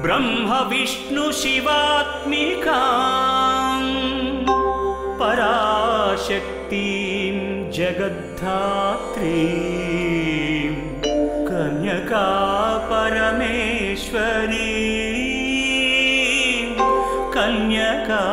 ब्रह्मविष्णुशिवात्मिकाम् पराशक्तिं जगद्धात्रीं कन्यका परमेश्वरी कन्यका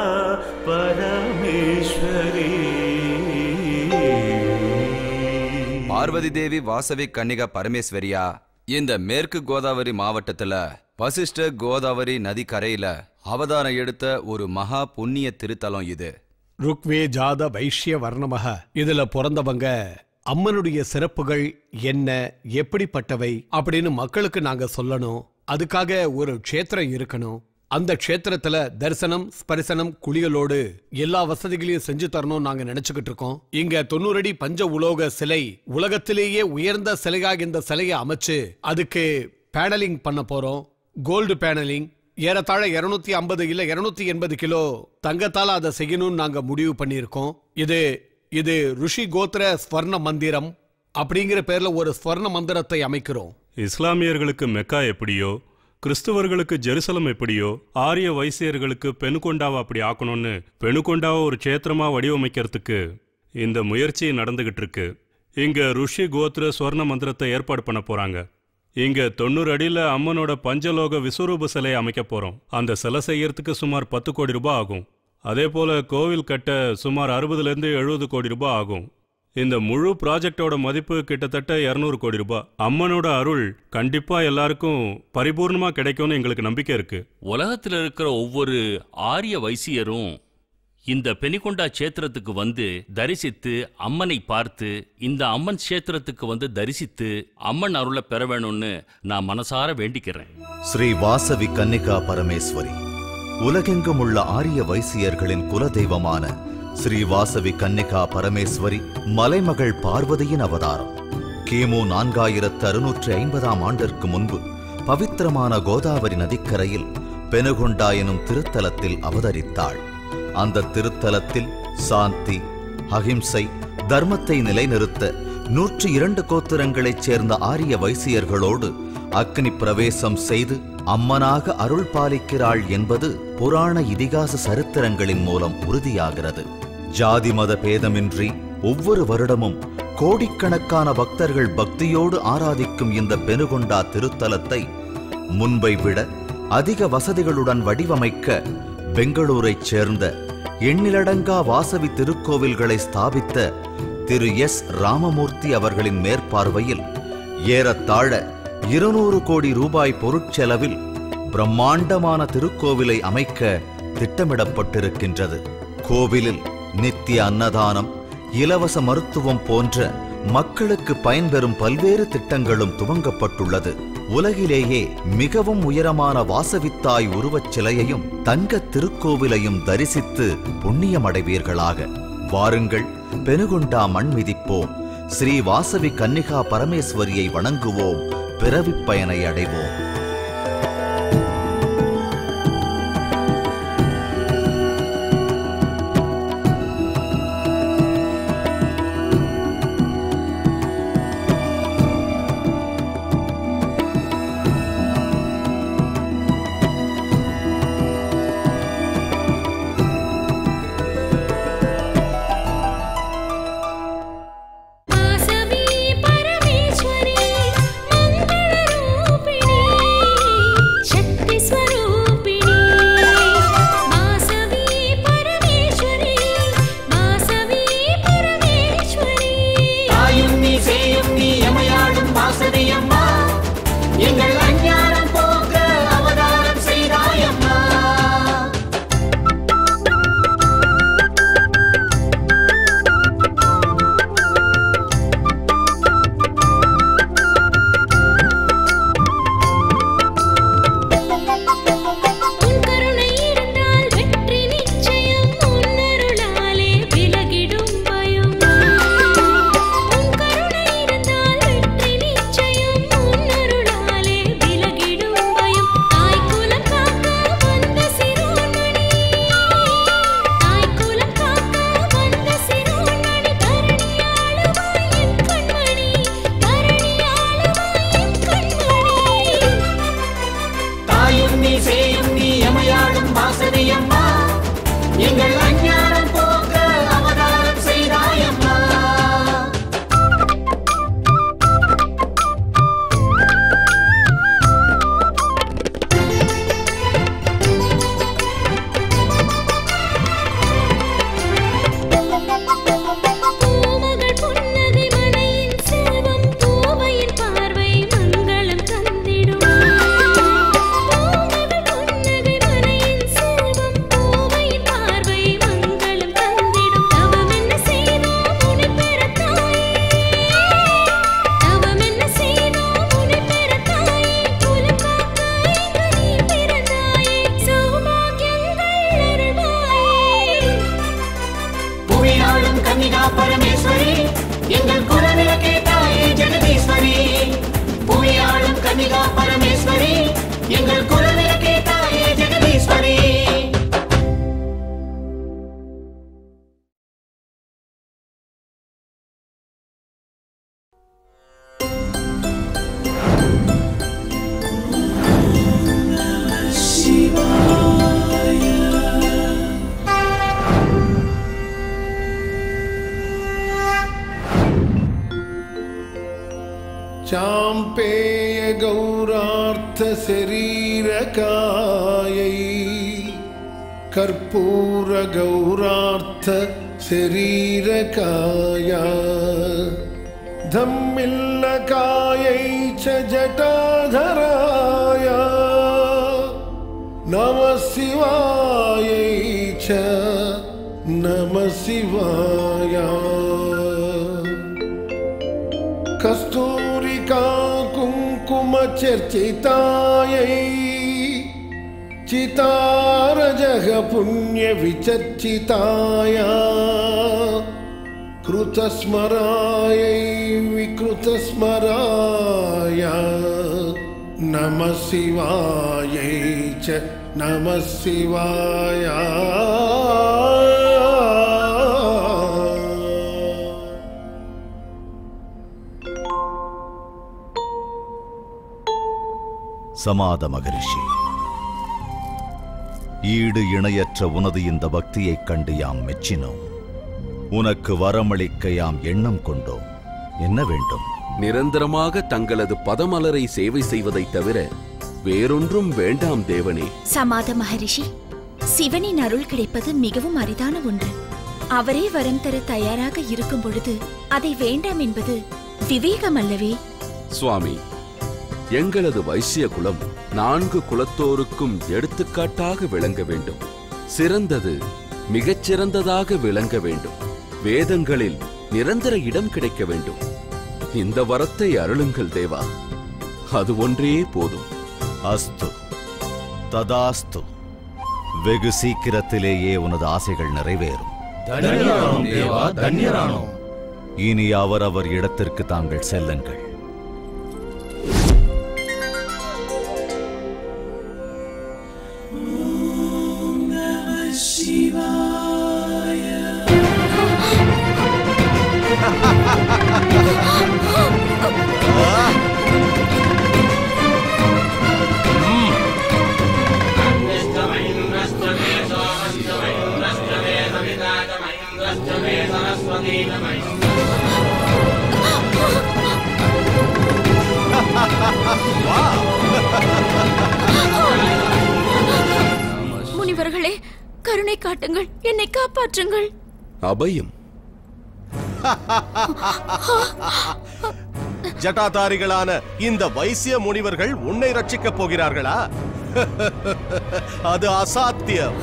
परमेश्वरी பார்வதி தேவி வாசவி கன்னிகா பரமேஸ்வரியா இந்த மேற்கு கோதாவரி மாவட்டத்துல வசிஷ்ட கோதாவரி நதி கரையில அவதாரம் எடுத்த ஒரு மகா புண்ணிய திருத்தலம் இது ருக்வே ஜாத வைஷ்ய வர்ணமக இதுல பிறந்தவங்க அம்மனுடைய சிறப்புகள் என்ன எப்படிப்பட்டவை அப்படின்னு மக்களுக்கு நாங்க சொல்லணும் அதுக்காக ஒரு க்ஷேத்திரம் இருக்கணும் அந்த க்ஷேத்திரத்துல தரிசனம் ஸ்பரிசனம் குளியலோடு எல்லா வசதிகளையும் செஞ்சு தரணும் நாங்க நினைச்சுக்கிட்டு இருக்கோம் இங்க தொண்ணூறு அடி பஞ்ச உலோக சிலை உலகத்திலேயே உயர்ந்த சிலையாக இந்த சிலையை அமைச்சு அதுக்கு பேனலிங் பண்ண போறோம் கோல்டு பேனலிங் ஏறத்தாழ 250 ஐம்பது இல்ல 280 எண்பது கிலோ தங்கத்தால அதை செய்யணும்னு நாங்க முடிவு பண்ணியிருக்கோம் இது இது ருஷி கோத்திர ஸ்வர்ண மந்திரம் அப்படிங்கிற பேர்ல ஒரு ஸ்வர்ண மந்திரத்தை அமைக்கிறோம் இஸ்லாமியர்களுக்கு மெக்கா எப்படியோ கிறிஸ்துவர்களுக்கு ஜெருசலம் எப்படியோ ஆரிய வைசியர்களுக்கு பெனுகொண்டாவை அப்படி ஆக்கணும்னு பெனுகொண்டாவை ஒரு க்ஷேத்திரமா வடிவமைக்கிறதுக்கு இந்த முயற்சி நடந்துகிட்டு இருக்கு இங்க ருஷி கோத்ர ஸ்வர்ண மந்திரத்தை ஏற்பாடு பண்ண போறாங்க இங்க தொண்ணூறு அடியில அம்மனோட பஞ்சலோக விஸ்வரூப சிலையை அமைக்க போறோம் அந்த சிலை செய்யறதுக்கு சுமார் பத்து கோடி ரூபாய் ஆகும் அதே போல கோவில் கட்ட சுமார் அறுபதுல இருந்து எழுபது கோடி ரூபாய் ஆகும் இந்த முழு ப்ராஜெக்டோட மதிப்பு கிட்டத்தட்ட இரநூறு கோடி ரூபாய் அம்மனோட அருள் கண்டிப்பா எல்லாருக்கும் பரிபூர்ணமா கிடைக்கும்னு எங்களுக்கு நம்பிக்கை இருக்கு உலகத்துல இருக்கிற ஒவ்வொரு ஆரிய வைசியரும் இந்த பெனிகொண்டா சேத்திரத்துக்கு வந்து தரிசித்து அம்மனை பார்த்து இந்த அம்மன் சேத்திரத்துக்கு வந்து தரிசித்து அம்மன் அருளை பெற வேணும்னு நான் மனசார வேண்டிக்கிறேன் ஸ்ரீ வாசவி கன்னிகா பரமேஸ்வரி உலகெங்கும் உள்ள ஆரிய வைசியர்களின் குலதெய்வமான ஸ்ரீ வாசவி கன்னிகா பரமேஸ்வரி மலைமகள் பார்வதியின் அவதாரம் கிமு நான்காயிரத்து அறுநூற்று ஐம்பதாம் ஆண்டிற்கு முன்பு பவித்திரமான கோதாவரி நதிக்கரையில் பெனுகொண்டா எனும் திருத்தலத்தில் அவதரித்தாள் அந்த திருத்தலத்தில் சாந்தி அகிம்சை தர்மத்தை நிலைநிறுத்த நூற்றி இரண்டு கோத்திரங்களைச் சேர்ந்த ஆரிய வைசியர்களோடு அக்னி பிரவேசம் செய்து அம்மனாக அருள் பாலிக்கிறாள் என்பது புராண இதிகாச சரித்திரங்களின் மூலம் உறுதியாகிறது ஜாதி மத பேதமின்றி ஒவ்வொரு வருடமும் கோடிக்கணக்கான பக்தர்கள் பக்தியோடு ஆராதிக்கும் இந்த பெனுகொண்டா திருத்தலத்தை முன்பை விட அதிக வசதிகளுடன் வடிவமைக்க பெங்களூரைச் சேர்ந்த எண்ணிலடங்கா வாசவி திருக்கோவில்களை ஸ்தாபித்த திரு எஸ் ராமமூர்த்தி அவர்களின் மேற்பார்வையில் ஏறத்தாழ இருநூறு கோடி ரூபாய் பொருட்செலவில் பிரம்மாண்டமான திருக்கோவிலை அமைக்க திட்டமிடப்பட்டிருக்கின்றது கோவிலில் நித்திய அன்னதானம் இலவச மருத்துவம் போன்ற மக்களுக்கு பயன்பெறும் பல்வேறு திட்டங்களும் துவங்கப்பட்டுள்ளது உலகிலேயே மிகவும் உயரமான வாசவித்தாய் உருவச் சிலையையும் தங்க திருக்கோவிலையும் தரிசித்து புண்ணியமடைவீர்களாக வாருங்கள் பெனுகொண்டா மண் மிதிப்போம் ஸ்ரீ வாசவி கன்னிகா பரமேஸ்வரியை வணங்குவோம் பிறவிப் பயனை அடைவோம் वासवी परमेश्वरी मङ्गलरूपिणी செய்யும் நீ எமையாடும் வாசவி அம்மா எங்கள் அஞ்ஞானம் போக்க அவதாரம் செய்தாயம்மா பூமகள் புன்னகை மனையின் செல்வம் பூவையின் பார்வை மங்களம் தந்திடும் பூமகள் புன்னகை மனையின் செல்வம் பூவையின் பார்வை மங்களம் தந்திடும் தவம் என்ன செய்தோம் உனை பெறத்தாயே தவம் என்ன செய்தோம் உனை பெறத்தாயே குலம் காக்க இங்கு நீ பிறந்தாயே சௌபாகியங்கள் அருள்வாயே புவியாளும் கன்னிகா பரமேஸ்வரி எங்கள் குலவிளக்கே தாயே ஜெகதீஸ்வரி புவியாளும் கன்னிகா பரமேஸ்வரி எங்கள் குலவிளக்கே தாயே ஜெகதீஸ்வரி चाम्पेय गौरार्थ शरीरकायै कर्पूर गौरार्थ शरीरकाया धम्मिल्लकायै च जटाधराय नमः शिवायै च नमः शिवाय कस्तूरिका कुङ्कुमचर्चितायै चितारजः पुण्यविचर्चिताय कृतस्मरायै विकृतस्मराय नमः शिवायै च नमः शिवाय சமாத மகரிஷி ஈடு இணையற்ற உனது இந்த பக்தியைக் கண்டு யாம் மெச்சினோம் உனக்கு வரமளிக்க யாம் எண்ணம் கொண்டோம் என்ன வேண்டும் நிரந்தரமாக தங்களது பதமலரை சேவை செய்வதைத் தவிர வேறொன்றும் வேண்டாம் தேவனே சமாத மகரிஷி சிவனின் அருள் கிடைப்பது மிகவும் அரிதான ஒன்று அவரே வரம் தர தயாராக இருக்கும் பொழுது அதை வேண்டாம் என்பது விவேகம் அல்லவே சுவாமி எங்களது வைசிய குலம் நான்கு குலத்தோருக்கும் எடுத்துக்காட்டாக விளங்க வேண்டும் சிறந்தது மிகச் சிறந்ததாக விளங்க வேண்டும் வேதங்களில் நிரந்தர இடம் கிடைக்க வேண்டும் இந்த வரத்தை அருளுங்கள் தேவா அது ஒன்றே போதும் அஸ்து ததாஸ்து வெகு சீக்கிரத்திலேயே உனது ஆசைகள் நிறைவேறும் இனி அவரவர் இடத்திற்கு தாங்கள் செல்லுங்கள் முனிவர்களே கருணை காட்டுங்கள் என்னை காப்பாற்றுங்கள் அபயம் ஜட்டாதாரிகளான இந்த வைசிய முனிவர்கள் உன்னை ரட்சிக்கப் போகிறார்களா அது அசாத்தியம்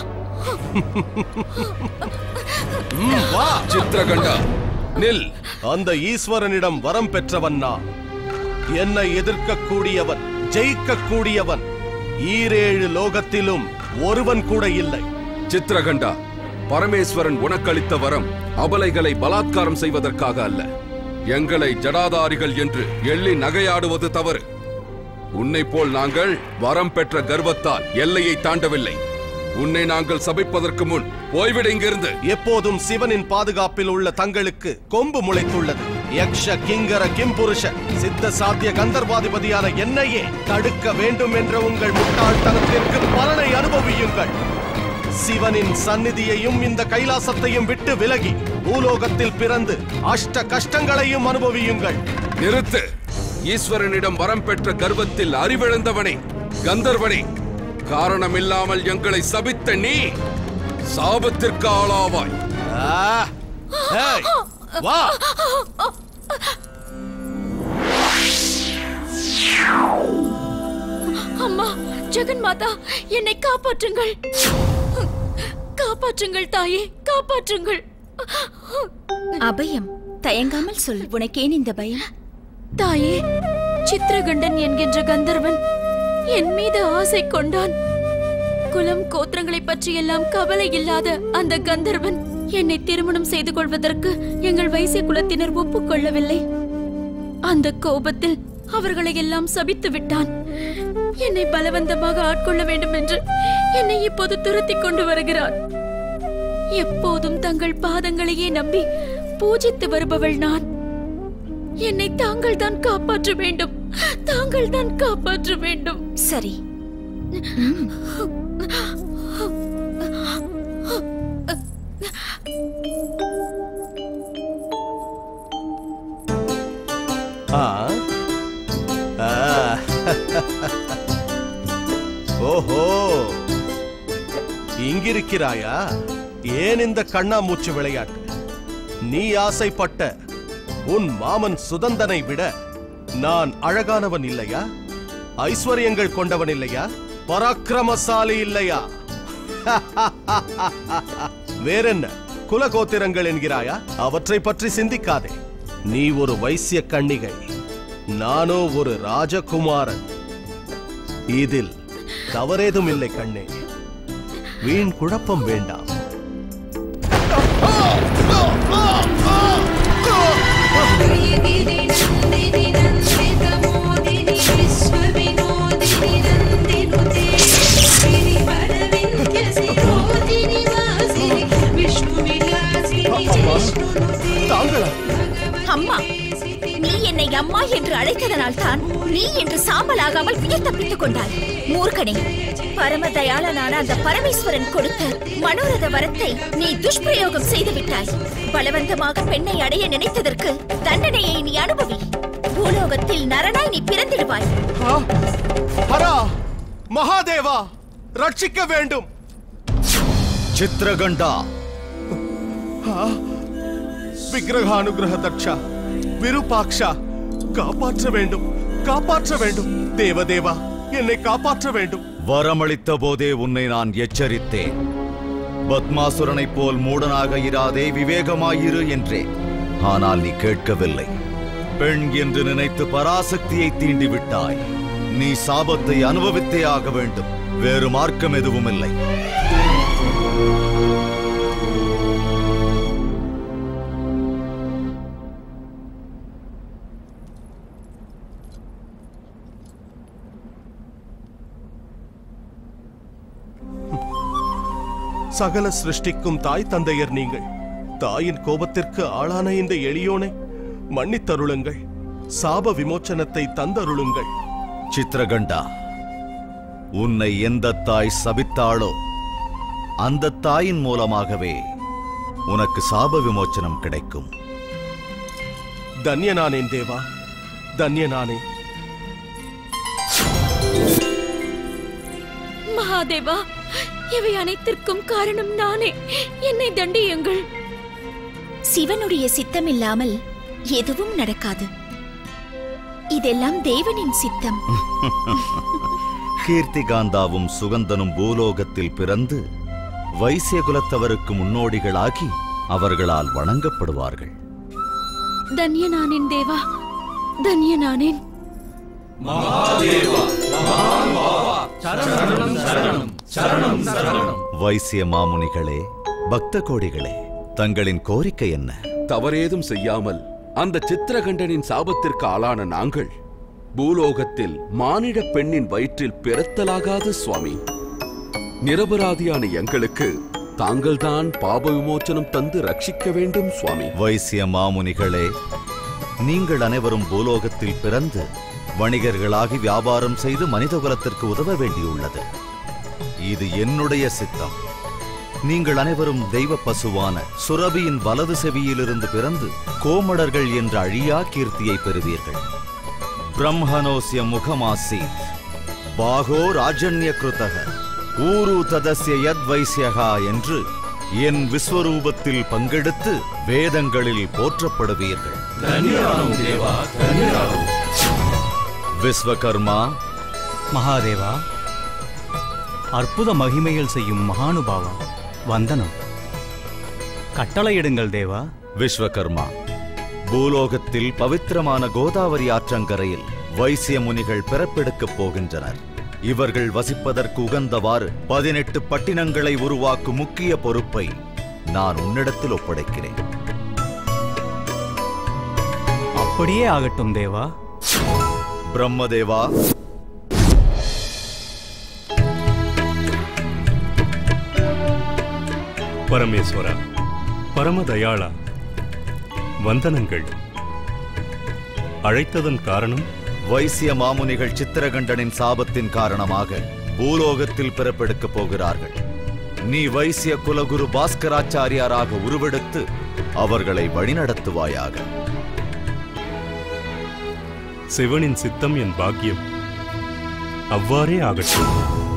ம், வா சித்திரகண்டா நில் அந்த ஈஸ்வரனிடம் வரம் பெற்றவன் நான் என்னை எதிர்க்கக்கூடியவன் ஜெயிக்கக்கூடியவன் ஈரேழு லோகத்திலும் ஒருவன் கூட இல்லை சித்திரகண்டா பரமேஸ்வரன் உனக்களித்த வரம் அபலைகளை பலாத்காரம் செய்வதற்காக அல்ல எங்களை ஜடாதாரிகள் என்று எள்ளி நகையாடுவது தவறு உன்னை போல் நாங்கள் வரம் பெற்ற கர்வத்தால் எல்லையை தாண்டவில்லை உன்னை நாங்கள் சபிப்பதற்கு முன் போய்விட இங்கிருந்து எப்போதும் சிவனின் பாதுகாப்பில் உள்ள தங்களுக்கு கொம்பு முளைத்துள்ளது யக்ஷ கிங்கர கிம்புருஷ சித்த சாத்திய கந்தர்வாதிபதியான என்னையே தடுக்க வேண்டும் என்ற உங்கள் முட்டாள்தனத்திற்கு பலனை அனுபவியுங்கள் சிவனின் சந்நிதியையும் இந்த கைலாசத்தையும் விட்டு விலகி பூலோகத்தில் பிறந்து அஷ்ட கஷ்டங்களையும் அனுபவியுங்கள் நிறுத்து ஈஸ்வரனிடம் வரம் பெற்ற கர்வத்தில் அறிவிழந்தவனே கந்தர்வனே காரணமில்லாமல் எங்களை சபித்த நீ சாபத்திற்கு ஆளாவாய் ஆ! ஏய், வா அம்மா ஜெகன் மாதா என்னை காப்பாற்றுங்கள் காப்பாற்றுங்கள் தாயே காப்பாற்றுங்கள் அபயம் தயங்காமல் சொல் உனக்கேன் இந்த பயம் தாயே சித்திரகண்டன் என்கின்ற கந்தர்வன் என் மீது ஆசை கொண்டான் குலம் கோத்திரங்களை பற்றி எல்லாம் கவலை இல்லாத அந்த கந்தர்வன் என்னை திருமணம் செய்து கொள்வதற்கு எங்கள் வைசிய குலத்தினர் ஒப்புக்கொள்ளவில்லை அந்த கோபத்தில் அவர்களை எல்லாம் சபித்து விட்டான் என்னை பலவந்தமாக ஆட்கொள்ள வேண்டும் என்று என்னை இப்போது துரத்தி கொண்டு வருகிறான் எப்போதும் தங்கள் பாதங்களையே நம்பி பூஜித்து வருபவள் நான் என்னை தாங்கள் தான் காப்பாற்ற வேண்டும் தாங்கள் தான் காப்பாற்ற வேண்டும் சரி ஆ ஆ. ஓஹோ இங்கிருக்கிறாயா ஏன் இந்த கண்ணாமூச்சு விளையாட்டு நீ ஆசைப்பட்ட உன் மாமன் சுதந்தனை விட நான் அழகானவன் இல்லையா ஐஸ்வர்யங்கள் கொண்டவன் இல்லையா பராக்கிரமசாலி இல்லையா வேறென்ன குலகோத்திரங்கள் என்கிறாயா அவற்றை பற்றி சிந்திக்காதே நீ ஒரு வைசிய கன்னிகை நானோ ஒரு ராஜகுமாரன் இதில் தவறேதும் இல்லை கண்ணே வீண் குழப்பம் வேண்டாம் அம்மா நீ என்னை அம்மா என்று அழைத்ததனால் தான் நீ என்று சாம்பலாகாமல் உயிர் தப்பித்துக் கொண்டாய் மூர்க்கனே பரம தயாளனான அந்த பரமேஸ்வரன் கொடுத்த மனோரத வரத்தை நீ துஷ்பிரயோகம் செய்து விட்டாய் பலவந்தமாக பெண்ணை அடைய நினைத்ததற்கு தண்டனையை நீ அனுபவி பூலோகத்தில் நரனாய் நீ பிறந்திடுவாய் ஆ! ஹரா மகாதேவா ரட்சிக்க வேண்டும் சித்திரகண்டா ஆ! விக்கிரகானுகிரக தக்ஷா விருபாக்ஷா காப்பாற்ற வேண்டும் காப்பாற்ற வேண்டும் தேவதேவா என்னை காப்பாற்ற வேண்டும் வரமளித்த போதே உன்னை நான் எச்சரித்தேன் பத்மாசுரனைப் போல் மூடனாக இராதே விவேகமாயிரு என்றேன் ஆனால் நீ கேட்கவில்லை பெண் என்று நினைத்து பராசக்தியை தீண்டி விட்டாய் நீ சாபத்தை அனுபவித்தே ஆக வேண்டும் வேறு மார்க்கம் எதுவும் இல்லை சகல சிருஷ்டிக்கும் தாய் தந்தையர் நீங்கள் தாயின் கோபத்திற்கு ஆளான இந்த எளியோனை மன்னித்தருளுங்கள் சாப விமோச்சனத்தை தந்தருளுங்கள் சித்திரகண்டா உன்னை எந்த தாய் சபித்தாளோ அந்த தாயின் மூலமாகவே உனக்கு சாப விமோச்சனம் கிடைக்கும் தன்யனானேன் தேவா தன்யனானே மகாதேவா இவை அனைத்திற்கும் காரணம் நானே என்னை தண்டியுங்கள் சிவனுடைய சித்தம் இல்லாமல் எதுவும் நடக்காது இதெல்லாம் தேவனின் சித்தம் கீர்த்திகாந்தாவும் சுகந்தனும் பூலோகத்தில் பிறந்து வைசிய குலத்தவருக்கு முன்னோடிகளாகி அவர்களால் வணங்கப்படுவார்கள் தன்யனானேன் தேவா தன்யனானேன் வைசிய மாமுனிகளே பக்த கோடிகளே தங்களின் கோரிக்கை என்ன தவறேதும் செய்யாமல் அந்த சித்திரகண்டனின் சாபத்திற்கு ஆளான நாங்கள் பூலோகத்தில் மானிட பெண்ணின் வயிற்றில் பிறத்தலாகாத சுவாமி நிரபராதியான எங்களுக்கு தாங்கள்தான் பாப விமோச்சனம் தந்து ரட்சிக்க வேண்டும் சுவாமி வைசிய மாமுனிகளே நீங்கள் அனைவரும் பூலோகத்தில் பிறந்து வணிகர்களாகி வியாபாரம் செய்து மனிதகுலத்திற்கு உதவ வேண்டியுள்ளது இது என்னுடைய சித்தம் நீங்கள் அனைவரும் தெய்வ பசுவான சுரபியின் வலது செவியிலிருந்து பிறந்து கோமடர்கள் என்ற அழியா கீர்த்தியை பெறுவீர்கள் பிரம்மணோசிய முகமாசீத் பாகோ ராஜன்ய கிருதக ஊரு ததஸ்ய யத் வைசியகா என்று என் விஸ்வரூபத்தில் பங்கெடுத்து வேதங்களில் போற்றப்படுவீர்கள் விஸ்வகர்மா மகாதேவா அற்புத மகிமைகள் செய்யும் மகானுபாவா வந்தனம் கட்டளையிடுங்கள் தேவா விஸ்வகர்மா பூலோகத்தில் பவித்திரமான கோதாவரி ஆற்றங்கரையில் வைசிய முனிகள் பிறப்பெடுக்கப் போகின்றனர் இவர்கள் வசிப்பதற்கு உகந்தவாறு பதினெட்டு பட்டினங்களை உருவாக்கும் முக்கிய பொறுப்பை நான் உன்னிடத்தில் ஒப்படைக்கிறேன் அப்படியே ஆகட்டும் தேவா பிரம்மதேவா பரமேஸ்வரா பரமதயாளா வந்தனங்கள் அழைத்ததன் காரணம் வைசிய மாமுனிகள் சித்திரகண்டனின் சாபத்தின் காரணமாக பூலோகத்தில் பிறப்பெடுக்கப் போகிறார்கள் நீ வைசிய குலகுரு பாஸ்கராச்சாரியாராக உருவெடுத்து அவர்களை வழிநடத்துவாயாக சிவனின் சித்தம் என் பாக்கியம் அவ்வாறே ஆகட்டும்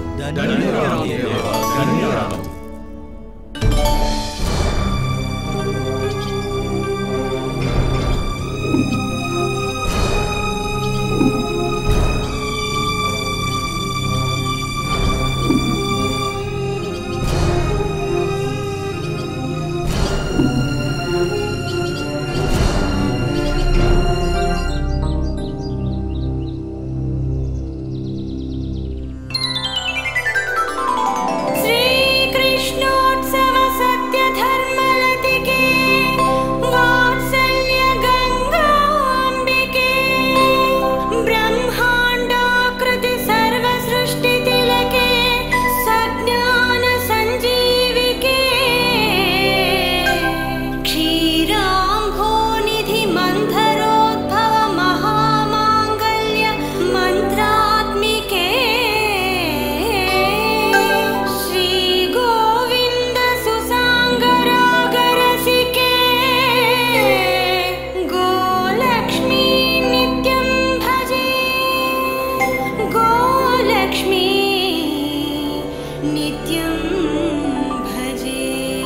श्रीकृष्णोत्सव सत्यधर्मलतिके वात्सल्य गङ्गाम्बिके ब्रह्माण्डाकृति सर्वसृष्टितिलके सज्ञान सञ्जीविके क्षीराम्भोनिधि मन्थरोद्भव महामाङ्गल्य मन्त्रात्मिके श्रीगोविन्द सुसाङ्गरागरसिके गोलक्ष्मी नित्यं भजे गोलक्ष्मी नित्यं भजे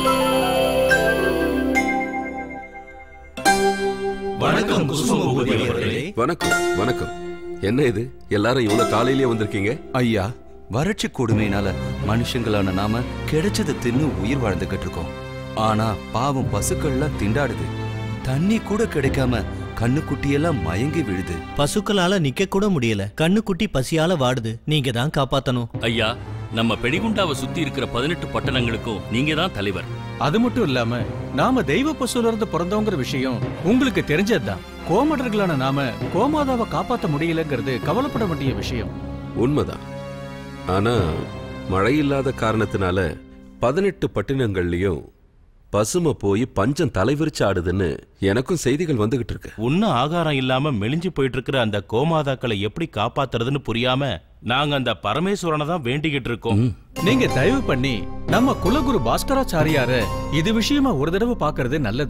வணக்கம் வணக்கம் வணக்கம் என்ன இது எல்லாரும் இவ்வளவு காலையிலேயே வந்திருக்கீங்க ஐயா வறட்சி கொடுமையினால மனுஷங்களான நாம கிடைச்சதை தின்னு உயிர் வாழ்ந்துகிட்டு இருக்கோம் ஆனா பாவம் பசுக்கள்லாம் திண்டாடுது தண்ணி கூட கிடைக்காம கண்ணுக்குட்டியெல்லாம் மயங்கி விழுது பசுக்களால நிக்க கூட முடியல கண்ணுக்குட்டி பசியால வாடுது நீங்க தான் காப்பாத்தணும் ஐயா நம்ம பெடிகுண்டாவை சுத்தி இருக்கிற பதினெட்டு பட்டணங்களுக்கும் நீங்க தான் தலைவர் அது மட்டும் இல்லாம நாம தெய்வ பசுல இருந்து பிறந்தோங்கிற விஷயம் உங்களுக்கு தெரிஞ்சதுதான் கோமடர்களான நாம கோமாதாவை காப்பாத்த முடியலங்கிறது கவலைப்பட வேண்டிய விஷயம் உண்மைதான் ஆனா மழை இல்லாத காரணத்தினால பதினெட்டு பட்டினங்கள்லயும் பசுமை போய் பஞ்சம் தலைவிரிச்சு ஆடுதுன்னு எனக்கும் செய்திகள் வந்துகிட்டு இருக்கு உன்னும் ஆகாரம் இல்லாம மெலிஞ்சு போயிட்டு இருக்கிற அந்த கோமாதாக்களை எப்படி காப்பாத்துறதுன்னு புரியாம நாங்க அந்த பரமேஸ்வரனை தான் வேண்டிக்கிட்டு இருக்கோம் நீங்க தயவு பண்ணி நம்ம குலகுரு பாஸ்கராச்சாரியார இது விஷயமா ஒரு தடவை பாக்குறது நல்லது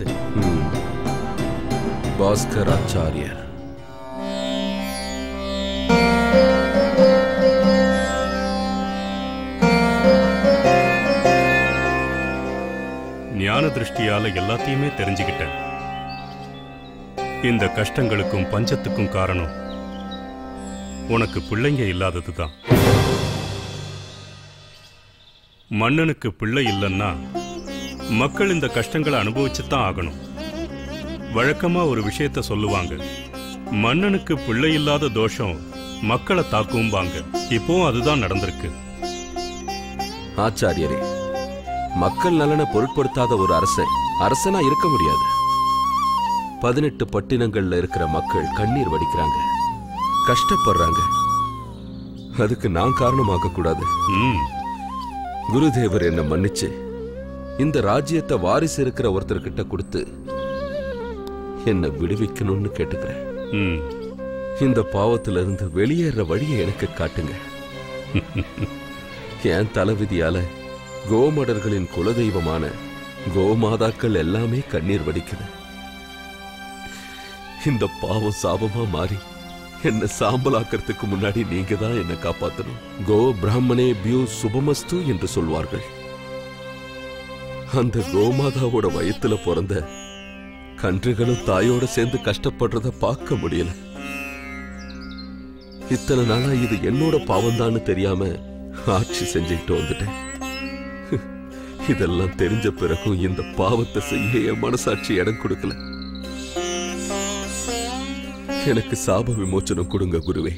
பாஸ்கராச்சாரியர் ஞான திருஷ்டியால எல்லாத்தையுமே தெரிஞ்சுக்கிட்டேன் இந்த கஷ்டங்களுக்கும் பஞ்சத்துக்கும் காரணம் உனக்கு பிள்ளைங்க இல்லாததுதான் மன்னனுக்கு பிள்ளை இல்லைன்னா மக்கள் இந்த கஷ்டங்களை அனுபவிச்சுத்தான் ஆகணும் வழக்கமா ஒரு விஷயத்த சொல்லுவாங்க மன்னனுக்கு பிள்ளை இல்லாத தோஷம் மக்களை தாக்கும்பாங்க இப்போ அதுதான் நடந்திருக்கு ஆச்சாரியரே மக்கள் நலனை பொருட்படுத்தாத ஒரு அரசன் அரசனா இருக்க முடியாது பதினெட்டு பட்டினங்கள்ல இருக்கிற மக்கள் கண்ணீர் வடிக்கிறாங்க கஷ்டப்படுறாங்க அதுக்கு நான் காரணமாக்க கூடாது குருதேவர் என்ன மன்னிச்சு இந்த ராஜ்யத்தை வாரிசு இருக்கிற ஒருத்தர்கிட்ட கொடுத்து என்னை விடுவிக்கணும்னு கேட்டுக்கிறேன் ம் இந்த பாவத்திலிருந்து வெளியேற வழியை எனக்கு காட்டுங்க என் தலைவிதியால கோமடர்களின் குலதெய்வமான கோமாதாக்கள் எல்லாமே கண்ணீர் வடிக்குது இந்த பாவம் சாபமா மாறி என்ன சாம்பலாக்கிறதுக்கு முன்னாடி நீங்க தான் என்ன காப்பாத்தணும் கோ பிராமணே பியூ சுபமஸ்து என்று சொல்வார்கள் அந்த கோமாதாவோட வயத்துல பிறந்த கன்றுகளும் தாயோட சேர்ந்து கஷ்டப்படுறத பார்க்க முடியல இத்தனை நாளா இது என்னோட பாவம்தான்னு தெரியாம ஆட்சி செஞ்சுக்கிட்டு வந்துட்டேன் இதெல்லாம் தெரிஞ்ச பிறகும் இந்த பாவத்தை செய்ய என் மனசாட்சி இடம் கொடுக்கல எனக்கு சாப விமோச்சனம் கொடுங்க குருவே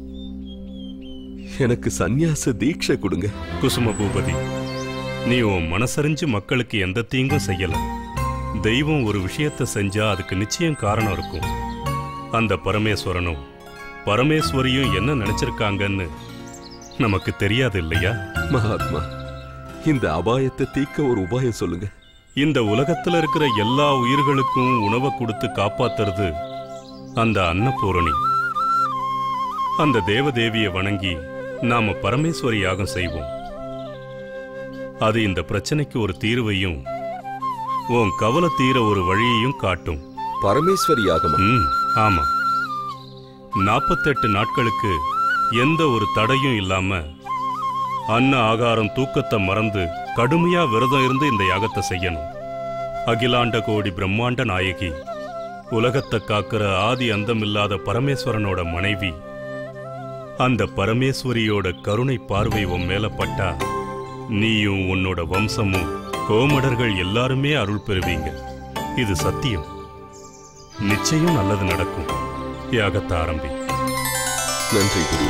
எனக்கு சந்நியாச தீட்சை கொடுங்க குசும பூபதி நீ உன் மனசறிஞ்சு மக்களுக்கு எந்த தீங்கும் செய்யல தெய்வம் ஒரு விஷயத்தை செஞ்சா அதுக்கு நிச்சயம் காரணம் இருக்கும் அந்த பரமேஸ்வரனும் பரமேஸ்வரியும் என்ன நினைச்சிருக்காங்கன்னு நமக்கு தெரியாது இல்லையா மகாத்மா இந்த அபாயத்தை தீக்க ஒரு உபாயம் சொல்லுங்க இந்த உலகத்துல இருக்கிற எல்லா உயிர்களுக்கும் உணவை கொடுத்து காப்பாத்துறது அந்த அன்னபூரணி அந்த தேவதேவியை வணங்கி நாம பரமேஸ்வரி யாகம் செய்வோம் அது இந்த பிரச்சனைக்கு ஒரு தீர்வையும் உன் கவலை தீர ஒரு வழியையும் காட்டும் பரமேஸ்வரி யாகமா ம் ஆமா நாற்பத்தெட்டு நாட்களுக்கு எந்த ஒரு தடையும் இல்லாம அன்ன ஆகாரம் தூக்கத்தை மறந்து கடுமையா விரதம் இருந்து இந்த யாகத்தை செய்யணும் அகிலாண்ட கோடி பிரம்மாண்ட நாயகி உலகத்தை காக்கிற ஆதி அந்தமில்லாத பரமேஸ்வரனோட மனைவி அந்த பரமேஸ்வரியோட கருணை பார்வை உன் மேல பட்டா நீயும் உன்னோட வம்சமும் கோமடர்கள் எல்லாருமே அருள் பெறுவீங்க இது சத்தியம் நிச்சயம் நல்லது நடக்கும் யாகத்தை ஆரம்பி நன்றி குரு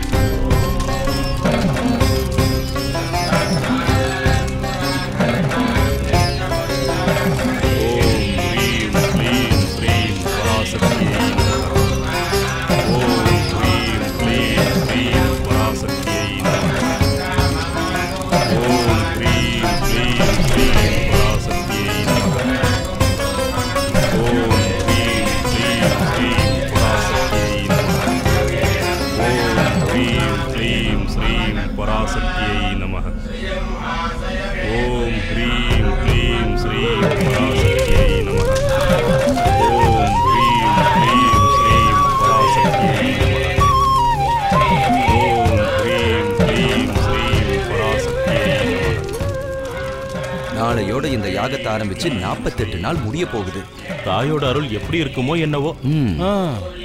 பராசக்தியை நமக ஓம் ஹ்ரீம் க்ளீம் ஸ்ரீம் பராசக்தியை நமக ஓம் ஹ்ரீம் க்ளீம் ஸ்ரீம் பராசக்தியை நமக ஓம் ஹ்ரீம் க்ளீம் ஸ்ரீம் பராசக்தியை நமக நாளையோட இந்த யாகத்தை ஆரம்பிச்சு நாற்பத்தெட்டு நாள் முடிய போகுது தாயோட அருள் எப்படி இருக்குமோ என்னவோ ம். ஆ.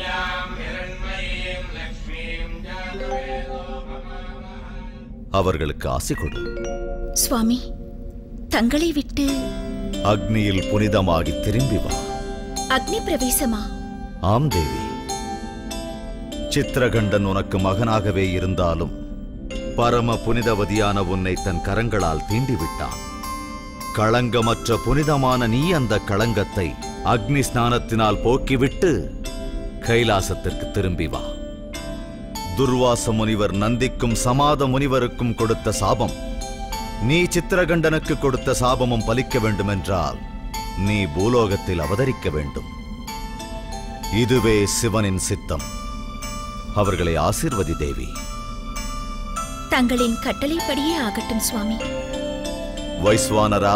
அவர்களுக்கு ஆசை கொடு சுவாமி தங்களை விட்டு அக்னியில் புனிதமாகி திரும்பி வா அக்னி பிரவேசமா ஆம் தேவி சித்திரகண்டன் உனக்கு மகனாகவே இருந்தாலும் பரம புனிதவதியான உன்னை தன் கரங்களால் தீண்டி விட்டான் களங்கமற்ற புனிதமான நீ அந்த களங்கத்தை அக்னி ஸ்நானத்தினால் போக்கிவிட்டு கைலாசத்திற்கு திரும்பி வா துர்வாச முனிவர் நந்திக்கும் சமாத முனிவருக்கும் கொடுத்த சாபம் நீ சித்திரகண்டனுக்கு கொடுத்த சாபமும் பலிக்க வேண்டுமென்றால் நீ பூலோகத்தில் அவதரிக்க வேண்டும் இதுவே சிவனின் சித்தம் அவர்களை ஆசிர்வதி தேவி தங்களின் கட்டளைப்படியே ஆகட்டும் சுவாமி வைஸ்வானரா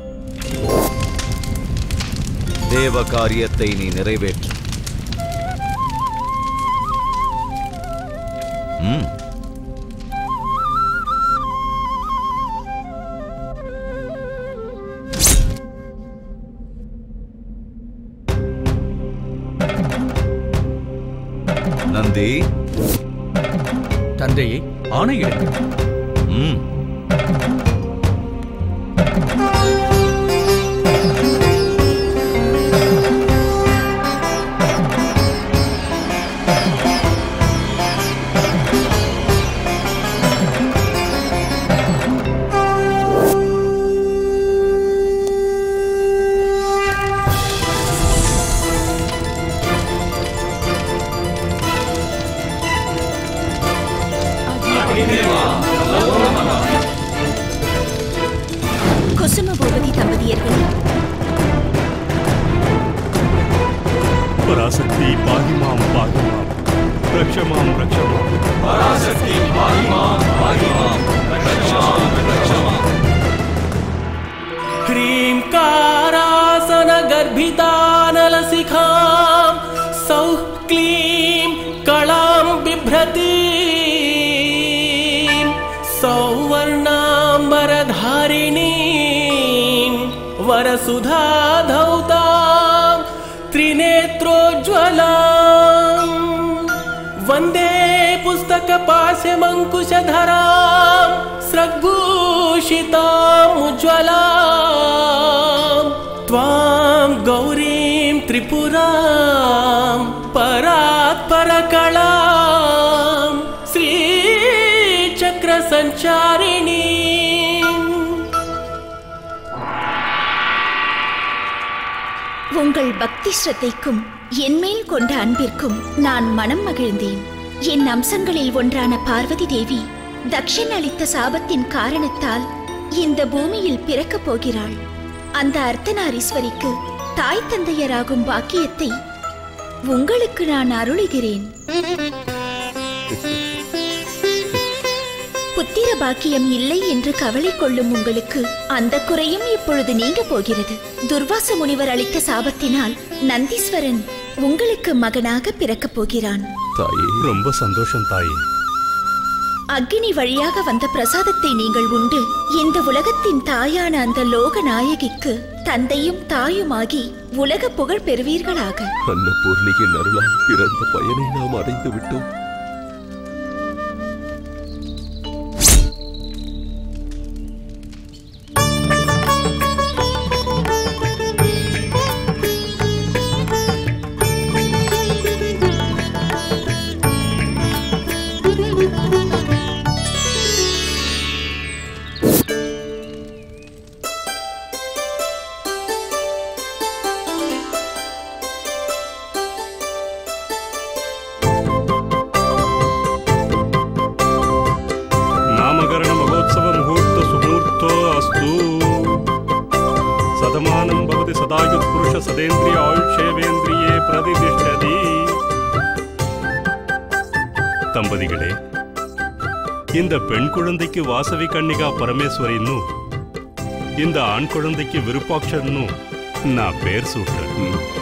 தேவ காரியத்தை நீ நிறைவேற்று ம் நந்தி தந்தையை ஆணையிடுங்கள் ம் குசும பூபதி தம்பதியர்களே பராசக்தி பாகிமாம் பாகிமாம் ரக்ஷமாம் ரக்ஷமாம் பராசக்தி பாகிமாம் பாகிமாம் ரக்ஷமாம் ரக்ஷமாம் ह्रीङ्कारासनगर्भितानलशिखां सौः क्लीं कलां बिभ्रतीं सौवर्णाम्बरधारिणीं वरसुधाधौतां त्रिनेत्रोज्ज्वलां वन्दे पुस्तकपाशमङ्कुशधरां स्रग्भूषितामुज्ज्वलां त्वां गौरीं त्रिपुरां परात् परकलां श्रीचक्रसञ्चारिणीम् உங்கள் பக்தி ஸ்ரத்தைக்கும் என்மேல் கொண்ட அன்பிற்கும் நான் மனம் மகிழ்ந்தேன் என் அம்சங்களில் ஒன்றான பார்வதி தேவி தக்ஷன் அளித்த சாபத்தின் காரணத்தால் இந்த பூமியில் பிறக்கப் போகிறாள் அந்த அர்த்தநாரீஸ்வரிக்கு தாய் தந்தையராகும் பாக்கியத்தை உங்களுக்கு நான் அருளுகிறேன் புத்திர பாக்கியம் இல்லை என்று கவலை கொள்ளும் உங்களுக்கு அந்த குறையும் இப்பொழுது நீங்க போகிறது துர்வாச முனிவர் அளித்த சாபத்தினால் நந்தீஸ்வரன் உங்களுக்கு மகனாக பிறக்கப் போகிறான் தாயே ரொம்ப சந்தோஷம் தாயே அக்னி வழியாக வந்த பிரசாதத்தை நீங்கள் உண்டு இந்த உலகத்தின் தாயான அந்த லோக நாயகிக்கு தந்தையும் தாயுமாகி உலக புகழ் பெறுவீர்களாக அன்னபூர்ணியின் அருளால் பிறந்த பயனை நாம் அடைந்து விட்டோம் నామకరణ మహోత్సవ ముహూర్త సుమూర్తో అస్తు సదమానం భవతి సదాయుత్ పురుష సదేంద్రియ ஆயுஷேவேந்திரியே பிரதிதிஷ்டதி தம்பதிகளே இந்த பெண் குழந்தைக்கு வாசவி கன்னிகா பரமேஸ்வரின்னு இந்த ஆண் குழந்தைக்கு விருப்பாட்சர்னு நான் பேர் சூட்டுறேன்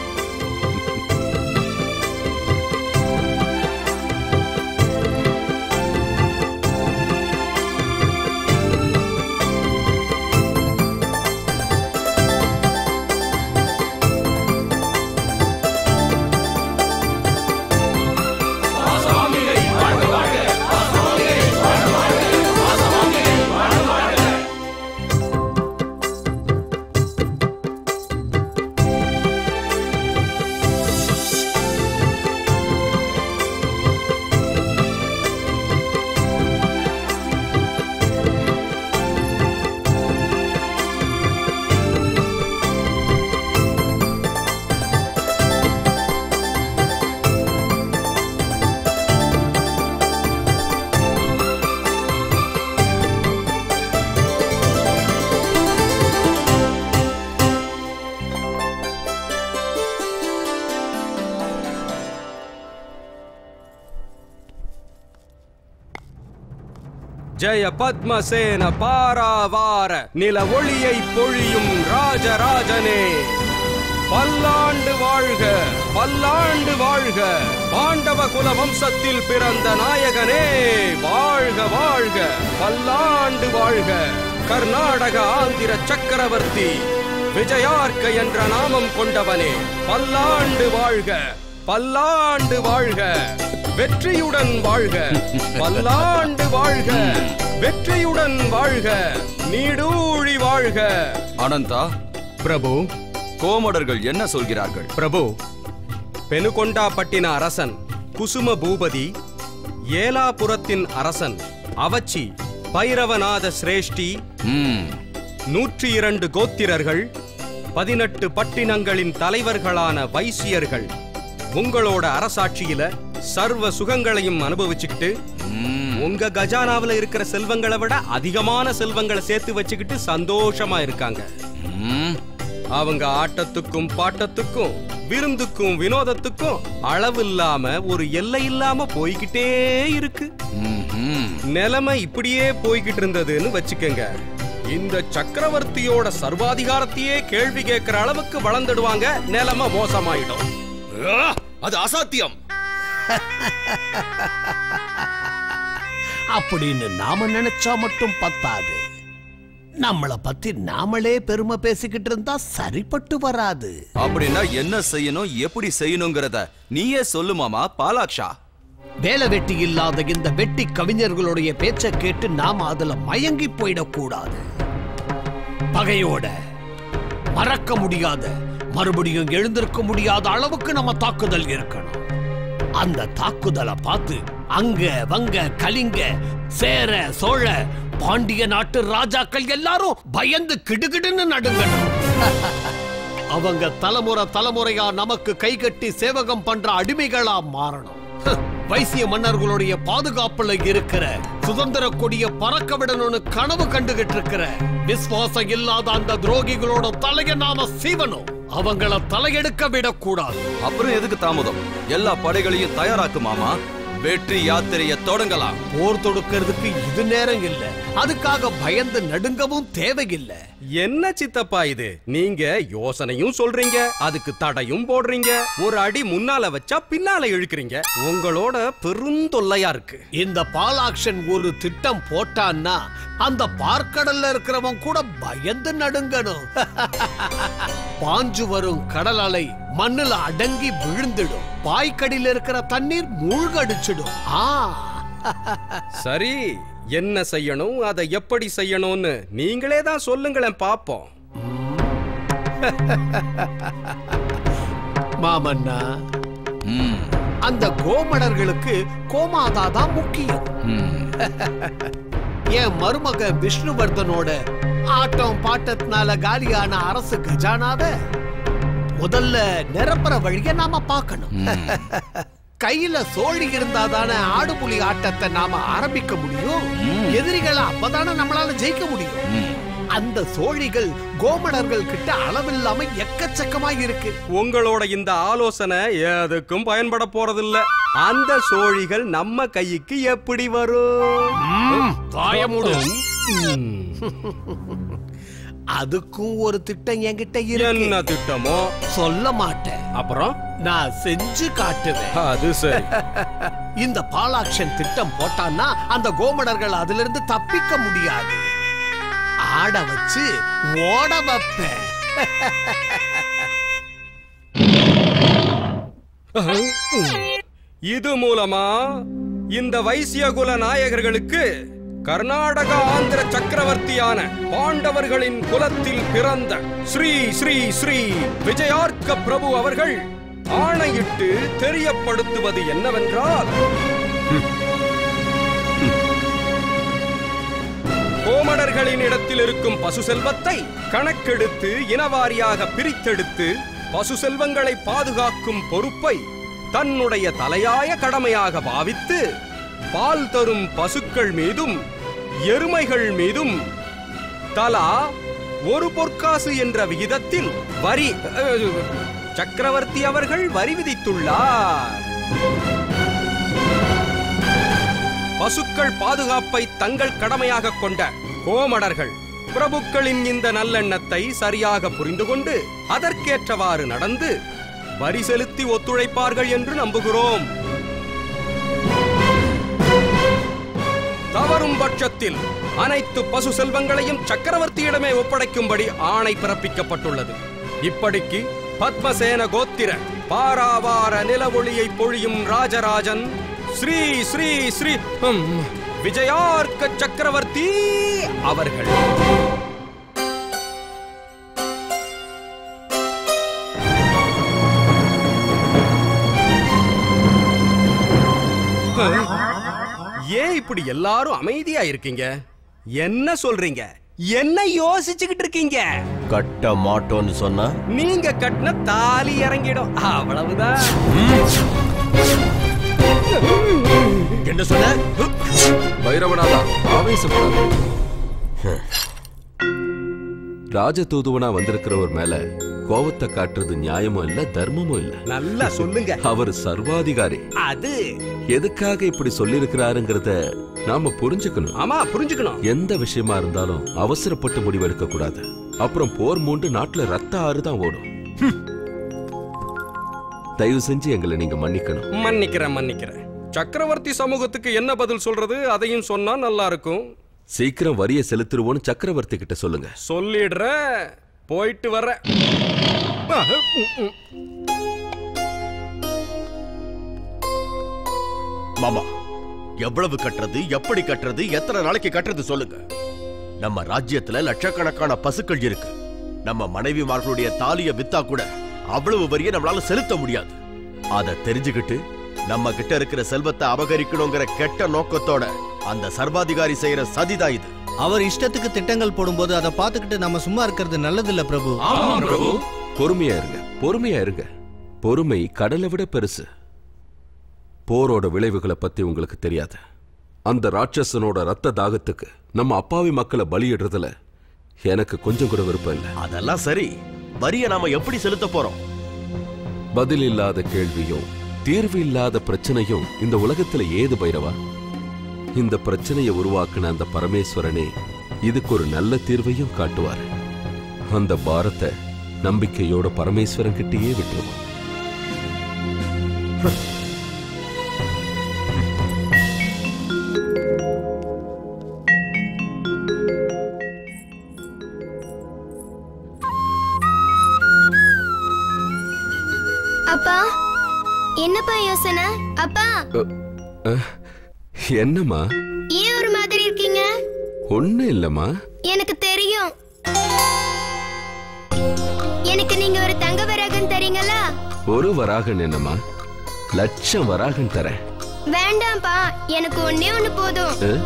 ஜெய பத்மசேன பாராவார நில ஒளியை பொழியும் ராஜராஜனே பல்லாண்டு வாழ்க பல்லாண்டு வாழ்க பாண்டவ குல வம்சத்தில் பிறந்த நாயகனே வாழ்க வாழ்க பல்லாண்டு வாழ்க கர்நாடக ஆந்திர சக்கரவர்த்தி விஜயார்க்க என்ற நாமம் கொண்டவனே பல்லாண்டு வாழ்க பல்லாண்டு வாழ்க வெற்றியுடன் வாழ்க பல்லாண்டு வாழ்க வெற்றியுடன் வாழ்க நீடூழி வாழ்க அனந்தா பிரபு கோமடர்கள் என்ன சொல்கிறார்கள் பிரபு பெனுகொண்டா பட்டின அரசன் குசும பூபதி ஏலாபுரத்தின் அரசன் அவச்சி பைரவநாத சிரேஷ்டி நூற்றி இரண்டு கோத்திரர்கள் பதினெட்டு பட்டினங்களின் தலைவர்களான வைசியர்கள் உங்களோட அரசாட்சியில சர்வ சுகங்களையும் அனுபவிச்சுக்கிட்டு உங்க கஜானாவுல இருக்கிற செல்வங்களை விட அதிகமான செல்வங்களை சேர்த்து வச்சுக்கிட்டு சந்தோஷமா இருக்காங்க அவங்க ஆட்டத்துக்கும் பாட்டத்துக்கும் விருந்துக்கும் வினோதத்துக்கும் அளவில்லாம ஒரு எல்லை இல்லாம போய்கிட்டே இருக்கு நிலைமை இப்படியே போய்கிட்டு இருந்ததுன்னு வச்சுக்கோங்க இந்த சக்கரவர்த்தியோட சர்வாதிகாரத்தையே கேள்வி கேட்கிற அளவுக்கு வளர்ந்துடுவாங்க நிலைமை மோசமாயிடும் அது அசாத்தியம் அப்படின்னு நாம நினைச்சா மட்டும் பத்தாது நம்மள பத்தி நாமளே பெருமை பேசிக்கிட்டு இருந்தா சரிப்பட்டு வராது அப்படின்னா என்ன செய்யணும் எப்படி செய்யணுங்கிறத நீயே சொல்லு மாமா பாலாக்ஷா வேலை வெட்டி இல்லாத இந்த வெட்டி கவிஞர்களுடைய பேச்சை கேட்டு நாம அதுல மயங்கி போயிடக்கூடாது பகையோட மறக்க முடியாத மறுபடியும் எழுந்திருக்க முடியாத அளவுக்கு நம்ம தாக்குதல் இருக்கணும் அந்த தாக்குதலை பார்த்து அங்க வங்க கலிங்க சேர சோழ பாண்டிய நாட்டு ராஜாக்கள் எல்லாரும் பயந்து கிடுகிடுன்னு நடுங்கணும் அவங்க தலைமுறை தலைமுறையா நமக்கு கைகட்டி சேவகம் பண்ற அடிமைகளா மாறணும் வைசிய மன்னர்களுடைய பாதுகாப்புல இருக்கிற சுதந்திர கொடிய பறக்க விடணும்னு கனவு கண்டுகிட்டு இருக்கிற விசுவாசம் இல்லாத அந்த துரோகிகளோட தலைய நாம சீவனும் அவங்கள தலையெடுக்க விடக்கூடாது அப்புறம் எதுக்கு தாமதம் எல்லா படைகளையும் தயாராக்கு மாமா வெற்றி யாத்திரையை தொடங்கலாம் போர் தொடுக்கிறதுக்கு இது நேரம் இல்ல அதுக்காக பயந்து நடுங்கவும் தேவையில்லை என்ன சித்தப்பா இது நீங்க யோசனையும் சொல்றீங்க அதுக்கு தடையும் போடுறீங்க ஒரு அடி முன்னால வச்சா பின்னால இழுக்கிறீங்க உங்களோட பெருந்தொல்லையா இருக்கு இந்த பாலாக்ஷன் ஒரு திட்டம் போட்டான்னா அந்த பார்க்கடல்ல இருக்கிறவன் கூட பயந்து நடுங்கணும் பாஞ்சு வரும் கடல் அலை மண்ணுல அடங்கி விழுந்துடும் பாய்க்கடியில இருக்கிற தண்ணீர் மூழ்கடிச்சிடும் ஆ சரி என்ன செய்யணும் அதை எப்படி செய்யணும்னு நீங்களே தான் சொல்லுங்களேன் பாப்போம் மாமன்னா அந்த கோமடர்களுக்கு கோமாதா தான் முக்கியம் என் மருமக விஷ்ணுவர்தனோட ஆட்டம் பாட்டத்தினால காலியான அரசு கஜானாவ முதல்ல நிரப்புற வழிய நாம பார்க்கணும் கையில சோழி இருந்தாதானே ஆடுபுலி ஆட்டத்தை நாம ஆரம்பிக்க முடியும் எதிரிகளை அப்பதானே நம்மளால ஜெயிக்க முடியும் அந்த சோழிகள் கோமடர்கள் கிட்ட அளவில்லாம எக்கச்சக்கமா இருக்கு உங்களோட இந்த ஆலோசனை எதுக்கும் பயன்பட போறதில்ல அந்த சோழிகள் நம்ம கைக்கு எப்படி வரும் காயமுடும் அதுக்கும் ஒரு திட்டம் என்கிட்ட இருக்கு என்ன திட்டமோ சொல்ல மாட்டேன் அப்புறம் நான் செஞ்சு காட்டுவேன் அது சரி இந்த பாலாக்ஷன் திட்டம் போட்டான்னா அந்த கோமடர்கள் அதுல இருந்து தப்பிக்க முடியாது ஆட வச்சு ஓட வைப்பேன் இது மூலமா இந்த வைசியகுல நாயகர்களுக்கு கர்நாடக ஆந்திர சக்கரவர்த்தியான பாண்டவர்களின் குலத்தில் பிறந்த ஸ்ரீ ஸ்ரீ ஸ்ரீ விஜயார்க்க பிரபு அவர்கள் ஆணையிட்டு தெரியப்படுத்துவது என்னவென்றால் கோமடர்களின் இடத்தில் இருக்கும் பசு செல்வத்தை கணக்கெடுத்து இனவாரியாக பிரித்தெடுத்து பசு செல்வங்களை பாதுகாக்கும் பொறுப்பை தன்னுடைய தலையாய கடமையாக பாவித்து பால் தரும் பசுக்கள் மீதும் எருமைகள் மீதும் தலா ஒரு பொற்காசு என்ற விகிதத்தில் வரி அஹ், சக்கரவர்த்தி அவர்கள் வரி விதித்துள்ளார் பசுக்கள் பாதுகாப்பை தங்கள் கடமையாக கொண்ட கோமடர்கள் பிரபுக்களின் இந்த நல்லெண்ணத்தை சரியாக புரிந்து கொண்டு அதற்கேற்றவாறு நடந்து வரி செலுத்தி ஒத்துழைப்பார்கள் என்று நம்புகிறோம் தவறும் பட்சத்தில் அனைத்து பசு செல்வங்களையும் சக்கரவர்த்தியிடமே ஒப்படைக்கும்படி ஆணை பிறப்பிக்கப்பட்டுள்ளது இப்படிக்கு பத்மசேன கோத்திர பாராவார நிலவொளியை பொழியும் ராஜராஜன் ஸ்ரீ ஸ்ரீ ஸ்ரீ ஹம், விஜயார்க்க சக்கரவர்த்தி அவர்கள் ஏன் இப்படி எல்லாரும் அமைதியா இருக்கீங்க என்ன சொல்றீங்க என்ன யோசிச்சுக்கிட்டு இருக்கீங்க கட்ட மாட்டோன்னு சொன்னா நீங்க கட்டின தாலி இறங்கிடும் அவ்வளவுதான் என்ன சொன்ன பைரவனாதா ஆவேசப்படாத ராஜதூதுவனா வந்திருக்கிறவர் மேல கோவத்தை காட்டுறது நியாயமும் இல்ல தர்மமும் இல்ல நல்லா சொல்லுங்க அவர் சர்வாதிகாரி அது எதுக்காக இப்படி சொல்லியிருக்கிறாருங்கிறத நாம புரிஞ்சுக்கணும் ஆமா புரிஞ்சுக்கணும் எந்த விஷயமா இருந்தாலும் அவசரப்பட்டு முடிவெடுக்க கூடாது அப்புறம் போர் மூண்டு நாட்டுல ரத்த ஆறு தான் ஓடும் தயவு செஞ்சு எங்களை நீங்க மன்னிக்கணும் மன்னிக்கிறேன் மன்னிக்கிறேன் சக்கரவர்த்தி சமூகத்துக்கு என்ன பதில் சொல்றது அதையும் சொன்னா நல்லா இருக்கும் சீக்கிரம் வரியை செலுத்துருவோன்னு சக்கரவர்த்தி கிட்ட சொல்லுங்க சொல்லிடுறேன் போயிட்டு வரேன் மாமா எவ்வளவு கட்டுறது எப்படி கட்டுறது எத்தனை நாளைக்கு கட்டுறது சொல்லுங்க நம்ம ராஜ்யத்துல லட்சக்கணக்கான பசுக்கள் இருக்கு நம்ம மனைவிமார்களுடைய தாலிய வித்தா கூட அவ்வளவு வரியை நம்மளால செலுத்த முடியாது அத தெரிஞ்சுக்கிட்டு நம்ம கிட்ட இருக்கிற செல்வத்தை அபகரிக்கணுங்கிற கெட்ட நோக்கத்தோட அந்த சர்வாதிகாரி செய்யற சதிதான் இது அவர் இஷ்டத்துக்கு திட்டங்கள் போடும்போது அதை பார்த்துக்கிட்டு நம்ம சும்மா இருக்கிறது நல்லதில்ல பிரபு பொறுமையா இருங்க பொறுமையா இருங்க பொறுமை கடலை விட பெருசு போரோட விளைவுகளை பத்தி உங்களுக்கு தெரியாது அந்த ராட்சசனோட ரத்த தாகத்துக்கு நம்ம அப்பாவி மக்களை பலியிடுறதுல எனக்கு கொஞ்சம் கூட விருப்பம் இல்லை அதெல்லாம் சரி வரிய நாம எப்படி செலுத்த போறோம் பதில் இல்லாத கேள்வியும் தீர்வு இல்லாத பிரச்சனையும் இந்த உலகத்துல ஏது பைரவா இந்த பிரச்சனையை உருவாக்குன அந்த பரமேஸ்வரனே இதுக்கு ஒரு நல்ல தீர்வையும் காட்டுவார் அந்த பாரத்தை நம்பிக்கையோட பரமேஸ்வரன் கிட்டேயே விட்டுருவோம் அப்பா என்னப்பா யோசனை அப்பா அஹ், என்னம்மா ஏன் ஒரு மாதிரி இருக்கீங்க ஒண்ணு இல்லம்மா எனக்கு தெரியும் எனக்கு நீங்க ஒரு தங்க விறகன் தரீங்களா ஒரு வராகன் என்னம்மா லட்சம் வராகன் தரேன் வேண்டாம்ப்பா எனக்கு ஒண்ணே ஒண்ணு போதும் அஹ்?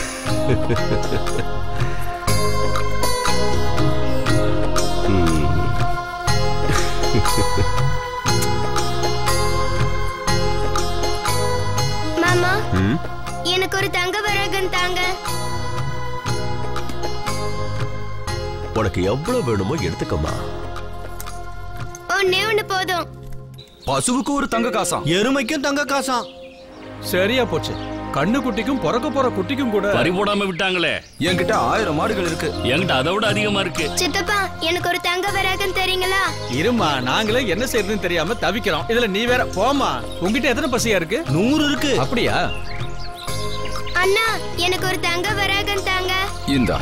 ம். மாமா ம்? எனக்கு ஒரு தங்க விறகன் தாங்க உனக்கு எவ்வளவு வேணுமோ எடுத்துக்கம்மா ஒண்ணே ஒண்ணு போதும் பசுவுக்கு ஒரு தங்க காசா எருமைக்கும் தங்க காசாம் சரியா போச்சு கண்ணு குட்டிக்கும் பிறக்க போற குட்டிக்கும் கூட பறி போடாம விட்டாங்களே என்கிட்ட ஆயிரம் மாடுகள் இருக்கு என்கிட்ட அதை விட அதிகமா இருக்கு சித்தப்பா எனக்கு ஒரு தங்க விறகன் தரீங்களா இருமா நாங்களே என்ன செய்யறதுன்னு தெரியாம தவிக்கிறோம் இதுல நீ வேற போமா உங்ககிட்ட எத்தனை பசியா இருக்கு நூறு இருக்கு அப்படியா அண்ணா எனக்கு ஒரு தங்க விறகன் தாங்க இந்தா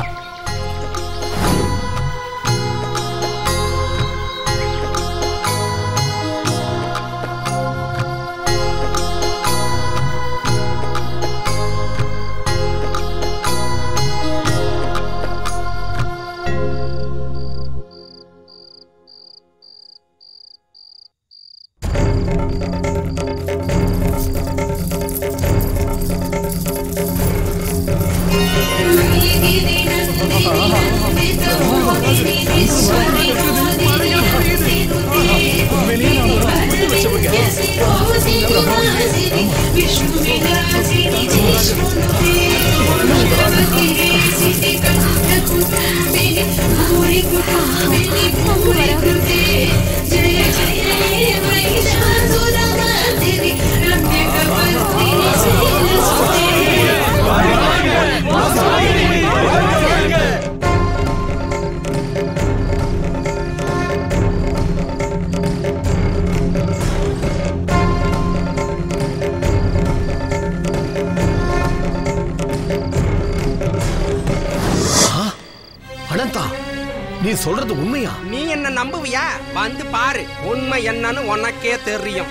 அனந்தா நீ சொல்றது உண்மையா நீ என்ன நம்புவியா வந்து பாரு உண்மை என்னன்னு உனக்கே தெரியும்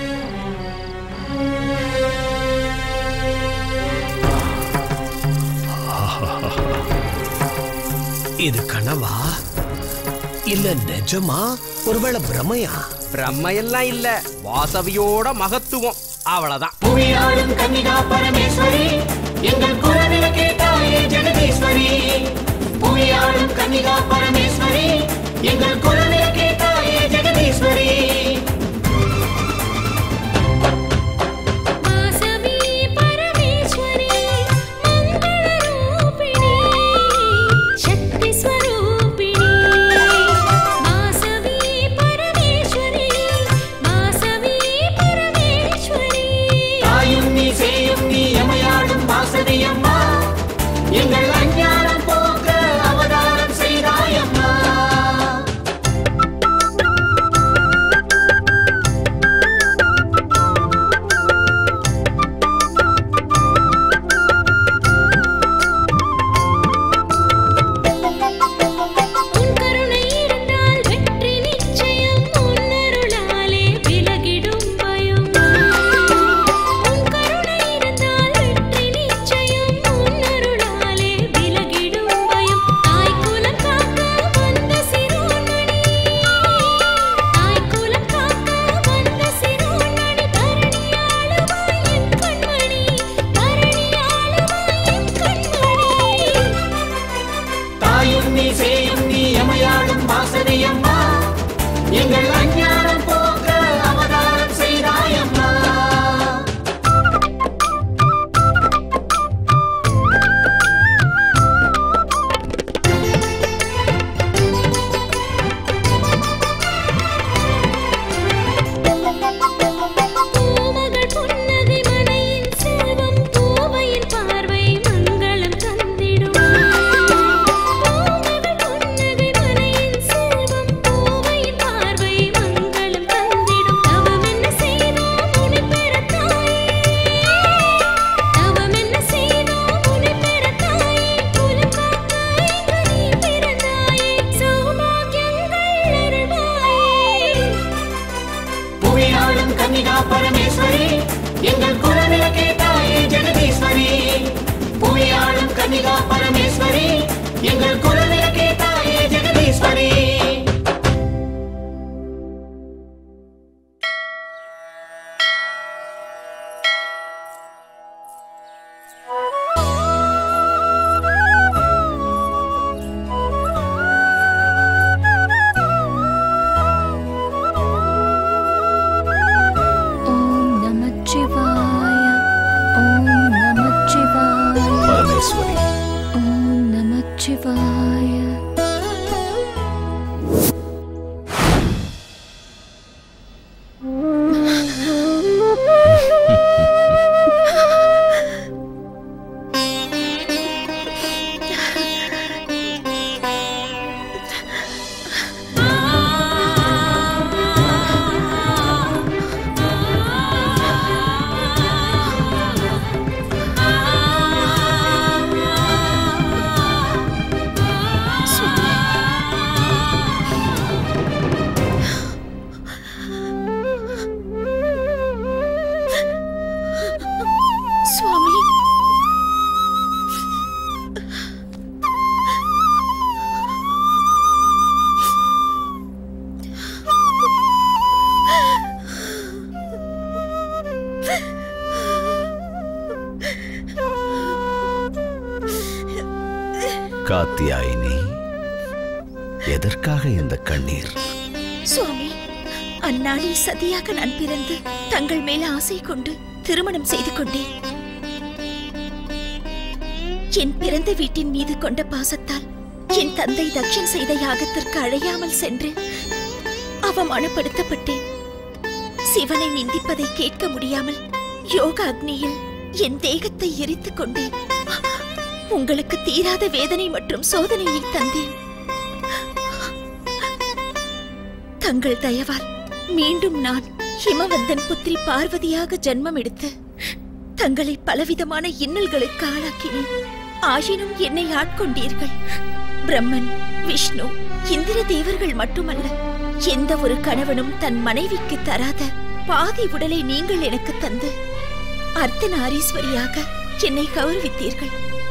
இது கனவா இல்ல நிஜமா ஒருவேளை பிரமையா பிரம்மையெல்லாம் இல்ல வாசவியோட மகத்துவம் அவ்வளவுதான் புவியாளும் கன்னிகா பரமேஸ்வரி எங்கள் குரவில கேட்டாயே ஜெகதீஸ்வரி புவியாளும் கன்னிகா பரமேஸ்வரி எங்கள் குரவில கேட்டாயே ஜெகதீஸ்வரி வாசவி பரமேஸ்வரி மங்களரூபிணி சக்தி ஸ்வரூபிணி கன்னிகா பரமேஸ்வரி எங்கள் குலவிளக்கே தாயே ஜெகதீஸ்வரி ஓம் நமச்சிவாய ஓம் நமச்சிவாய பரமேஸ்வரி ஓம் நமச்சிவாய சுவாமி காத்தியாயினி எதற்காக இந்த கண்ணீர் சுவாமி அந்நாளில் சதியாக நான் பிறந்து தங்கள் மேல ஆசை கொண்டு திருமணம் செய்து கொண்டேன் என் பிறந்த வீட்டின் மீது கொண்ட பாசத்தால் என் தந்தை தக்ஷன் செய்த யாகத்திற்கு அழையாமல் சென்று அவமானப்படுத்தப்பட்டேன் சிவனை நிந்திப்பதை கேட்க முடியாமல் யோக அக்னியில் என் தேகத்தை எரித்துக் கொண்டேன் உங்களுக்கு தீராத வேதனை மற்றும் சோதனையை தந்தேன் தங்கள் தயவால் மீண்டும் நான் ஹிமவந்தன் புத்திரி பார்வதியாக ஜன்மம் எடுத்து தங்களை பலவிதமான இன்னல்களுக்கு ஆளாக்கினேன் ஆயினும் என்னை ஆட்கொண்டீர்கள் பிரம்மன் விஷ்ணு இந்திர தேவர்கள் மட்டுமல்ல எந்த ஒரு கணவனும் தன் மனைவிக்கு தராத பாதி உடலை நீங்கள் எனக்கு தந்து அர்த்தநாரீஸ்வரியாக என்னை கௌரவித்தீர்கள்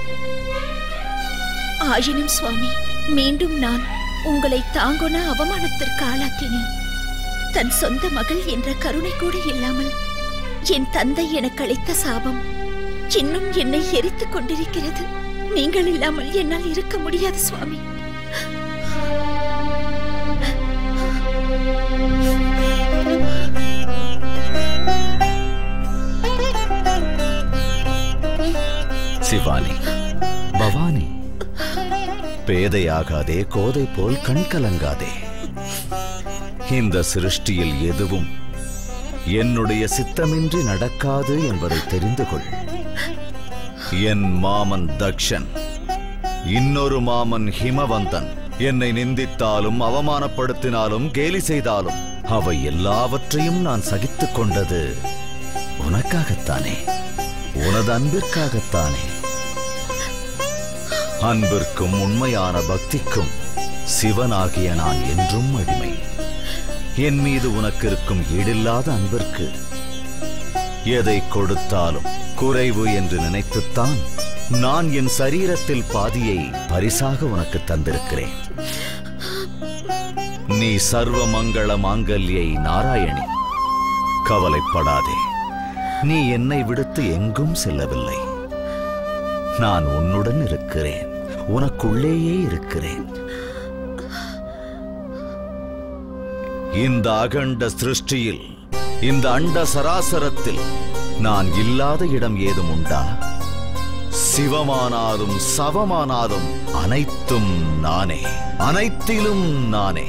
ஆயினும் சுவாமி மீண்டும் நான் உங்களை தாங்கொன அவமானத்திற்கு ஆளாக்கினேன் தன் சொந்த மகள் என்ற கருணை கூட இல்லாமல் என் தந்தை எனக்கு அளித்த சாபம் இன்னும் என்னை எரித்துக் கொண்டிருக்கிறது நீங்கள் இல்லாமல் என்னால் இருக்க முடியாது சுவாமி சிவானி பவானி பேதையாகாதே கோதை போல் கண் கலங்காதே இந்த சிருஷ்டியில் எதுவும் என்னுடைய சித்தமின்றி நடக்காது என்பதை தெரிந்து கொள் என் மாமன் தக்ஷன் இன்னொரு மாமன் ஹிமவந்தன் என்னை நிந்தித்தாலும் அவமானப்படுத்தினாலும் கேலி செய்தாலும் அவை எல்லாவற்றையும் நான் சகித்துக் கொண்டது உனக்காகத்தானே உனது அன்பிற்காகத்தானே அன்பிற்கும் உண்மையான பக்திக்கும் சிவனாகிய நான் என்றும் அடிமை என் மீது உனக்கு இருக்கும் ஈடில்லாத அன்பிற்கு எதை கொடுத்தாலும் குறைவு என்று நினைத்துத்தான் நான் என் சரீரத்தில் பாதியை பரிசாக உனக்கு தந்திருக்கிறேன் நீ சர்வ மங்கள மாங்கல்யை நாராயணி கவலைப்படாதே நீ என்னை விடுத்து எங்கும் செல்லவில்லை நான் உன்னுடன் இருக்கிறேன் உனக்குள்ளேயே இருக்கிறேன் இந்த அகண்ட சிருஷ்டியில் இந்த அண்ட சராசரத்தில் நான் இல்லாத இடம் ஏதும் உண்டா சிவமானாலும் சவமானாலும் அனைத்தும் நானே அனைத்திலும் நானே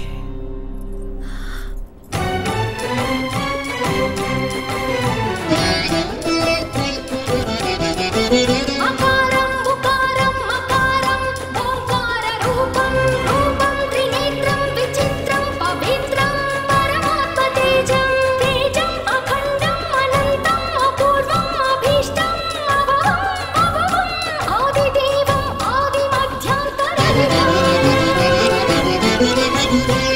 அகாரம் உகாரம் மகாரம் ஓங்கார ரூபம் ரூபம் திரிநேத்ரம் விசித்ரம் பவித்ரம் பரமாத்ம தேஜம் தேஜம் அகண்டம் அனந்தம் அபூர்வம் அபீஷ்டம் அவஹம் அவஹம் ஆதிதேவம் ஆதிமத்யாந்தரம்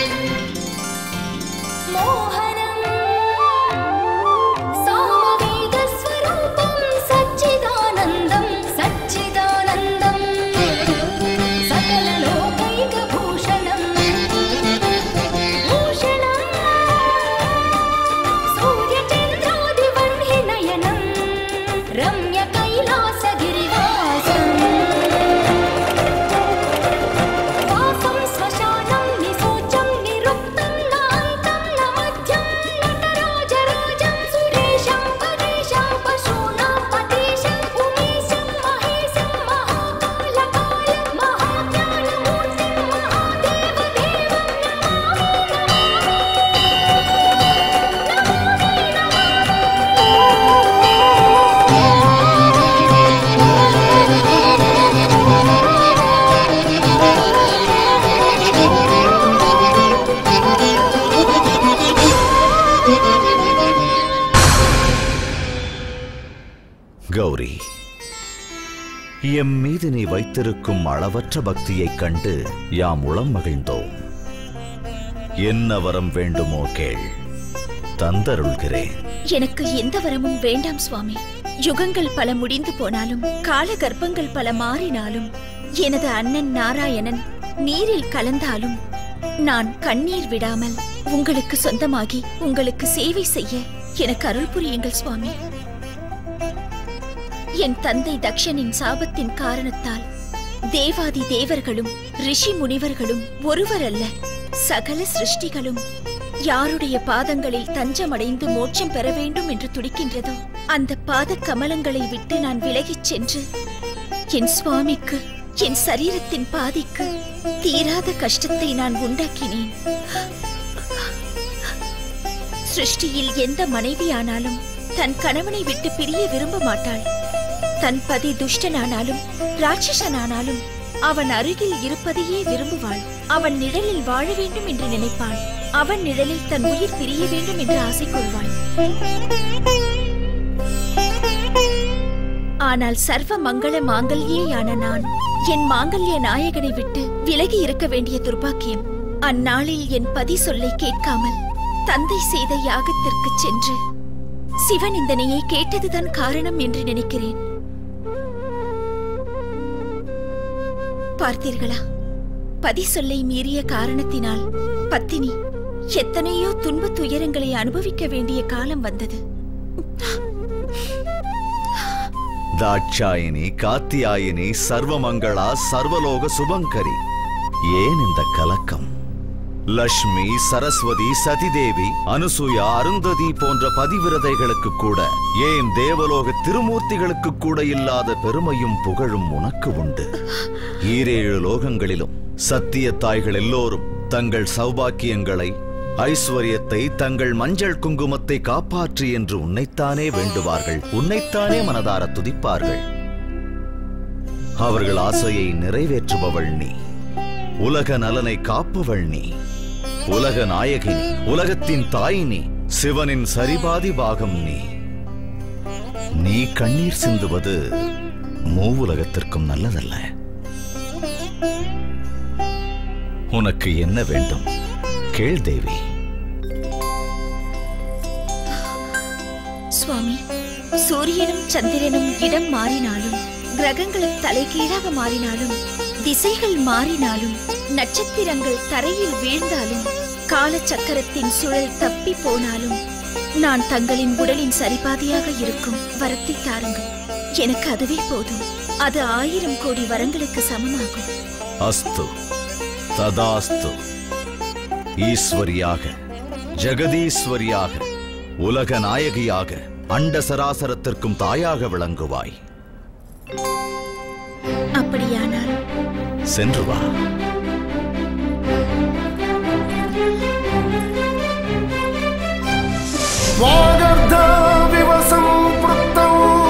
எம் மீது நீ வைத்திருக்கும் அளவற்ற பக்தியைக் கண்டு யாம் உளம் மகிழ்ந்தோம் என்ன வரம் வேண்டுமோ கேள் தந்தருள்கிறேன் எனக்கு எந்த வரமும் வேண்டாம் சுவாமி யுகங்கள் பல முடிந்து போனாலும் கால கர்ப்பங்கள் பல மாறினாலும் எனது அண்ணன் நாராயணன் நீரில் கலந்தாலும் நான் கண்ணீர் விடாமல் உங்களுக்கு சொந்தமாகி உங்களுக்கு சேவை செய்ய எனக்கு அருள் புரியுங்கள் சுவாமி என் தந்தை தக்ஷனின் சாபத்தின் காரணத்தால் தேவாதி தேவர்களும் ரிஷி முனிவர்களும் ஒருவரல்ல சகல சிருஷ்டிகளும் யாருடைய பாதங்களில் தஞ்சமடைந்து மோட்சம் பெற வேண்டும் என்று துடிக்கின்றதோ அந்த பாத கமலங்களை விட்டு நான் விலகிச் சென்று என் சுவாமிக்கு என் சரீரத்தின் பாதிக்கு தீராத கஷ்டத்தை நான் உண்டாக்கினேன் சிருஷ்டியில் எந்த மனைவியானாலும் தன் கணவனை விட்டு பிரிய விரும்ப மாட்டாள் தன் பதி துஷ்டனானாலும் ராட்சசனானாலும் அவன் அருகில் இருப்பதையே விரும்புவாள் அவன் நிழலில் வாழ வேண்டும் என்று நினைப்பாள் அவன் நிழலில் தன் உயிர் பிரிய வேண்டும் என்று ஆசை கொள்வாள் ஆனால் சர்வ மங்கள மாங்கல்யேயான நான் என் மாங்கல்ய நாயகனை விட்டு விலகி இருக்க வேண்டிய துர்பாக்கியம் அந்நாளில் என் பதி சொல்லை கேட்காமல் தந்தை செய்த யாகத்திற்கு சென்று சிவநிந்தனையை கேட்டதுதான் காரணம் என்று நினைக்கிறேன் பார்த்தீர்களா பதி சொல்லை மீறிய காரணத்தினால் பத்தினி எத்தனையோ துன்பத் துயரங்களை அனுபவிக்க வேண்டிய காலம் வந்தது தாட்சாயினி காத்தியாயினி சர்வமங்களா சர்வலோக சுபங்கரி ஏன் இந்த கலக்கம் லக்ஷ்மி சரஸ்வதி சதிதேவி அனுசூயா அருந்ததி போன்ற பதிவிரதைகளுக்கு கூட ஏன் தேவலோக திருமூர்த்திகளுக்கு கூட இல்லாத பெருமையும் புகழும் உனக்கு உண்டு ஈரேழு லோகங்களிலும் சத்திய தாய்கள் எல்லோரும் தங்கள் சௌபாக்கியங்களை ஐஸ்வர்யத்தை தங்கள் மஞ்சள் குங்குமத்தை காப்பாற்று என்று உன்னைத்தானே வேண்டுவார்கள் உன்னைத்தானே மனதார துதிப்பார்கள் அவர்கள் ஆசையை நிறைவேற்றுபவள் நீ உலக நலனை காப்பவள் நீ உலக நாயகி நீ உலகத்தின் தாய் நீ சிவனின் சரிபாதி பாகம் நீ நீ கண்ணீர் சிந்துவது மூவுலகத்திற்கும் நல்லதல்ல உனக்கு என்ன வேண்டும் கேள் தேவி சுவாமி சூரியனும் சந்திரனும் இடம் மாறினாலும் கிரகங்களும் தலைகீழாக மாறினாலும் திசைகள் மாறினாலும் நட்சத்திரங்கள் தரையில் வீழ்ந்தாலும் காலச்சக்கரத்தின் சுழல் தப்பி போனாலும் நான் தங்களின் உடலின் சரிபாதியாக இருக்கும் வரத்தை தாருங்கள் எனக்கு அதுவே போதும் அது ஆயிரம் கோடி வரங்களுக்கு சமமாகும் அஸ்து ததாஸ்து ஈஸ்வரியாக ஜெகதீஸ்வரியாக உலக நாயகியாக அண்ட சராசரத்திற்கும் தாயாக விளங்குவாய் அப்படியானால் சென்று வா वागर्धविव सम्पृक्तौ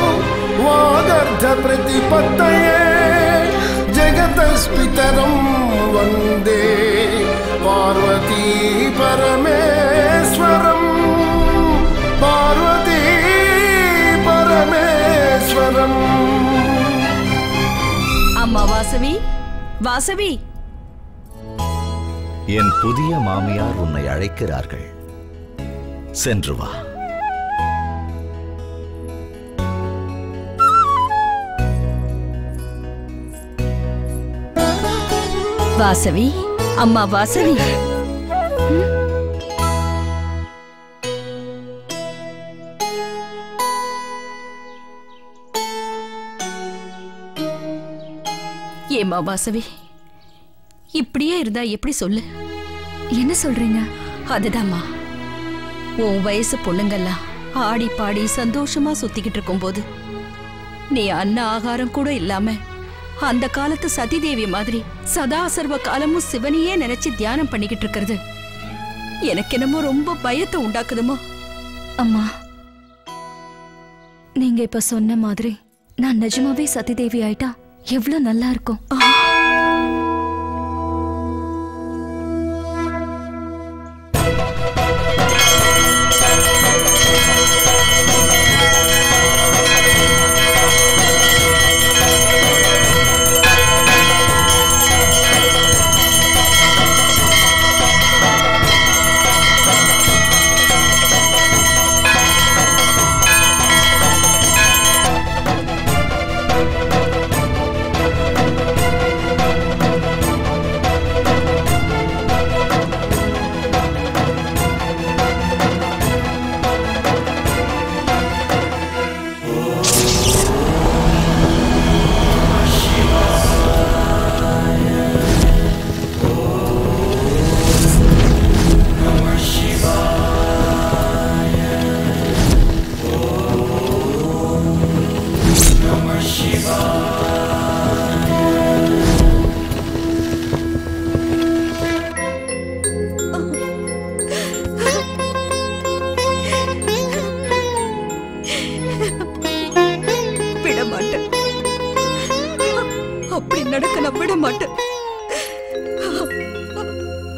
वागर्धप्रतिपत्तये जगतस्पितरं वन्दे पार्वती परमेश्वरम् पार्वती परमेश्वरम् அம்மா வாசவி வாசவி என் புதிய மாமியார் உன்னை அழைக்கிறார்கள் சென்று வா வாசவி அம்மா வாசவி ஏம்மா வாசவி இப்படியே இருந்தா எப்படி சொல்லு என்ன சொல்றீங்க அதுதாம்மா உன் வயசு பொண்ணுங்கெல்லாம் ஆடி பாடி சந்தோஷமா சுத்திக்கிட்டு இருக்கும்போது நீ அன்ன ஆகாரம் கூட இல்லாம அந்த காலத்து சதிதேவி மாதிரி சதா சர்வ காலமும் சிவனையே நினைச்சு தியானம் பண்ணிக்கிட்டு இருக்கிறது எனக்கு என்னமோ ரொம்ப பயத்தை உண்டாக்குதுமா அம்மா நீங்க இப்ப சொன்ன மாதிரி நான் நிஜமாவே சதிதேவி ஆயிட்டா எவ்வளவு நல்லா இருக்கும்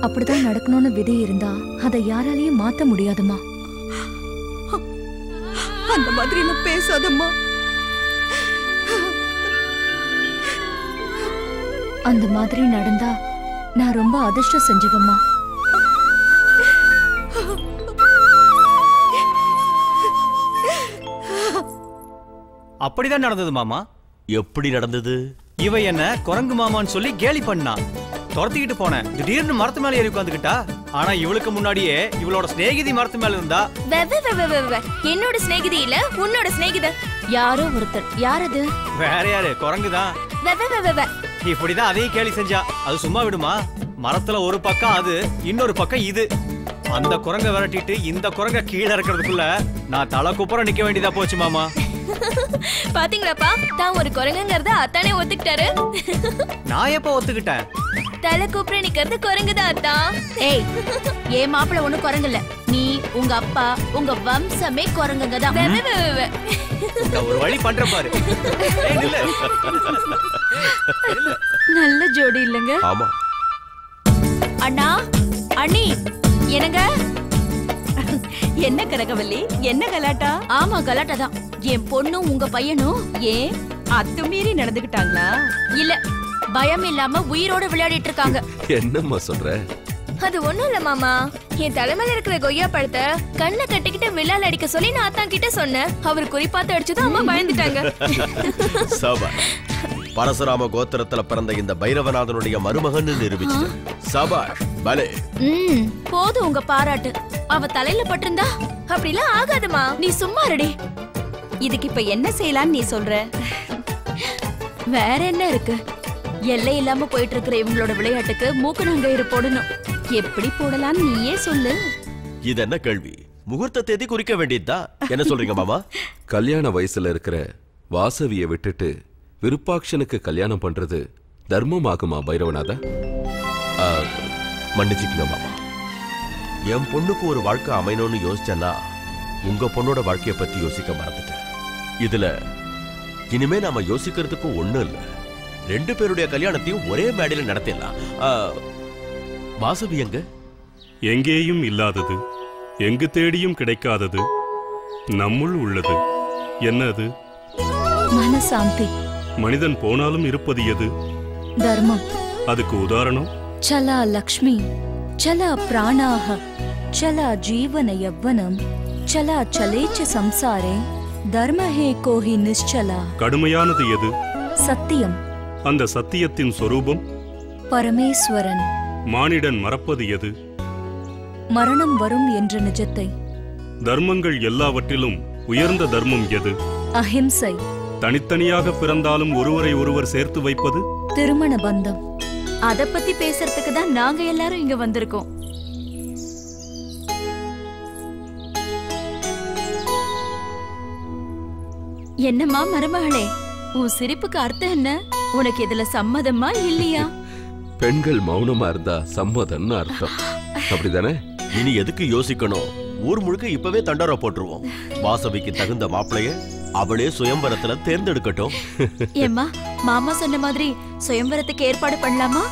அப்படிதான் நடக்கணும்னு விதி இருந்தா அதை யாராலையும் மாத்த முடியாதுமா அந்த மாதிரி எல்லாம் பேசாதம்மா அந்த மாதிரி நடந்தா நான் ரொம்ப அதிர்ஷ்டம் செஞ்சுவம்மா அப்படிதான் நடந்தது மாமா எப்படி நடந்தது இவ என்ன குரங்கு மாமான்னு சொல்லி கேலி பண்ணான் துரத்திக்கிட்டு போனேன் திடீர்னு மரத்து மேல ஏறி உட்காந்துக்கிட்டா ஆனா இவளுக்கு முன்னாடியே இவளோட சிநேகிதி மரத்து மேல இருந்தா வெ, வெ, வெ, வெ, வெ, வெ. என்னோட சிநேகிதி இல்ல உன்னோட சிநேகித யாரோ ஒருத்தர் யார் அது வேற யாரு குரங்கு தான் வெ, வெ, வெ, வெ, வெ. இப்படிதான் அதையும் கேலி செஞ்சா அது சும்மா விடுமா மரத்துல ஒரு பக்கம் அது இன்னொரு பக்கம் இது அந்த குரங்க விரட்டிட்டு இந்த குரங்க கீழே இருக்கிறதுக்குள்ள நான் தலை குப்புறம் நிக்க வேண்டியதா போச்சு மாமா பாத்தீங்களாப்பா தான் ஒரு குரங்குங்கிறத அத்தானே ஒத்துக்கிட்டாரு நான் எப்ப ஒத்துக்கிட்டேன் தலை கூப்பிட நிக்கிறது குரங்குதான் அத்தான் ஏய் ஏ மாப்பிள்ள ஒண்ணு குரங்கு இல்ல நீ உங்க அப்பா உங்க வம்சமே குரங்குங்க தான் நான் ஒரு வழி பண்ற பாரு ஏய், நில்லு. நல்ல ஜோடி இல்லங்க ஆமா அண்ணா அண்ணி என்னங்க என்ன கனகவல்லி என்ன கலாட்டா ஆமா கலாட்டா தான் என் பொண்ணும் உங்க பையனும் ஏன் அத்துமீறி நடந்துக்கிட்டாங்களா இல்ல பயம் இல்லாம உயிரோட விளையாடிட்டு இருக்காங்க என்னம்மா சொல்ற அது ஒண்ணும் இல்ல மாமா என் தலைமையில இருக்கிற கொய்யா பழத்தை கண்ணை கட்டிக்கிட்டு வில்லால் அடிக்க சொல்லி நான் அத்தான் கிட்ட சொன்னேன் அவர் குறிப்பாத்து அடிச்சதும் அம்மா பயந்துட்டாங்க சபாஷ் பரசுராம கோத்திரத்துல பிறந்த இந்த பைரவநாதனுடைய மருமகன் நிரூபிச்சு சபாஷ் பலே ம் போதும் உங்க பாராட்டு அவ தலையில பட்டிருந்தா அப்படிலாம் ஆகாதுமா நீ சும்மா ரெடி இதுக்கு இப்ப என்ன செய்யலாம்னு நீ சொல்ற வேற என்ன இருக்கு எல்லை இல்லாம போயிட்டு இருக்கிற இவங்களோட விளையாட்டுக்கு மூக்கு நங்கயிறு போடணும் எப்படி போடலாம்னு நீயே சொல்லு இது என்ன கேள்வி முகூர்த்த தேதி குறிக்க வேண்டியதா என்ன சொல்றீங்க மாமா கல்யாண வயசுல இருக்கிற வாசவிய விட்டுட்டு விருப்பாக்ஷனுக்கு கல்யாணம் பண்றது தர்மமாகுமா பைரவநாதா ஆ, மன்னிச்சுக்கங்க மாமா என் பொண்ணுக்கு ஒரு வாழ்க்கை அமையணும்னு யோசிச்சேன்னா உங்க பொண்ணோட வாழ்க்கைய பத்தி யோசிக்க மறந்துட்டேன் இதுல இனிமே நாம யோசிக்கிறதுக்கு ஒண்ணும் இல்ல ரெண்டு பேருடைய கல்யாணத்தையும் ஒரே மேடையில நடத்திடலாம் ஆ, வாசவி எங்க எங்கேயும் இல்லாதது எங்கு தேடியும் கிடைக்காதது நம்முள் உள்ளது என்ன அது மனசாந்தி மனிதன் போனாலும் இருப்பது எது தர்மம் அதுக்கு உதாரணம் ಚಲ ಲಕ್ಷ್ಮಿ ಚಲ ಪ್ರಾಣಾಹ ಚಲ ಜೀವನ ಯವ್ವನಂ ಚಲ ಚಲೇಚ ಸಂಸಾರೇ ಧರ್ಮ ಹೇ ಕೋಹಿ ನಿಶ್ಚಲ கடுமையானது எது சத்தியம் அந்த சத்தியத்தின் சொரூபம் பரமேஸ்வரன் மானிடன் மறப்பது எது மரணம் வரும் என்ற நிஜத்தை தர்மங்கள் எல்லாவற்றிலும் உயர்ந்த தர்மம் எது அஹிம்சை தனித்தனியாக பிறந்தாலும் ஒருவரை ஒருவர் சேர்த்து வைப்பது திருமண பந்தம் அத பத்தி பேசுறதுக்கு தான் நாங்க எல்லாரும் இங்க வந்திருக்கோம் என்னம்மா மருமகளே உன் சிரிப்புக்கு அர்த்தம் என்ன உனக்கு இதுல சம்மதமா இல்லையா பெண்கள் மௌனமா இருந்தா சம்மதம்னு அர்த்தம் அப்படிதானே இனி எதுக்கு யோசிக்கணும் ஊர் முழுக்க இப்பவே தண்டோரா போட்டுருவோம் வாசவிக்கு தகுந்த மாப்பிளைய அவளே சுயம்பரத்துல தேர்ந்தெடுக்கட்டும் ஏம்மா மாமா சொன்ன மாதிரி சுயம்பரத்துக்கு ஏற்பாடு பண்ணலாமா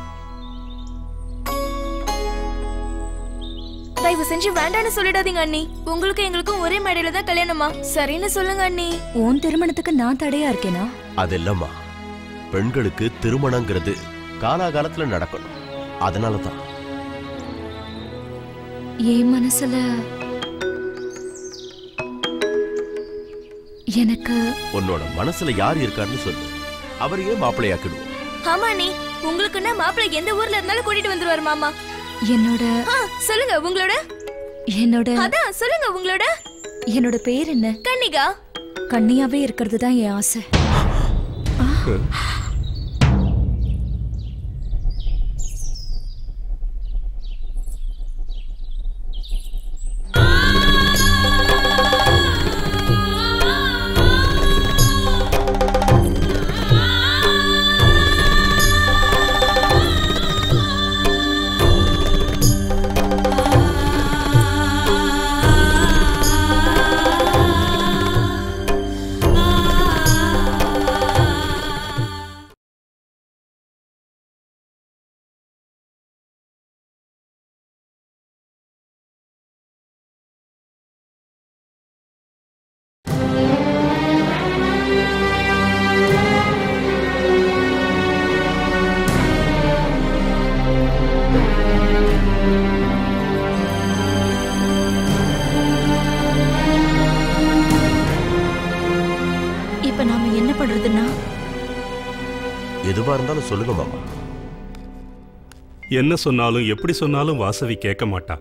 தயவு செஞ்சு வேண்டாம்னு சொல்லிடாதீங்க அண்ணி உங்களுக்கு எங்களுக்கும் ஒரே மேடையில தான் கல்யாணமா சரின்னு சொல்லுங்க அண்ணி உன் திருமணத்துக்கு நான் தடையா இருக்கேனா அதெல்லாமா பெண்களுக்கு திருமணங்கிறது காலாகாலத்துல நடக்கணும் அதனாலதான் என் மனசுல எனக்கு உன்னோட மனசுல யார் இருக்காருன்னு சொல்லு அவரையே மாப்பிள்ளையாக்கிடுவோம் ஆமா அண்ணி உங்களுக்குன்னா மாப்பிள்ளை எந்த ஊர்ல இருந்தாலும் கூட்டிட்டு வந்துருவாரு மாமா என்னோட ஆ, சொல்லுங்க உங்களோட என்னோட அதான் சொல்லுங்க உங்களோட என்னோட பேர் என்ன கன்னிகா கன்னியாவே இருக்கிறது தான் என் ஆசை சொல்லுங்க மாமா என்ன சொன்னாலும் எப்படி சொன்னாலும் வாசவி கேட்க மாட்டா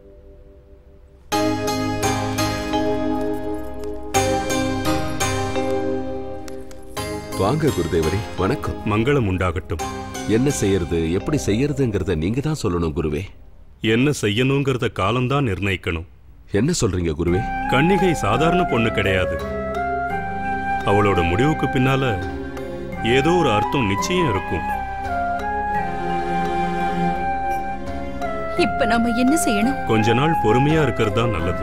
வாங்க குருதேவரே வணக்கம் மங்களம் உண்டாகட்டும் என்ன செய்யறது எப்படி செய்யறதுங்கிறத நீங்க தான் சொல்லணும் குருவே என்ன செய்யணுங்கிறத காலம்தான் நிர்ணயிக்கணும் என்ன சொல்றீங்க குருவே கன்னிகை சாதாரண பொண்ணு கிடையாது அவளோட முடிவுக்கு பின்னால ஏதோ ஒரு அர்த்தம் நிச்சயம் இருக்கும் இப்ப நாம என்ன செய்யணும் கொஞ்ச நாள் பொறுமையா இருக்கிறது தான் நல்லது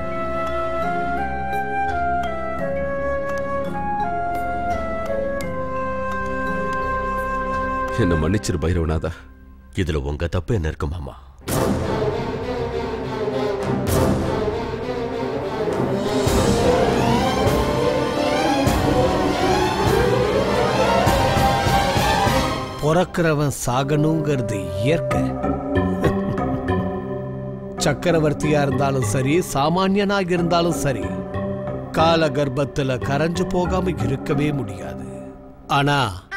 என்ன மன்னிச்சிரு பைரவநாதா இதுல உங்க தப்பு என்ன இருக்கு மாமா பிறக்கிறவன் சாகணுங்கிறது இயற்கை சக்கரவர்த்தியா இருந்தாலும் சரி சாமானியனாக இருந்தாலும் சரி கால கர்ப்பத்துல கரைஞ்சு போகாம இருக்கவே முடியாது ஆனா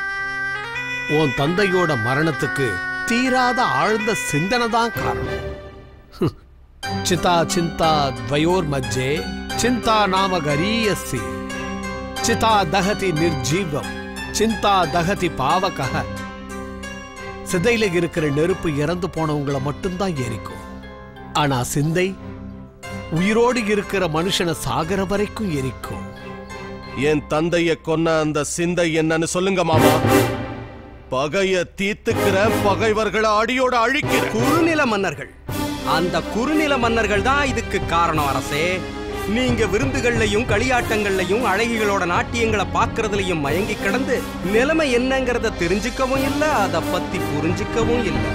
உன் தந்தையோட மரணத்துக்கு தீராத ஆழ்ந்த சிந்தனை தான் காரணம் ஹம். சிதா சிந்தா துவயோர் மஜ்ஜே சிந்தா நாம கரீயசி சிதா தகதி நிர்ஜீவம் சிந்தா தகதி பாவகः சிதையில இருக்கிற நெருப்பு இறந்து போனவங்கள மட்டும்தான் எரிக்கும் ஆனா சிந்தை உயிரோடு இருக்கிற மனுஷனை சாகர வரைக்கும் எரிக்கும் என் தந்தைய கொன்ன அந்த சிந்தை என்னன்னு சொல்லுங்க மாமா பகைய தீத்துக்கிற பகைவர்களை அடியோட அழிக்கிற குறுநில மன்னர்கள் அந்த குறுநில மன்னர்கள் தான் இதுக்கு காரணம் அரசே நீங்க விருந்துகள்லையும் களியாட்டங்கள்லையும் அழகிகளோட நாட்டியங்களை பார்க்கறதுலயும் மயங்கி கிடந்து நிலைமை என்னங்கறத தெரிஞ்சுக்கவும் இல்ல அத பத்தி புரிஞ்சுக்கவும் இல்ல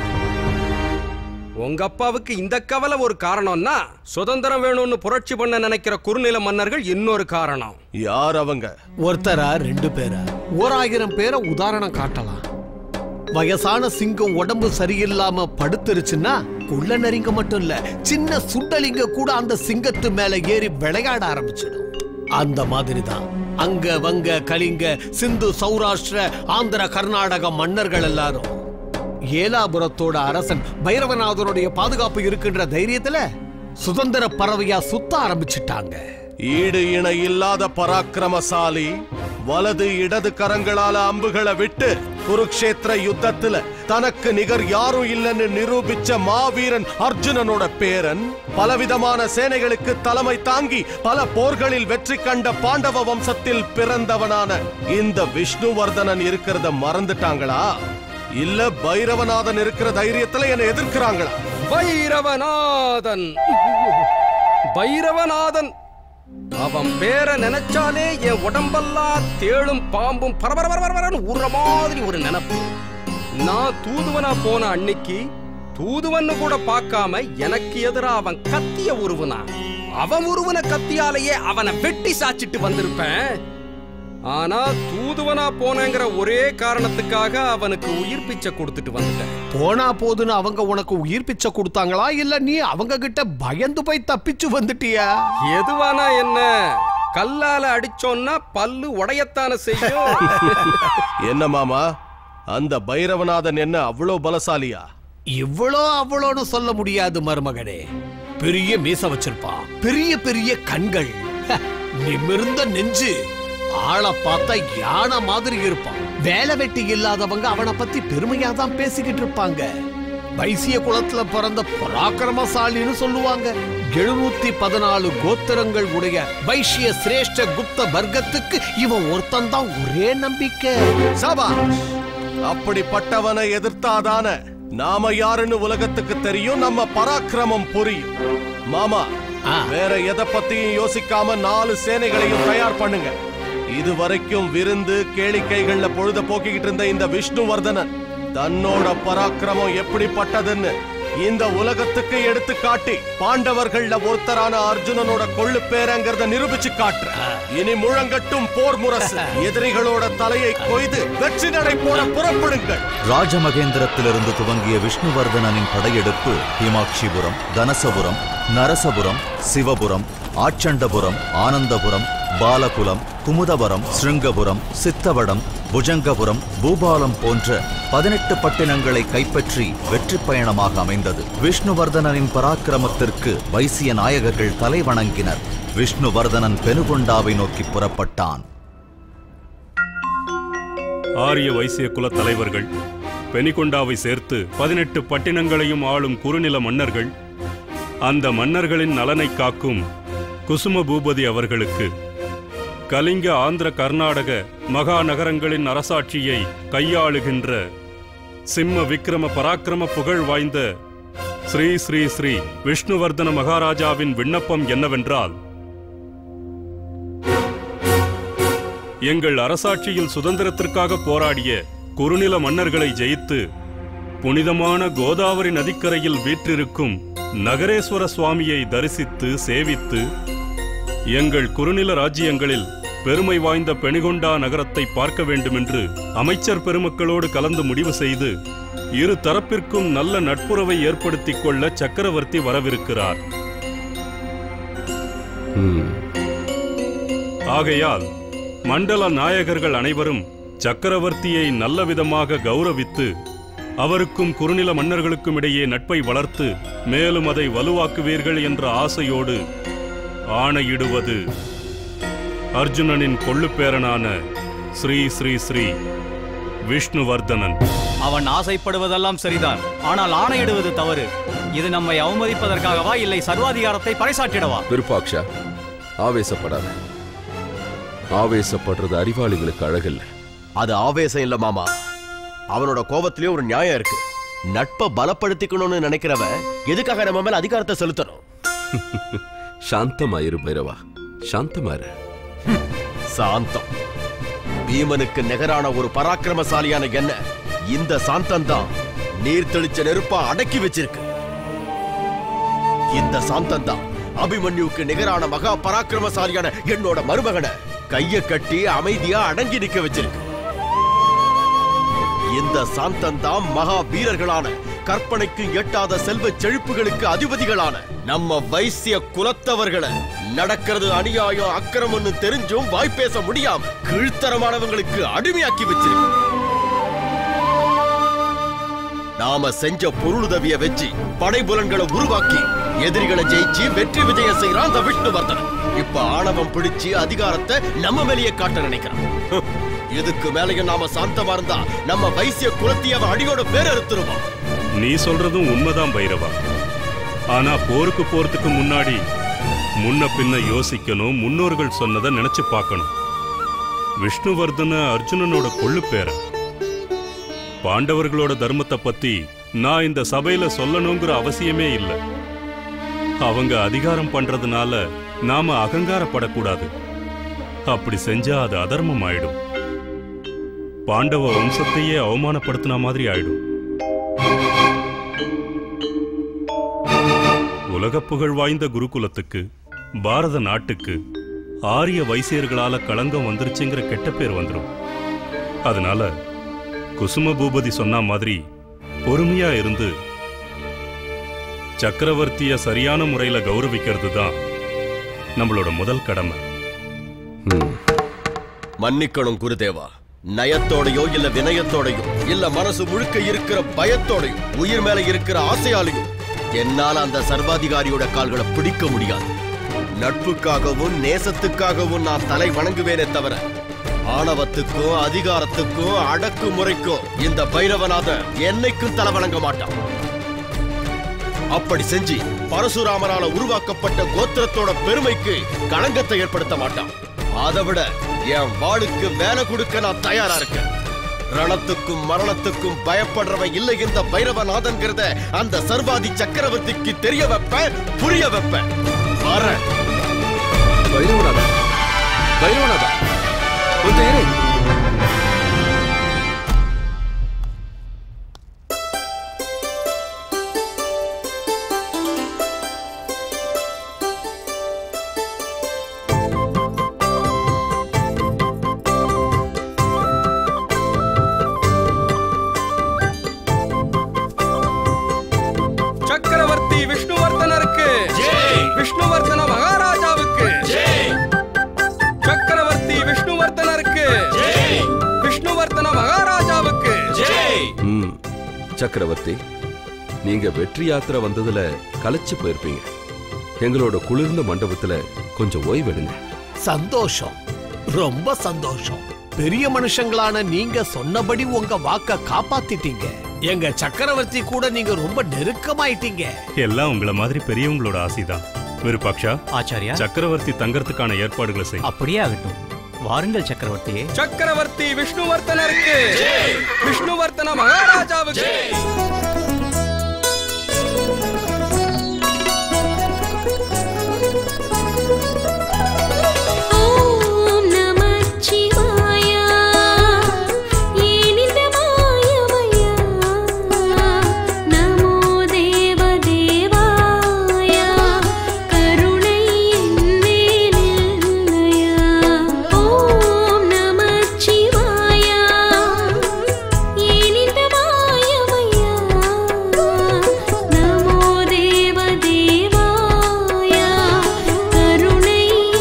உங்க அப்பாவுக்கு இந்த கவலை ஒரு காரணம்னா சுதந்திரம் வேணும்னு புரட்சி பண்ண நினைக்கிற குறுநில மன்னர்கள் இன்னொரு காரணம் யார் அவங்க ஒருத்தரா ரெண்டு பேரா ஓராயிரம் பேரை உதாரணம் காட்டலாம் வயசான சிங்கம் உடம்பு சரியில்லாம படுத்துருச்சுன்னா குள்ள நரிங்க மட்டும் இல்ல சின்ன சுண்டலிங்க கூட அந்த சிங்கத்து மேல ஏறி விளையாட ஆரம்பிச்சிடும் அந்த மாதிரி தான் அங்க வங்க கலிங்க சிந்து சௌராஷ்டிர ஆந்திர கர்நாடக மன்னர்கள் எல்லாரும் ஏலாபுரத்தோட அரசன் பைரவநாதனுடைய பாதுகாப்பு இருக்கின்ற தைரியத்துல சுதந்திர பறவையா சுத்த ஆரம்பிச்சிட்டாங்க ஈடு இணை இல்லாத பராக்கிரமசாலி வலது இடது கரங்களால அம்புகளை விட்டு குருக்ஷேத்திர யுத்தத்துல தனக்கு நிகர் யாரும் இல்லைன்னு நிரூபிச்ச மாவீரன் அர்ஜுனனோட பேரன் பலவிதமான சேனைகளுக்கு தலைமை தாங்கி பல போர்களில் வெற்றி கண்ட பாண்டவ வம்சத்தில் பிறந்தவனான இந்த விஷ்ணுவர்தனன் இருக்கிறத மறந்துட்டாங்களா இல்ல பைரவநாதன் இருக்கிற தைரியத்துல என்னை எதிர்க்கிறாங்களா பைரவநாதன் பைரவநாதன் அவன் பேரை நினைச்சாலே என் உடம்பெல்லாம் தேளும் பாம்பும் பரபரபரபரன்னு உற மாதிரி ஒரு நினைப்பு நான் தூதுவனா போன அன்னைக்கு தூதுவன்னு கூட பார்க்காம எனக்கு எதிரா அவன் கத்திய உருவனா அவன் உருவன கத்தியாலேயே அவனை வெட்டி சாச்சிட்டு வந்திருப்பேன் ஆனா தூதுவனா போனேங்கிற ஒரே காரணத்துக்காக அவனுக்கு உயிர் பிச்சை கொடுத்துட்டு வந்துட்டேன் போனா போதுன்னு அவங்க உனக்கு உயிர் பிச்சை கொடுத்தாங்களா இல்ல நீ அவங்க கிட்ட பயந்து போய் தப்பிச்சு வந்துட்டியா எதுவானா என்ன கல்லால அடிச்சோன்னா பல்லு உடையத்தான செய்யும் என்ன மாமா அந்த பைரவநாதன் என்ன அவ்வளோ பலசாலியா இவ்வளோ அவ்வளோன்னு சொல்ல முடியாது மருமகனே பெரிய மீச வச்சிருப்பான் பெரிய பெரிய கண்கள் ஹ, நிமிர்ந்த நெஞ்சு ஆளை பார்த்தா யானை மாதிரி இருப்பான் வேலை வெட்டி இல்லாதவங்க அவனை பத்தி பெருமையா தான் பேசிக்கிட்டு இருப்பாங்க வைசிய குலத்துல பிறந்த பராக்கிரமசாலின்னு சொல்லுவாங்க எழுநூத்தி பதினாலு கோத்திரங்கள் உடைய வைசிய சிரேஷ்ட குப்த வர்க்கத்துக்கு இவன் ஒருத்தன் தான் ஒரே நம்பிக்கை சபாஷ் அப்படிப்பட்டவனை எதிர்த்தாதான நாம யாருன்னு உலகத்துக்கு தெரியும் நம்ம பராக்கிரமம் புரியும் மாமா வேற எதை பத்தியும் யோசிக்காம நாலு சேனைகளையும் தயார் பண்ணுங்க இது வரைக்கும் விருந்து கேளிக்கைகள்ல பொழுத போக்கிக்கிட்டு இருந்த இந்த விஷ்ணுவர்தனன் தன்னோட பராக்கிரமம் எப்படிப்பட்டதுன்னு இந்த உலகத்துக்கு எடுத்து காட்டி பாண்டவர்கள்ல ஒருத்தரான அர்ஜுனனோட கொள்ளு பேரங்கிறத நிரூபிச்சு காட்டுற இனி முழங்கட்டும் போர் முரசு எதிரிகளோட தலையை கொய்து வெற்றி நடை போட புறப்படுங்கள் ராஜமகேந்திரத்திலிருந்து துவங்கிய விஷ்ணுவர்தனனின் படையெடுப்பு ஹிமாட்சிபுரம் தனசபுரம் நரசபுரம் சிவபுரம் ஆச்சண்டபுரம் ஆனந்தபுரம் பாலகுலம் குமுதபுரம் ஸ்ருங்கபுரம் சித்தவடம் புஜங்கபுரம் பூபாலம் போன்ற பதினெட்டு பட்டினங்களை கைப்பற்றி வெற்றி பயணமாக அமைந்தது விஷ்ணுவர்தனனின் பராக்கிரமத்திற்கு வைசிய நாயகர்கள் தலைவணங்கினர் விஷ்ணுவர்தனன் பெனுகொண்டாவை நோக்கி புறப்பட்டான் ஆரிய வைசிய குல தலைவர்கள் பெனிகொண்டாவை சேர்த்து பதினெட்டு பட்டினங்களையும் ஆளும் குறுநில மன்னர்கள் அந்த மன்னர்களின் நலனை காக்கும் குசும பூபதி அவர்களுக்கு கலிங்க ஆந்திர கர்நாடக மகாநகரங்களின் அரசாட்சியை கையாளுகின்ற சிம்ம விக்ரம பராக்கிரம புகழ் வாய்ந்த ஸ்ரீ ஸ்ரீ ஸ்ரீ விஷ்ணுவர்தன மகாராஜாவின் விண்ணப்பம் என்னவென்றால் எங்கள் அரசாட்சியில் சுதந்திரத்திற்காக போராடிய குறுநில மன்னர்களை ஜெயித்து புனிதமான கோதாவரி நதிக்கரையில் வீற்றிருக்கும் நகரேஸ்வர சுவாமியை தரிசித்து சேவித்து எங்கள் குறுநில ராஜ்யங்களில் பெருமை வாய்ந்த பெணிகொண்டா நகரத்தை பார்க்க வேண்டுமென்று அமைச்சர் பெருமக்களோடு கலந்து முடிவு செய்து இரு தரப்பிற்கும் நல்ல நட்புறவை ஏற்படுத்திக் கொள்ள சக்கரவர்த்தி வரவிருக்கிறார் ஆகையால் மண்டல நாயகர்கள் அனைவரும் சக்கரவர்த்தியை நல்ல விதமாக கௌரவித்து அவருக்கும் குறுநில மன்னர்களுக்கும் இடையே நட்பை வளர்த்து மேலும் அதை வலுவாக்குவீர்கள் என்ற ஆசையோடு ஆணையிடுவது அர்ஜுனனின் கொள்ளுப்பேரனான ஸ்ரீ ஸ்ரீ ஸ்ரீ விஷ்ணுவர்தனன் அவன் ஆசைப்படுவதெல்லாம் சரிதான் ஆனால் ஆணையிடுவது தவறு இது நம்மை அவமதிப்பதற்காகவா இல்லை சர்வாதிகாரத்தை பறைசாற்றிடவா விருப்பாக்ஷா ஆவேசப்படாத ஆவேசப்படுறது அறிவாளிகளுக்கு அழகில்லை அது ஆவேசம் இல்ல மாமா அவனோட கோபத்திலயும் ஒரு நியாயம் இருக்கு நட்பை பலப்படுத்திக்கணும்னு நினைக்கிறவன் எதுக்காக நம்ம மேல அதிகாரத்தை செலுத்தணும் சாந்தமாயிரு பைரவா சாந்தமாயிரு சாந்தம் பீமனுக்கு நிகரான ஒரு பராக்கிரமசாலியான என்ன இந்த சாந்தம் தான் நீர் தெளிச்ச நெருப்பா அடக்கி வச்சிருக்கு இந்த சாந்தம் தான் அபிமன்யுக்கு நிகரான மகா பராக்கிரமசாலியான என்னோட மருமகனை கைய கட்டி அமைதியா அடங்கி நிக்க வச்சிருக்கு இந்த சாந்தம் தான் மகா வீரர்களான கற்பனைக்கு எட்டாத செல்வ செழிப்புகளுக்கு அதிபதிகளான நம்ம வைசிய குலத்தவர்களை நடக்கிறது அநியாயம் அக்கிரமம்னு தெரிஞ்சும் வாய் பேச முடியாம கீழ்த்தரமானவங்களுக்கு அடிமையாக்கி வச்சிருக்கு நாம செஞ்ச பொருளுதவிய வச்சு படைபுலன்களை உருவாக்கி எதிரிகளை ஜெயிச்சு வெற்றி விஜயம் செய்யறான் அந்த விஷ்ணுவர்தனன் இப்ப ஆணவம் பிடிச்சு அதிகாரத்தை நம்ம மேலேயே காட்ட நினைக்கிறான் ஹ், இதுக்கு மேலேயும் நாம சாந்தமா இருந்தா நம்ம வைசிய குலத்தை அவன் அடியோட பேர் எடுத்துருவான் நீ சொல்றதும் உண்மைதான் பைரவா ஆனா போருக்கு போறதுக்கு முன்னாடி முன்ன பின்ன யோசிக்கணும் முன்னோர்கள் சொன்னதை நினைச்சு பார்க்கணும் விஷ்ணுவர்தன அர்ஜுனனோட கொள்ளு பேரன் பாண்டவர்களோட தர்மத்தை பத்தி நான் இந்த சபையில சொல்லணுங்கிற அவசியமே இல்லை அவங்க அதிகாரம் பண்றதுனால நாம அகங்காரப்படக்கூடாது அப்படி செஞ்சா அது அதர்மம் ஆயிடும் பாண்டவ வம்சத்தையே அவமானப்படுத்தின மாதிரி ஆயிடும் உலகப் புகழ் வாய்ந்த குருகுலத்துக்கு பாரத நாட்டுக்கு ஆரிய வைசியர்களால களங்கம் வந்துருச்சுங்கிற கெட்ட பேர் வந்துடும் அதனால குசும பூபதி சொன்ன மாதிரி பொறுமையா இருந்து சக்கரவர்த்திய சரியான முறையில கௌரவிக்கிறது தான் நம்மளோட முதல் கடமை மன்னிக்கணும் குருதேவா நயத்தோடையோ இல்ல வினயத்தோடையோ இல்ல மனசு முழுக்க இருக்கிற பயத்தோடையோ உயிர் மேல இருக்கிற ஆசையாலையும் என்னால அந்த சர்வாதிகாரியோட கால்களை பிடிக்க முடியாது நட்புக்காகவும் நேசத்துக்காகவும் நான் தலை வணங்குவேனே தவிர ஆணவத்துக்கும் அதிகாரத்துக்கும் அடக்குமுறைக்கும் இந்த பைரவநாதன் என்னைக்கும் தலை வணங்க மாட்டான் அப்படி செஞ்சு பரசுராமரால உருவாக்கப்பட்ட கோத்திரத்தோட பெருமைக்கு களங்கத்தை ஏற்படுத்த மாட்டான் அதை விட என் வாளுக்கு வேலை கொடுக்க நான் தயாரா இருக்கேன் ரணத்துக்கும் மரணத்துக்கும் பயப்படுறவன் இல்லை இந்த பைரவநாதன்கிறத அந்த சர்வாதி சக்கரவர்த்திக்கு தெரிய வைப்பேன் புரிய வைப்பேன் வரேன் பைரவநாதா பைரவநாதா கொஞ்சம் இரு சக்கரவர்த்தி விஷ்ணுவர்தனருக்கு விஷ்ணுவர்தன மகாராஜாவுக்கு சக்கரவர்த்தி நீங்க வெற்றி யாத்திரை வந்ததுல களைச்சு போயிருப்பீங்க எங்களோட குளிர்ந்த மண்டபத்துல கொஞ்சம் ஓய்வெடுங்க சந்தோஷம் ரொம்ப சந்தோஷம் பெரிய மனுஷங்களான நீங்க சொன்னபடி உங்க வாக்க காப்பாத்திட்டீங்க எங்க சக்கரவர்த்தி கூட நீங்க ரொம்ப நெருக்கமாயிட்டீங்க எல்லாம் உங்கள மாதிரி பெரியவங்களோட ஆசைதான் விருப்பாக்ஷா ஆச்சாரியா சக்கரவர்த்தி தங்கறதுக்கான ஏற்பாடுகளை செய் அப்படியே ஆகட்டும் வாருங்கள் சக்கரவர்த்தியே சக்கரவர்த்தி விஷ்ணுவர்த்தனருக்கு விஷ்ணுவர்த்தன மகாராஜாவுக்கு ஓம் நமச்சிவாய ஏனிந்த மாயமயா நமோ தேவ தேவாய கருணை என்னேனில்லையா ஓம் நமச்சிவாய ஏனிந்த மாயமயா நமோ தேவ தேவாய கருணை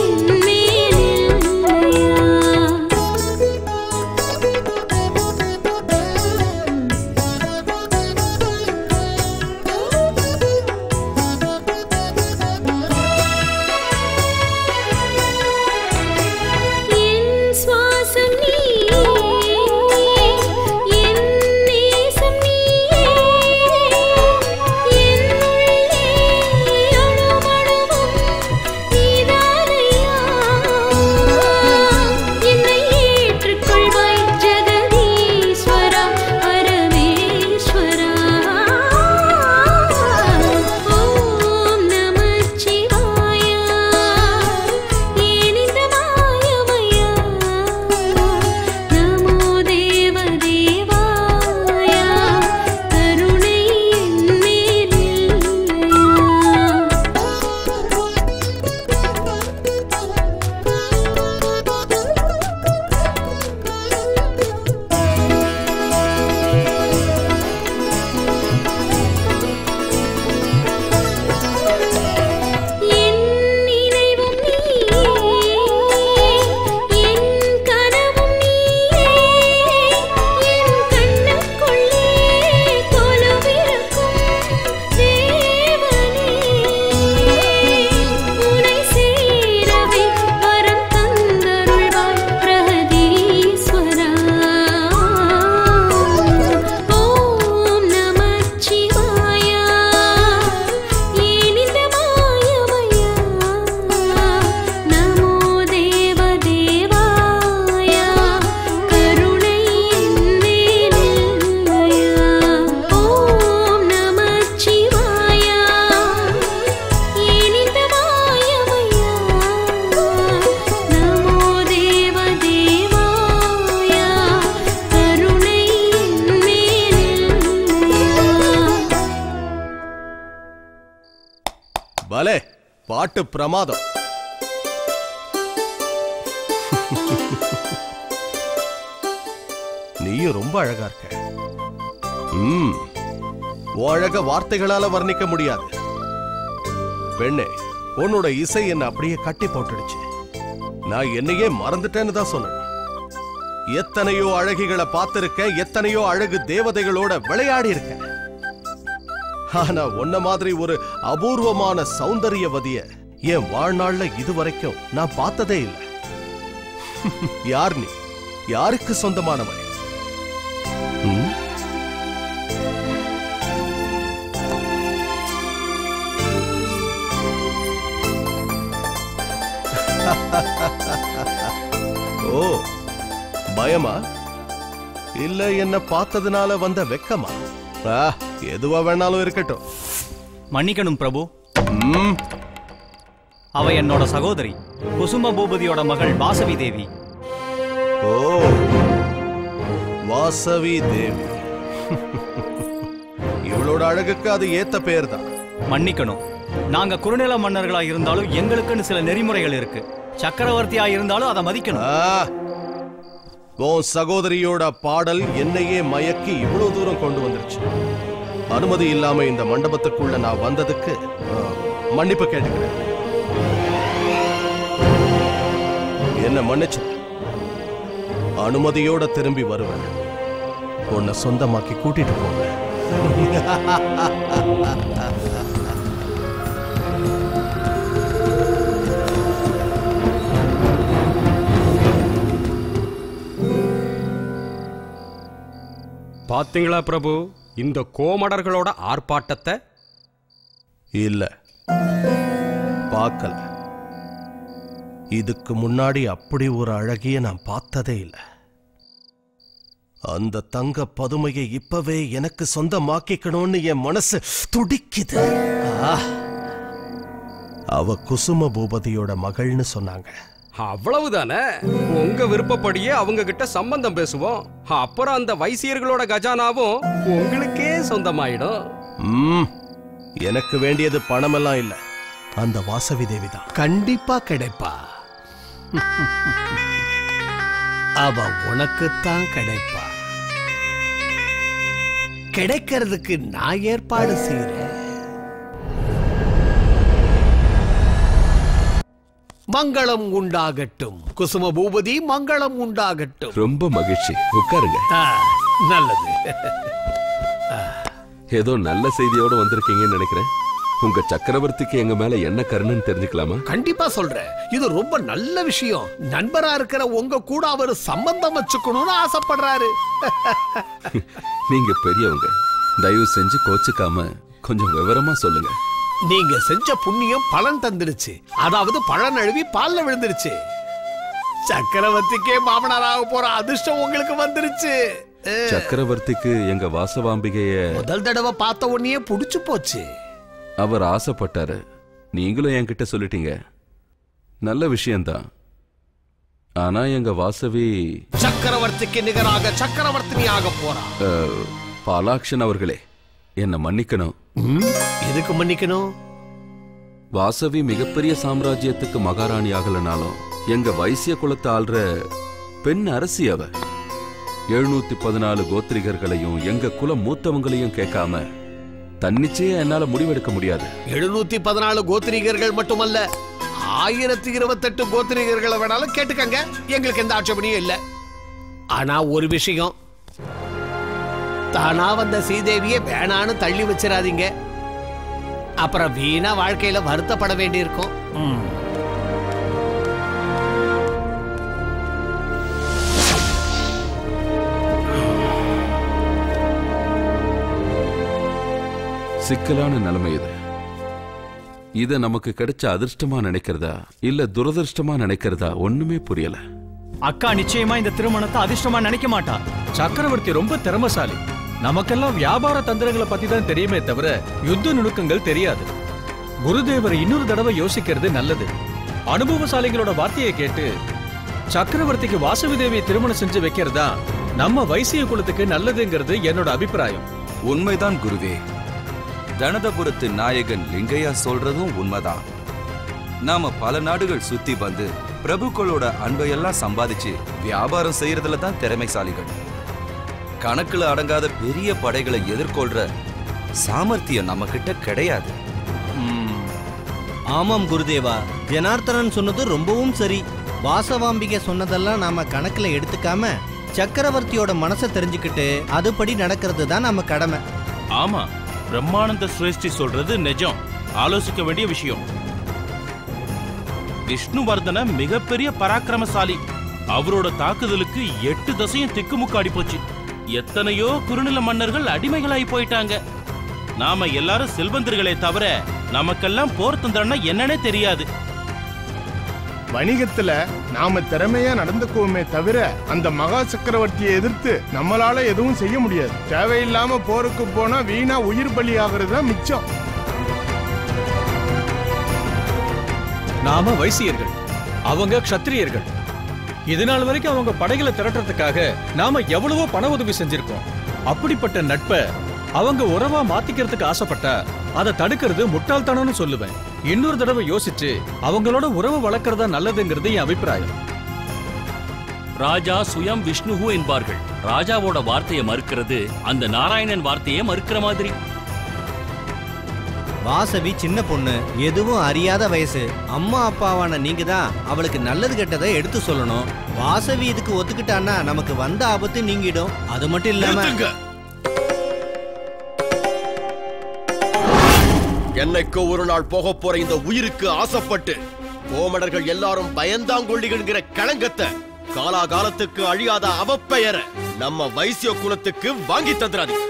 என் சுவாசம் நீயே என் நேசம் நீயே என் உள்ளே அணுவணுவும் நீதானையா என்னை ஏற்றுக்கொள்வாய் ஜெகதீஸ்வரா பரமேஸ்வரா ஓம் நமச்சிவாய ஏனிந்த மாயமயா நமோ தேவ தேவாய கருணை என் நினைவும் நீயே என் கனவும் நீயே என் கண்ணுக்குள்ளே கொலுவிருக்கும் தேவனே உனை சேரவே வரம் தந்தருள்வாய் பிரகதீஸ்வரா ஓம் நமச்சிவாய ஏனிந்த மாயமயா நமோ தேவ தேவாய கருணை என்னேனில்லையா ஓம் நமச்சிவாய ஏனிந்த மாயமயா நமோ தேவ தேவாய கருணை என்னேனில்லையா பலே பாட்டு பிரமாதம் நீயும் ரொம்ப அழகா இருக்க ம் உன் அழக வார்த்தைகளால வர்ணிக்க முடியாது பெண்ணே உன்னோட இசை என்ன அப்படியே கட்டி போட்டுடுச்சு நான் என்னையே மறந்துட்டேன்னு தான் சொல்லணும் எத்தனையோ அழகிகளை பார்த்திருக்கேன் எத்தனையோ அழகு தேவதைகளோட விளையாடி இருக்கேன் ஆனா உன்ன மாதிரி ஒரு அபூர்வமான சௌந்தரியவதிய என் வாழ்நாள்ல இதுவரைக்கும் நான் பார்த்ததே இல்லை யார் நீ யாருக்கு சொந்தமானவன் ம்? ஓ பயமா இல்ல என்ன பார்த்ததுனால வந்த வெக்கமா ஆ, எதுவா வேணாலும் இருக்கட்டும் மன்னிக்கணும் பிரபு அவ என்னோட சகோதரி குசும பூபதியோட மகள் வாசவி தேவி ஓ வாசவி தேவி இவளோட அழகுக்கு அது ஏத்த பேர் தான் மன்னிக்கணும் நாங்க குறுநில மன்னர்களா இருந்தாலும் எங்களுக்குன்னு சில நெறிமுறைகள் இருக்கு சக்கரவர்த்தியா இருந்தாலும் அதை மதிக்கணும் உன் சகோதரியோட பாடல் என்னையே மயக்கி இவ்வளவு தூரம் கொண்டு வந்துருச்சு அனுமதி இல்லாம இந்த மண்டபத்துக்குள்ள நான் வந்ததுக்கு ஆ, மன்னிப்பு கேட்டுக்கிறேன் என்ன மன்னிச்சு அனுமதியோட திரும்பி வருவேன் உன்னை சொந்தமாக்கி கூட்டிட்டு போவேன் பாத்தீங்களா பிரபு இந்த கோமடர்களோட ஆர்ப்பாட்டத்தை இல்ல பார்க்கல இதுக்கு முன்னாடி அப்படி ஒரு அழகிய நான் பார்த்ததே இல்லை அந்த தங்க பதுமையை இப்பவே எனக்கு சொந்தமாக்கிக்கணும்னு என் மனசு துடிக்குது ஆ! அவ குசும பூபதியோட மகள்னு சொன்னாங்க அவ்வளவுதானே உங்க விருப்பப்படியே அவங்க கிட்ட சம்பந்தம் பேசுவோம் அப்புறம் அந்த வைசியர்களோட கஜானாவும் உங்களுக்கே சொந்தமாயிடும் ம், எனக்கு வேண்டியது பணமெல்லாம் இல்ல அந்த வாசவி தேவி தான் கண்டிப்பா கிடைப்பா அவ உனக்குத்தான் கிடைப்பா கிடைக்கிறதுக்கு நான் ஏற்பாடு செய்யறேன் மங்களம் உண்டாகட்டும் குசும பூபதி மங்களம் உண்டாகட்டும் ரொம்ப மகிழ்ச்சி உட்காருங்க ஆ, நல்லது ஏதோ நல்ல செய்தியோட வந்திருக்கீங்கன்னு நினைக்கிறேன் உங்க சக்கரவர்த்திக்கு எங்க மேல என்ன கருணைன்னு தெரிஞ்சுக்கலாமா கண்டிப்பா சொல்றேன் இது ரொம்ப நல்ல விஷயம் நண்பரா இருக்கிற உங்க கூட அவர் சம்பந்தம் வச்சுக்கணும்னு ஆசைப்படுறாரு நீங்க பெரியவங்க தயவு செஞ்சு கோச்சுக்காம கொஞ்சம் விவரமா சொல்லுங்க நீங்க செஞ்ச புண்ணியம் பலன் தந்துடுச்சு அதாவது பழம் நழுவி பால்ல விழுந்துருச்சு சக்கரவர்த்திக்கே மாமனாராக போற அதிர்ஷ்டம் உங்களுக்கு வந்துருச்சு அஹ், சக்கரவர்த்திக்கு எங்க வாசவாம்பிகைய முதல் தடவை பார்த்த உடனே புடிச்சு போச்சு அவர் ஆசைப்பட்டாரு நீங்களும் என்கிட்ட சொல்லிட்டீங்க நல்ல விஷயம்தான் ஆனா எங்க வாசவி சக்கரவர்த்திக்கு நிகராக சக்கரவர்த்தினியாக போறா அஹ், பாலாக்ஷன் அவர்களே என்ன மன்னிக்கணும் எதுக்கு மன்னிக்கணும் வாசவி மிகப்பெரிய சாம்ராஜ்யத்துக்கு மகாராணி ஆகலனாலும் எங்க வைசிய குலத்தை ஆள்ற பெண் அரசி அவ எழுநூத்தி பதினாலு கோத்திரிகர்களையும் எங்க குல மூத்தவங்களையும் கேட்காம தன்னிச்சையா என்னால முடிவெடுக்க முடியாது எழுநூத்தி பதினாலு கோத்திரிகர்கள் மட்டுமல்ல ஆயிரத்தி இருபத்தெட்டு கோத்திரிகர்களை வேணாலும் கேட்டுக்கங்க எங்களுக்கு எந்த ஆட்சேபனையும் இல்ல ஆனா ஒரு விஷயம் தானா வந்த சீதேவியை வேணான்னு தள்ளி வச்சிடாதீங்க அப்புறம் வீணா வாழ்க்கையில வருத்தப்பட வேண்டியிருக்கும் ம். சிக்கலான நிலைமை இது இத நமக்கு கிடைச்ச அதிர்ஷ்டமா நினைக்கிறதா இல்ல துரதிர்ஷ்டமா நினைக்கிறதா ஒண்ணுமே புரியல அக்கா நிச்சயமா இந்த திருமணத்தை அதிர்ஷ்டமா நினைக்க மாட்டா சக்கரவர்த்தி ரொம்ப திறமசாலி நமக்கெல்லாம் வியாபார தந்திரங்களை பத்தி தான் தெரியுமே தவிர யுத்த நுணுக்கங்கள் தெரியாது குருதேவர் இன்னொரு தடவை யோசிக்கிறது நல்லது அனுபவசாலிகளோட வார்த்தையை கேட்டு சக்கரவர்த்திக்கு வாசவி தேவியை திருமணம் செஞ்சு வைக்கிறதா நம்ம வைசிய குலத்துக்கு நல்லதுங்கிறது என்னோட அபிப்பிராயம் உண்மைதான் குருவே தனதபுரத்து நாயகன் லிங்கையா சொல்றதும் உண்மைதான் நாம பல நாடுகள் சுத்தி வந்து பிரபுக்களோட அன்பையெல்லாம் சம்பாதிச்சு வியாபாரம் செய்யறதுல தான் திறமைசாலிகள் கணக்குல அடங்காத பெரிய படைகளை எதிர்கொள்ற சாமர்த்தியம் நம்ம கிட்ட கிடையாது ஆமாம் குருதேவா ஜனார்த்தனன் சொன்னது ரொம்பவும் சரி வாசவாம்பிகை சொன்னதெல்லாம் நாம கணக்குல எடுத்துக்காம சக்கரவர்த்தியோட மனசை தெரிஞ்சுக்கிட்டு அதுபடி நடக்கிறது தான் நம்ம கடமை ஆமா பிரம்மானந்த சிரேஷ்டி சொல்றது நிஜம் ஆலோசிக்க வேண்டிய விஷயம் விஷ்ணுவர்தன மிகப்பெரிய பராக்கிரமசாலி அவரோட தாக்குதலுக்கு எட்டு தசையும் திக்குமுக்காடி போச்சு எத்தனையோ குறுநில மன்னர்கள் அடிமைகளாகி போயிட்டாங்க நாம எல்லாரும் செல்வந்தர்களே தவிர நமக்கெல்லாம் போர் தந்திரம்னா என்னன்னே தெரியாது வணிகத்துல நாம திறமையா நடந்துக்குவோமே தவிர அந்த மகா சக்கரவர்த்தியை எதிர்த்து நம்மளால எதுவும் செய்ய முடியாது தேவையில்லாம போருக்கு போனா வீணா உயிர் பலி ஆகுறது தான் மிச்சம் நாம வைசியர்கள் அவங்க க்ஷத்திரியர்கள் இது நாள் வரைக்கும் அவங்க படைகளை திரட்டுறதுக்காக நாம எவ்வளவோ பண உதவி செஞ்சிருக்கோம் அப்படிப்பட்ட நட்பை அவங்க உறவா மாத்திக்கிறதுக்கு ஆசைப்பட்டா அதை தடுக்கிறது முட்டாள்தனம்னு சொல்லுவேன் இன்னொரு தடவை யோசிச்சு அவங்களோட உறவு வளர்க்கறதா நல்லதுங்கிறது என் அபிப்பிராயம் ராஜா சுயம் விஷ்ணுகு என்பார்கள் ராஜாவோட வார்த்தையை மறுக்கிறது அந்த நாராயணன் வார்த்தையை மறுக்கிற மாதிரி வாசவி சின்ன பொண்ணு எதுவும் அறியாத வயசு அம்மா அப்பாவான நீங்க தான் அவளுக்கு நல்லது கெட்டதை எடுத்து சொல்லணும் வாசவி இதுக்கு ஒத்துக்கிட்டான்னா நமக்கு வந்த ஆபத்து நீங்கிடும் அது மட்டும் இல்லாம நிறுத்துங்க. என்னைக்கோ ஒரு நாள் போக போற இந்த உயிருக்கு ஆசைப்பட்டு கோமடர்கள் எல்லாரும் பயந்தாங்கொள்ளிகிற களங்கத்தை காலாகாலத்துக்கு அழியாத அவப்பெயரை நம்ம வைசிய குலத்துக்கு வாங்கி தந்துடாதீங்க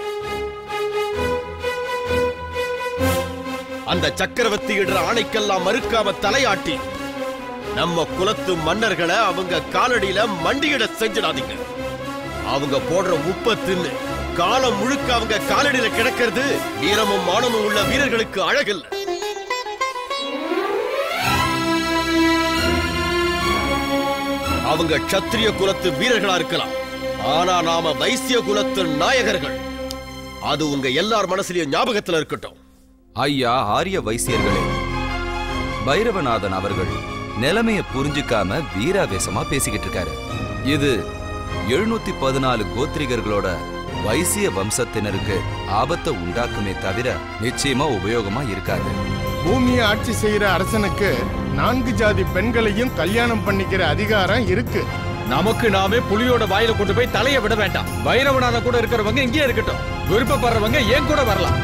அந்த சக்கரவர்த்தி இடுற ஆணைக்கெல்லாம் மறுக்காம தலையாட்டி நம்ம குலத்து மன்னர்களை அவங்க காலடியில மண்டியிட செஞ்சிடாதீங்க அவங்க போடுற உப்ப தின்னு காலம் முழுக்க அவங்க காலடியில கிடக்கிறது வீரமும் மானமும் உள்ள வீரர்களுக்கு அழகில்ல அவங்க க்ஷத்திரிய குலத்து வீரர்களா இருக்கலாம் ஆனா நாம வைசிய குலத்து நாயகர்கள் அது உங்க எல்லார் மனசுலயும் ஞாபகத்துல இருக்கட்டும் ஐயா ஆரிய வைசியர்களே பைரவநாதன் அவர்கள் நிலைமைய புரிஞ்சுக்காம வீராவேசமா பேசிக்கிட்டு இருக்காரு இது எழுநூத்தி பதினாலு கோத்திரிகர்களோட வைசிய வம்சத்தினருக்கு ஆபத்தை உண்டாக்குமே தவிர நிச்சயமா உபயோகமா இருக்காது பூமியை ஆட்சி செய்யற அரசனுக்கு நான்கு ஜாதி பெண்களையும் கல்யாணம் பண்ணிக்கிற அதிகாரம் இருக்கு நமக்கு நாமே புலியோட வாயில கொண்டு போய் தலைய விட வேண்டாம் பைரவநாதன் கூட இருக்கிறவங்க இங்கே இருக்கட்டும் விருப்பப்படுறவங்க ஏன் கூட வரலாம்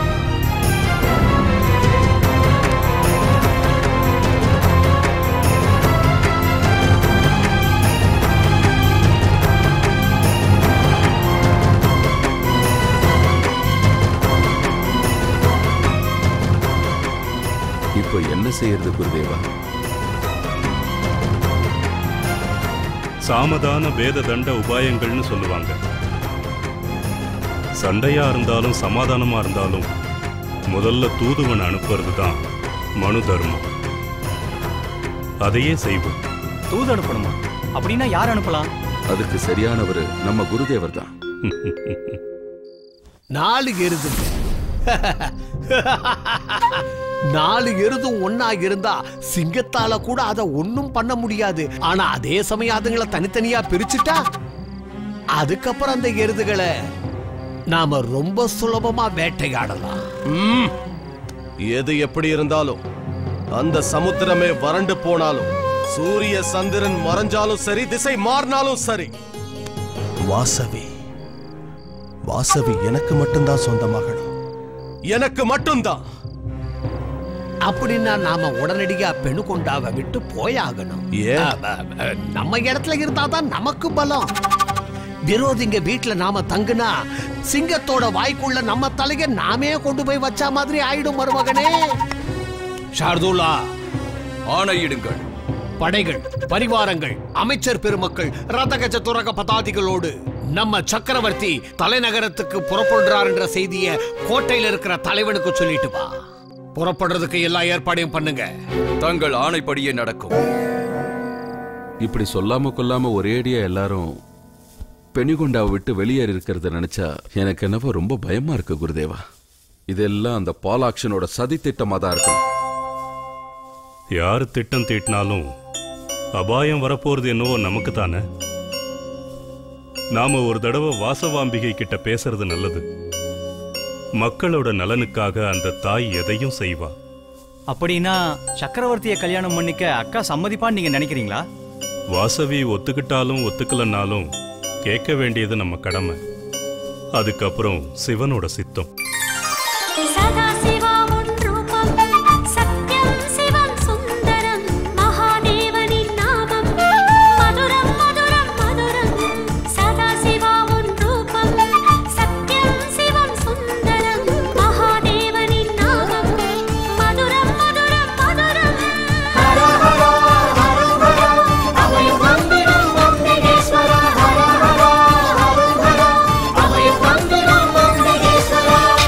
இப்போ என்ன செய்யறது குருதேவா சாமதான வேத தண்ட உபாயங்கள்னு சொல்லுவாங்க சண்டையா இருந்தாலும் சமாதானமா இருந்தாலும் முதல்ல தூதுவன் அனுப்புறது தான் மனு தர்மம் அதையே செய்வோம் தூது அனுப்பணுமா அப்படின்னா யார் அனுப்பலாம் அதுக்கு சரியானவர் நம்ம குருதேவர் தான் நாலு எருதுங்க நாலு எருதும் ஒன்னா இருந்தா சிங்கத்தால கூட அதை ஒண்ணும் பண்ண முடியாது ஆனா அதே சமயம் அதுங்களை தனித்தனியா பிரிச்சுட்டா அதுக்கப்புறம் அந்த எருதுகளை நாம ரொம்ப சுலபமா வேட்டையாடலாம் ம். எது எப்படி இருந்தாலும் அந்த சமுத்திரமே வறண்டு போனாலும் சூரிய சந்திரன் மறைஞ்சாலும் சரி திசை மாறினாலும் சரி வாசவி வாசவி எனக்கு மட்டும்தான் சொந்தமாகணும் எனக்கு மட்டும்தான் அப்படின்னா நாம உடனடியா பெணு கொண்டாவ விட்டு போயாகணும் ஏன்? அ, அ, அ, நம்ம இடத்துல இருந்தாதான் நமக்கு பலம் விரோதிங்க வீட்டுல நாம தங்குனா சிங்கத்தோட வாய்க்குள்ள நம்ம தலைய நாமே கொண்டு போய் வச்ச மாதிரி ஆயிடும் மருமகனே ஷார்துல்லா ஆணையிடுங்கள் படைகள் பரிவாரங்கள் அமைச்சர் பெருமக்கள் ரதகஜ துரக பதாதிகளோடு நம்ம சக்கரவர்த்தி தலைநகரத்துக்கு புறப்படுறார் என்ற செய்திய கோட்டையில இருக்கிற தலைவனுக்கு சொல்லிட்டு வா புறப்படுறதுக்கு எல்லா ஏற்பாடையும் பண்ணுங்க தங்கள் ஆணைப்படியே நடக்கும் இப்படி சொல்லாம கொல்லாம ஒரேடியா எல்லாரும் பெனிகொண்டாவை விட்டு வெளியேறி இருக்கிறத நினைச்சா எனக்கு என்னவோ ரொம்ப பயமா இருக்கு குருதேவா இதெல்லாம் அந்த பாலாக்ஷனோட சதி திட்டமா தான் இருக்கும் யார் திட்டம் தீட்டினாலும் அபாயம் வரப்போறது என்னவோ நமக்கு தானே நாம ஒரு தடவை வாசவாம்பிகை கிட்ட பேசுறது நல்லது மக்களோட நலனுக்காக அந்த தாய் எதையும் செய்வா அப்படின்னா சக்கரவர்த்தியை கல்யாணம் பண்ணிக்க அக்கா சம்மதிப்பான்னு நீங்க நினைக்கிறீங்களா வாசவி ஒத்துக்கிட்டாலும் ஒத்துக்கலன்னாலும் கேட்க வேண்டியது நம்ம கடமை அதுக்கப்புறம் சிவனோட சித்தம் சதாசிவாமுன் ரூபம் சத்யம் சிவம் சுந்தரம் மகாதேவனின் நாமம் மதுரம் மதுரம் மதுரம் சதாசிவாமுன் ரூபம் சத்யம் சிவம் சுந்தரம் மகாதேவனின் நாமம் மதுரம் மதுரம் மதுரம் ஹர ஹர ஹர ஹர அபயம் வந்திடும் அம்பிகேஸ்வர ஹர ஹர ஹர ஹர அபயம் வந்திடும் அம்பிகேஸ்வர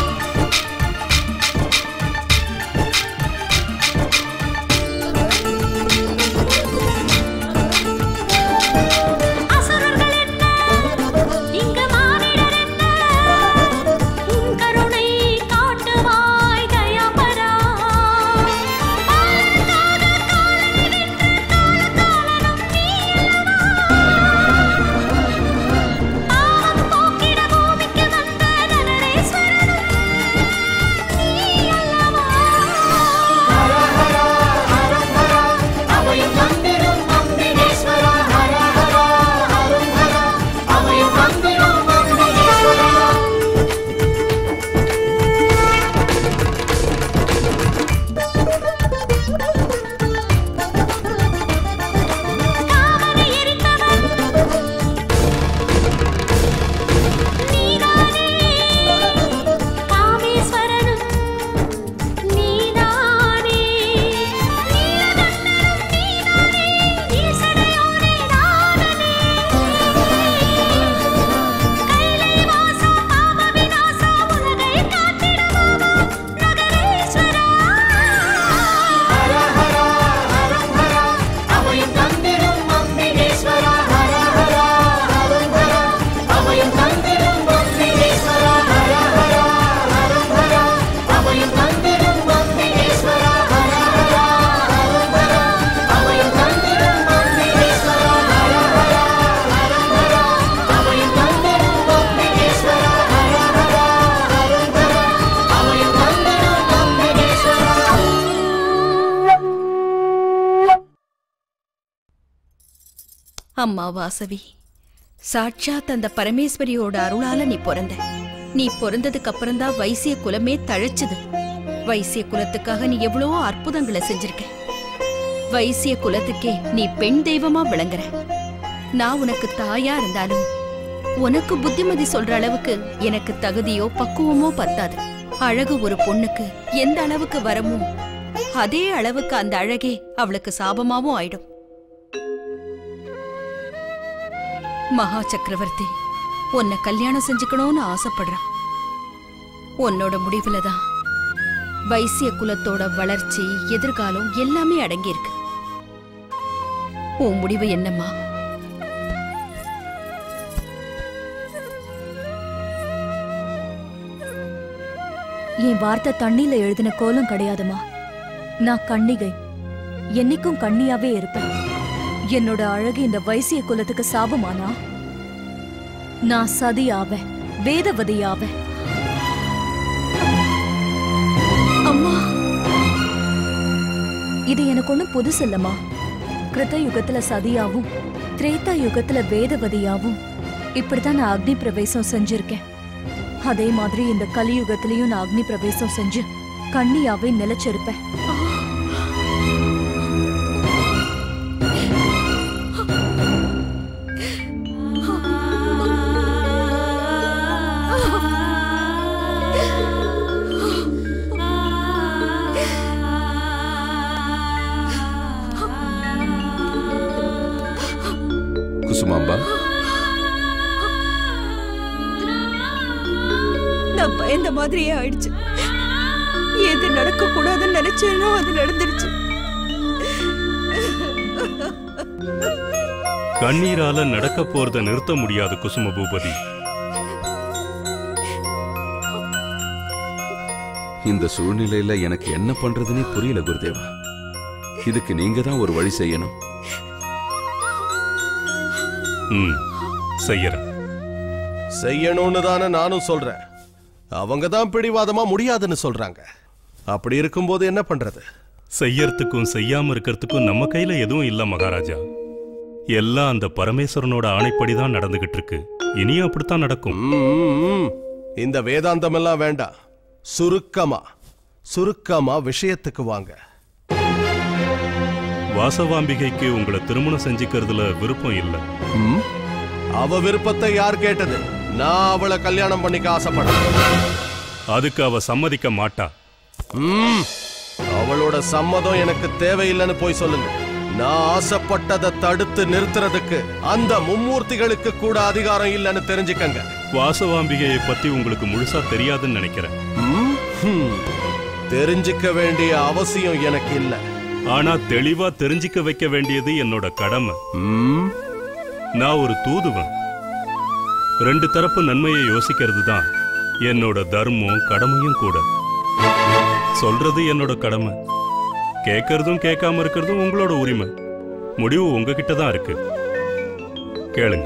அம்மா வாசவி சாட்சாத் அந்த பரமேஸ்வரியோட அருளால நீ பிறந்த நீ பிறந்ததுக்கு அப்புறம்தான் வைசிய குலமே தழைச்சுது வைசிய குலத்துக்காக நீ எவ்வளவோ அற்புதங்களை செஞ்சிருக்க வைசிய குலத்துக்கே நீ பெண் தெய்வமா விளங்குற நான் உனக்கு தாயா இருந்தாலும் உனக்கு புத்திமதி சொல்ற அளவுக்கு எனக்கு தகுதியோ பக்குவமோ பத்தாது அழகு ஒரு பொண்ணுக்கு எந்த அளவுக்கு வரமோ அதே அளவுக்கு அந்த அழகே அவளுக்கு சாபமாவும் ஆயிடும் மகா சக்கரவர்த்தி உன்னை கல்யாணம் செஞ்சுக்கணும்னு ஆசைப்படுறான் உன்னோட முடிவுல தான் வைசிய குலத்தோட வளர்ச்சி எதிர்காலம் எல்லாமே அடங்கியிருக்கு உன் முடிவு என்னம்மா என் வார்த்தை தண்ணியில எழுதின கோலம் கிடையாதுமா நான் கன்னிகை என்னைக்கும் கன்னியாவே இருப்பேன் என்னோட அழகு இந்த வைசிய குலத்துக்கு சாபமானா நான் சதி ஆவேன் வேதவதி ஆவேன் அம்மா இது எனக்கு ஒண்ணும் புதுசு இல்லம்மா கிருத்த யுகத்துல சதியாவும் திரேதா யுகத்துல வேதவதியாவும் இப்படித்தான் நான் அக்னி பிரவேசம் செஞ்சிருக்கேன் அதே மாதிரி இந்த கலியுகத்திலயும் நான் அக்னி பிரவேசம் செஞ்சு கன்னியாவே நிலைச்சிருப்பேன் குசுமாம்பா நான் பயந்த மாதிரியே ஆயிடுச்சு எது நடக்க கூடாதுன்னு நினைச்சேனோ அது நடந்துருச்சு கண்ணீரால நடக்க போறத நிறுத்த முடியாது குசும பூபதி இந்த சூழ்நிலையில எனக்கு என்ன பண்றதுன்னே புரியல குருதேவா இதுக்கு நீங்க தான் ஒரு வழி செய்யணும் ம் செய்யறேன் செய்யணும்னு தானே நானும் சொல்றேன் அவங்க தான் பிடிவாதமா முடியாதுன்னு சொல்றாங்க அப்படி இருக்கும்போது என்ன பண்றது செய்யறதுக்கும் செய்யாம இருக்கிறதுக்கும் நம்ம கையில எதுவும் இல்ல மகாராஜா எல்லாம் அந்த பரமேஸ்வரனோட ஆணைப்படி தான் நடந்துகிட்டு இருக்கு இனியும் அப்படித்தான் நடக்கும் ம், இந்த வேதாந்தம் எல்லாம் வேண்டாம் சுருக்கமா சுருக்கமா விஷயத்துக்கு வாங்க வாசவாம்பிகைக்கு உங்களை திருமணம் செஞ்சுக்கிறதுல விருப்பம் இல்ல ம்? அவ விருப்பத்தை யார் கேட்டது நான் அவளை கல்யாணம் பண்ணிக்க ஆசைப்படுறேன் அதுக்கு அவ சம்மதிக்க மாட்டா ம், அவளோட சம்மதம் எனக்கு தேவையில்லைன்னு போய் சொல்லுங்க நான் ஆசைப்பட்டதை தடுத்து நிறுத்துறதுக்கு அந்த மும்மூர்த்திகளுக்கு கூட அதிகாரம் இல்லைன்னு தெரிஞ்சுக்கங்க வாசவாம்பிகையை பத்தி உங்களுக்கு முழுசா தெரியாதுன்னு நினைக்கிறேன் ம், ஹம். தெரிஞ்சுக்க வேண்டிய அவசியம் எனக்கு இல்லை ஆனா தெளிவா தெரிஞ்சுக்க வைக்க வேண்டியது என்னோட கடமை ம், நான் ஒரு தூதுவன் ரெண்டு தரப்பு நன்மையை யோசிக்கிறது தான் என்னோட தர்மம் கடமையும் கூட சொல்றது என்னோட கடமை கேட்கறதும் கேட்காம இருக்கிறதும் உங்களோட உரிமை முடிவு உங்ககிட்ட தான் இருக்கு கேளுங்க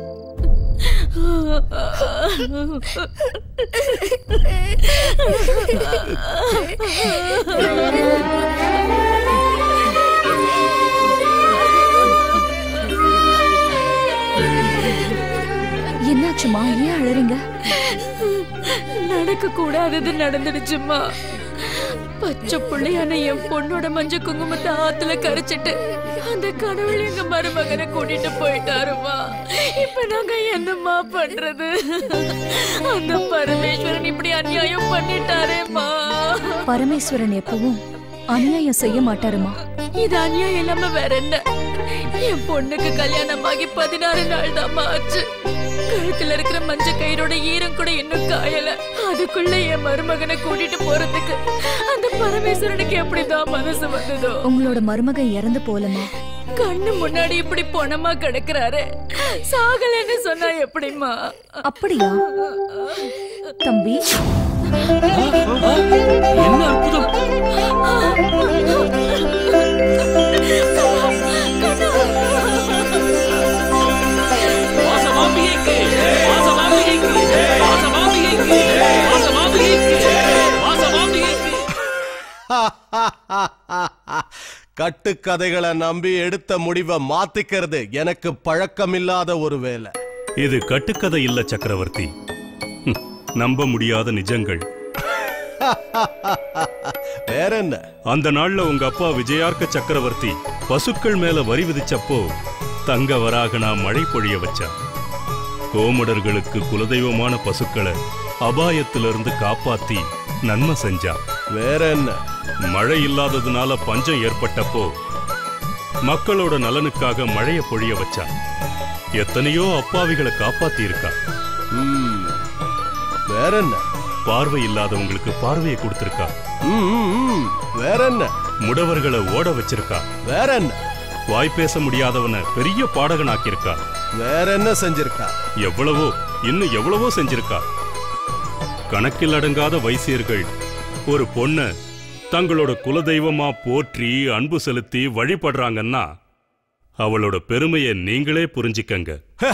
என்னாச்சுமா ஏன் அழறீங்க நடக்க கூடாதது நடந்துடுச்சுமா பச்சை புள்ளையான என் பொண்ணோட மஞ்ச குங்குமத்தை ஆத்துல கரைச்சிட்டு அந்த கடவுள் எங்க மருமகனை கூட்டிட்டு போயிட்டாருமா இப்ப நாங்க என்னம்மா பண்றது அந்த பரமேஸ்வரன் இப்படி அநியாயம் பண்ணிட்டாரேம்மா பரமேஸ்வரன் எப்பவும் அநியாயம் செய்ய மாட்டாருமா இது அநியாயம் இல்லாம வேற என்ன என் பொண்ணுக்கு கல்யாணமாகி பதினாறு நாள் தான் ஆச்சு கழுத்துல இருக்கிற மஞ்ச கயிறோட ஈரம் கூட இன்னும் காயல அதுக்குள்ள என் மருமகனை கூட்டிட்டு போறதுக்கு அந்த பரமேஸ்வரனுக்கு எப்படிதான் மனசு வந்ததோ உங்களோட மருமகன் இறந்து போலமா கண்ணு முன்னாடி இப்படி பொணமா கிடக்குறாரு சாகலைன்னு சொன்னா எப்படிம்மா அப்படியா தம்பி என்ன அற்புதம் வாசவாம்பிகைக்கு வாசவாம்பிகைக்கு வாசவாம்பிகைக்கு வாசவாம்பிகைக்கு வாசவாம்பிகைக்கு கட்டுக்கதைகளை நம்பி எடுத்த முடிவை மாத்திக்கிறது எனக்கு பழக்கமில்லாத ஒரு வேலை இது கட்டுக்கதை இல்ல சக்கரவர்த்தி ஹம், நம்ப முடியாத நிஜங்கள் வேற என்ன அந்த நாள்ல உங்க அப்பா விஜயார்க்க சக்கரவர்த்தி பசுக்கள் மேல வரி விதிச்சப்போ தங்க வராகனா மழை பொழிய வச்சா கோமடர்களுக்கு குலதெய்வமான பசுக்களை அபாயத்திலிருந்து காப்பாத்தி நன்மை செஞ்சா வேற என்ன மழை இல்லாததுனால பஞ்சம் ஏற்பட்டப்போ மக்களோட நலனுக்காக மழைய பொழிய வச்சா எத்தனையோ அப்பாவிகளை காப்பாத்தி இருக்கா வேற என்ன பார்வை இல்லாதவங்களுக்கு பார்வையை கொடுத்திருக்கா ம், ம், ம். வேற என்ன முடவர்களை ஓட வச்சிருக்கா வேற என்ன வாய் பேச முடியாதவனை பெரிய பாடகனாக்கியிருக்கா வேற என்ன செஞ்சிருக்கா எவ்வளவோ இன்னும் எவ்வளவோ செஞ்சிருக்கா கணக்கில் அடங்காத வைசியர்கள் ஒரு பொண்ண தங்களோட குலதெய்வமா போற்றி அன்பு செலுத்தி வழிபடுறாங்கன்னா அவளோட பெருமையை நீங்களே புரிஞ்சுக்கங்க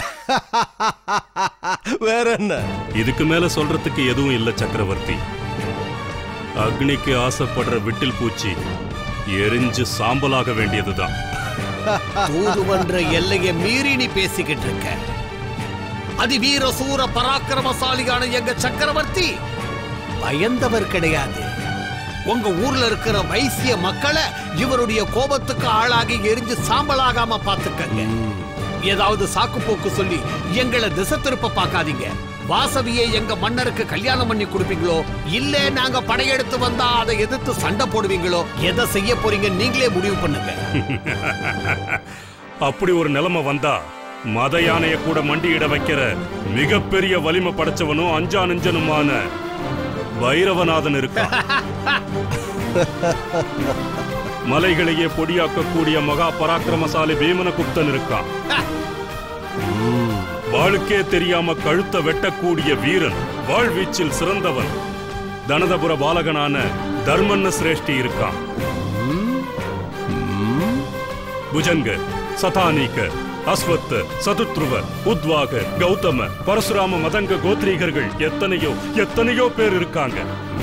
வேற என்ன இதுக்கு மேல சொல்றதுக்கு எதுவும் இல்ல சக்கரவர்த்தி அக்னிக்கு ஆசைப்படுற விட்டில் பூச்சி எரிஞ்சு சாம்பலாக வேண்டியதுதான் தூதுவன்ற எல்லையை மீறி நீ பேசிக்கிட்டு இருக்க அதிவீர சூர பராக்கிரமசாலியான எங்க சக்கரவர்த்தி பயந்தவர் கிடையாது உங்க ஊர்ல இருக்கிற வைசிய மக்களை இவருடைய கோபத்துக்கு ஆளாகி எரிஞ்சு சாம்பலாகாம பாத்துக்கங்க ஏதாவது சாக்கு போக்கு சொல்லி எங்களை திசை திருப்ப பார்க்காதீங்க வாசவியை எங்க மன்னருக்கு கல்யாணம் பண்ணி கொடுப்பீங்களோ இல்ல நாங்க படையெடுத்து வந்தா அதை எதிர்த்து சண்டை போடுவீங்களோ எதை செய்ய போறீங்க நீங்களே முடிவு பண்ணுங்க அப்படி ஒரு நிலைமை வந்தா மத யானைய கூட மண்டியிட வைக்கிற மிகப்பெரிய வலிமை படைச்சவனும் அஞ்சா நெஞ்சனுமான பைரவநாதன் இருக்கான் மலைகளையே பொடியாக்கக்கூடிய மகா பராக்கிரமசாலி பீமனகுப்தன் இருக்கான் வாளுக்கே தெரியாம கழுத்த வெட்டக்கூடிய வீரன் வாழ்வீச்சில் சிறந்தவன் தனதபுர பாலகனான தர்மன்ன சிரேஷ்டி இருக்கான் புஜங்க சதானீக அஸ்வத்த சதுத்ருவ உத்வாக கௌதம பரசுராம மதங்க கோத்ரீகர்கள் எத்தனையோ எத்தனையோ பேர் இருக்காங்க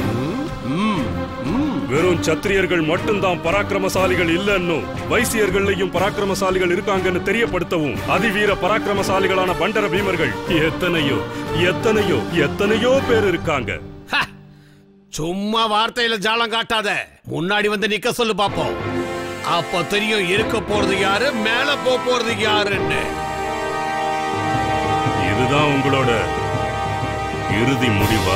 வெறும் சத்திரியர்கள் மட்டும்தான் பராக்கிரமசாலிகள் இல்லன்னு வைசியர்கள்லயும் பராக்கிரமசாலிகள் இருக்காங்கன்னு தெரியப்படுத்தவும் அதிவீர பராக்கிரமசாலிகளான பண்டர பீமர்கள் எத்தனையோ எத்தனையோ எத்தனையோ பேர் இருக்காங்க சும்மா வார்த்தையில ஜாலம் காட்டாத முன்னாடி வந்து நிக்க சொல்லு பாப்போம் அப்ப தெரியும் இருக்க போறது யாரு மேல போக போறது யாருன்னு இதுதான் உங்களோட இறுதி முடிவா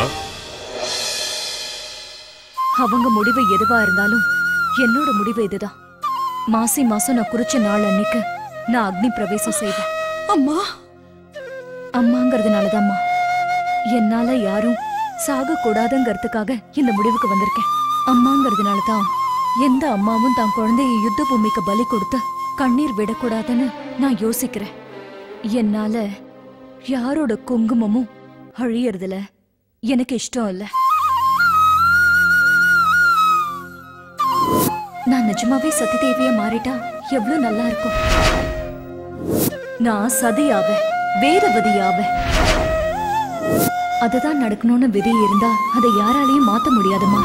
அவங்க முடிவு எதுவா இருந்தாலும் என்னோட முடிவு இதுதான் மாசி மாசம் நான் குறிச்ச நாள் அன்னைக்கு நான் அக்னி பிரவேசம் செய்வேன் அம்மா அம்மாங்கிறதுனாலதாம்மா என்னால யாரும் சாக கூடாதுங்கிறதுக்காக இந்த முடிவுக்கு வந்திருக்கேன் அம்மாங்கிறதுனால தான் எந்த அம்மாவும் தான் குழந்தைய யுத்த பூமிக்கு பலி கொடுத்து கண்ணீர் விடக்கூடாதுன்னு நான் யோசிக்கிறேன் என்னால யாரோட குங்குமமும் அழியறதுல எனக்கு இஷ்டம் இல்ல நான் நிஜமாவே சதிதேவியா மாறிட்டா எவ்வளவு நல்லா இருக்கும் நான் சதியாவேன் வேதவதியாவேன் அதுதான் நடக்கணும்னு விதி இருந்தா அதை யாராலையும் மாத்த முடியாதுமா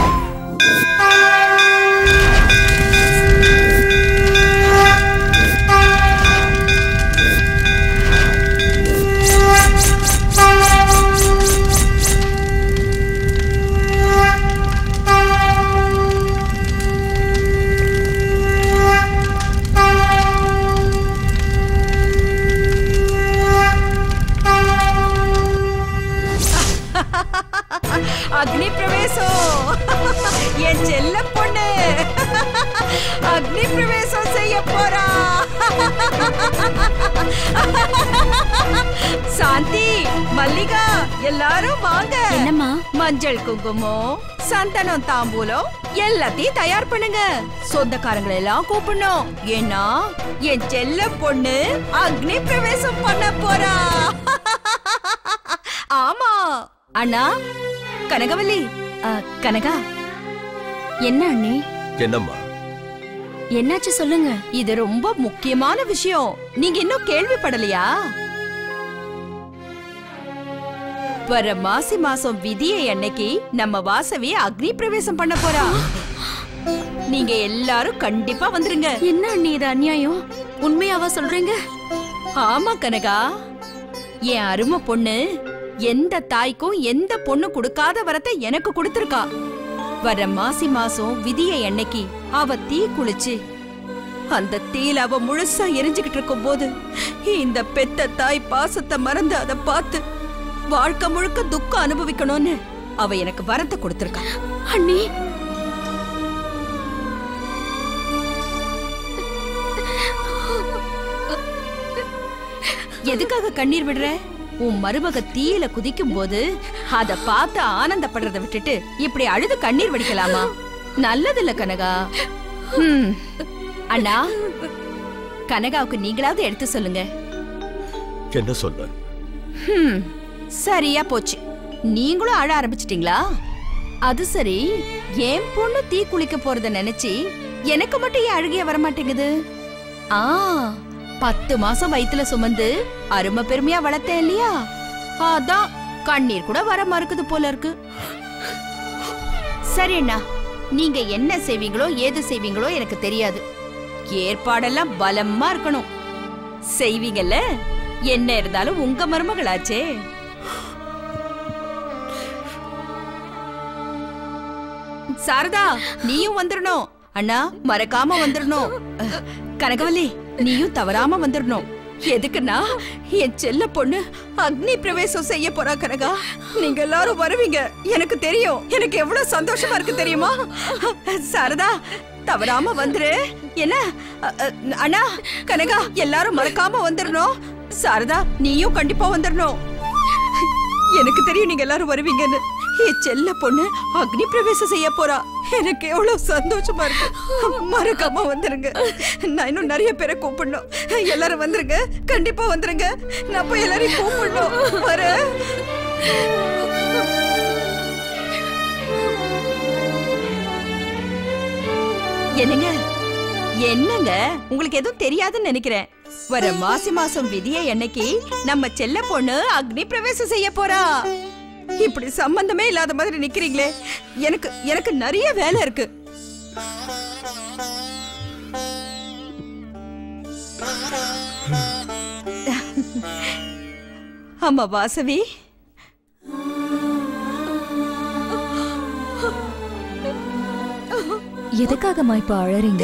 அக்னி பிரவேசம் என் செல்ல பொண்ணு அக்னி பிரவேசம் செய்ய போறா சாந்தி மல்லிகா எல்லாரும் வாங்க என்னம்மா மஞ்சள் குங்குமம் சந்தனம் தாம்பூலம் எல்லாத்தையும் தயார் பண்ணுங்க சொந்தக்காரங்களை எல்லாம் கூப்பிடணும் ஏன்னா என் செல்ல பொண்ணு அக்னி பிரவேசம் பண்ண போறா ஆமா அண்ணா கனகவல்லி அ, கனகா என்ன அண்ணி என்னம்மா என்னாச்சு சொல்லுங்க இது ரொம்ப முக்கியமான விஷயம் நீங்க இன்னும் கேள்விப்படலையா வர மாசி மாசம் விதியை அன்னைக்கு நம்ம வாசவி அக்னி பிரவேசம் பண்ண போறா நீங்க எல்லாரும் கண்டிப்பா வந்துருங்க என்ன அண்ணி இது அநியாயம் உண்மையாவா சொல்றீங்க ஆமா கனகா என் அருமை பொண்ணு எந்த தாய்க்கும் எந்த பொண்ணு கொடுக்காத வரத்தை எனக்கு கொடுத்திருக்கா வர மாசி மாசம் விதியை அன்னைக்கு அவ தீ குளிச்சு அந்த தீல அவ முழுசா எரிஞ்சுகிட்டு இருக்கும் போது இந்த பெத்த தாய் பாசத்தை மறந்து அதை பார்த்து வாழ்க்கை முழுக்க துக்கம் அனுபவிக்கணும்னு அவ எனக்கு வரத்தை கொடுத்திருக்கா அண்ணி எதுக்காக கண்ணீர் விடுற உன் மருமக தீயில குதிக்கும் போது அத பார்த்து ஆனந்தப்படுறத விட்டுட்டு இப்படி அழுது கண்ணீர் வடிக்கலாமா நல்லதில்ல கனகா ஹம். அண்ணா கனகாவுக்கு நீங்களாவது எடுத்து சொல்லுங்க என்ன சொல்ல ஹம். சரியா போச்சு நீங்களும் அழ ஆரம்பிச்சிட்டீங்களா அது சரி என் பொண்ணு தீ குளிக்க போறத நினைச்சு எனக்கு மட்டும் ஏன் அழுகைய வரமாட்டேங்குது ஆ பத்து மாசம் வயித்துல சுமந்து அருமை பெருமையா வளர்த்தேன் இல்லையா அதான் கண்ணீர் கூட வர மறுக்குது போல இருக்கு சரி அண்ணா நீங்க என்ன செய்வீங்களோ ஏது செய்வீங்களோ எனக்கு தெரியாது ஏற்பாடெல்லாம் பலமா இருக்கணும் செய்வீங்கல்ல என்ன இருந்தாலும் உங்க மருமகளாச்சே சாரதா நீயும் வந்துடணும் அண்ணா மறக்காம வந்துடணும் அஹ், கனகவல்லி நீயும் தவறாம வந்துடணும் எதுக்குன்னா என் செல்ல பொண்ணு அக்னி பிரவேசம் செய்ய போறா கனகா நீங்க எல்லாரும் வருவீங்க எனக்கு தெரியும் எனக்கு எவ்வளவு சந்தோஷமா இருக்கு தெரியுமா சாரதா தவறாம வந்துரு என்ன அ, அ, அண்ணா கனகா எல்லாரும் மறக்காம வந்துடணும் சாரதா நீயும் கண்டிப்பா வந்துடணும் எனக்கு தெரியும் நீங்க எல்லாரும் வருவீங்கன்னு என் செல்ல பொண்ணு அக்னி பிரவேசம் செய்ய போறா எனக்கு எவ்வளவு சந்தோஷமா இருக்கு மறக்காம வந்துருங்க நான் இன்னும் நிறைய பேரை கூப்பிடணும் எல்லாரும் வந்துருங்க கண்டிப்பா வந்துருங்க நான் போய் எல்லாரையும் கூப்பிடணும் வரேன் என்னங்க என்னங்க உங்களுக்கு எதுவும் தெரியாதுன்னு நினைக்கிறேன் வர மாசி மாசம் விதியை என்னைக்கு நம்ம செல்ல பொண்ணு அக்னி பிரவேசம் செய்ய போறா இப்படி சம்பந்தமே இல்லாத மாதிரி நிக்கிறீங்களே எனக்கு எனக்கு நிறைய வேலை இருக்கு ஆமா வாசவி எதுக்காகம்மா இப்ப அழறீங்க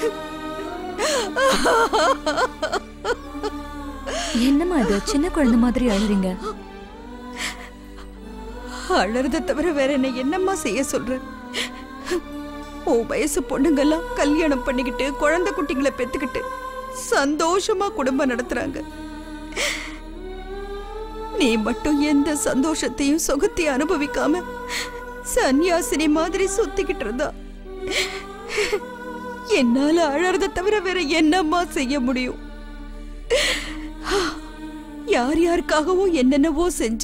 என்னம்மா இது சின்ன குழந்தை மாதிரி அழுறீங்க அழறத தவிர வேற என்ன என்னம்மா செய்ய சொல்ற உன் வயசு பொண்ணுங்கெல்லாம் கல்யாணம் பண்ணிக்கிட்டு குழந்தை குட்டிங்களை பெத்துக்கிட்டு சந்தோஷமா குடும்பம் நடத்துறாங்க நீ மட்டும் எந்த சந்தோஷத்தையும் சுகத்தையும் அனுபவிக்காம சன்னியாசினி மாதிரி சுத்திக்கிட்டு இருந்தா என்னால அழறத தவிர வேற என்னம்மா செய்ய முடியும் யார் யாருக்காகவும் என்னென்னவோ செஞ்ச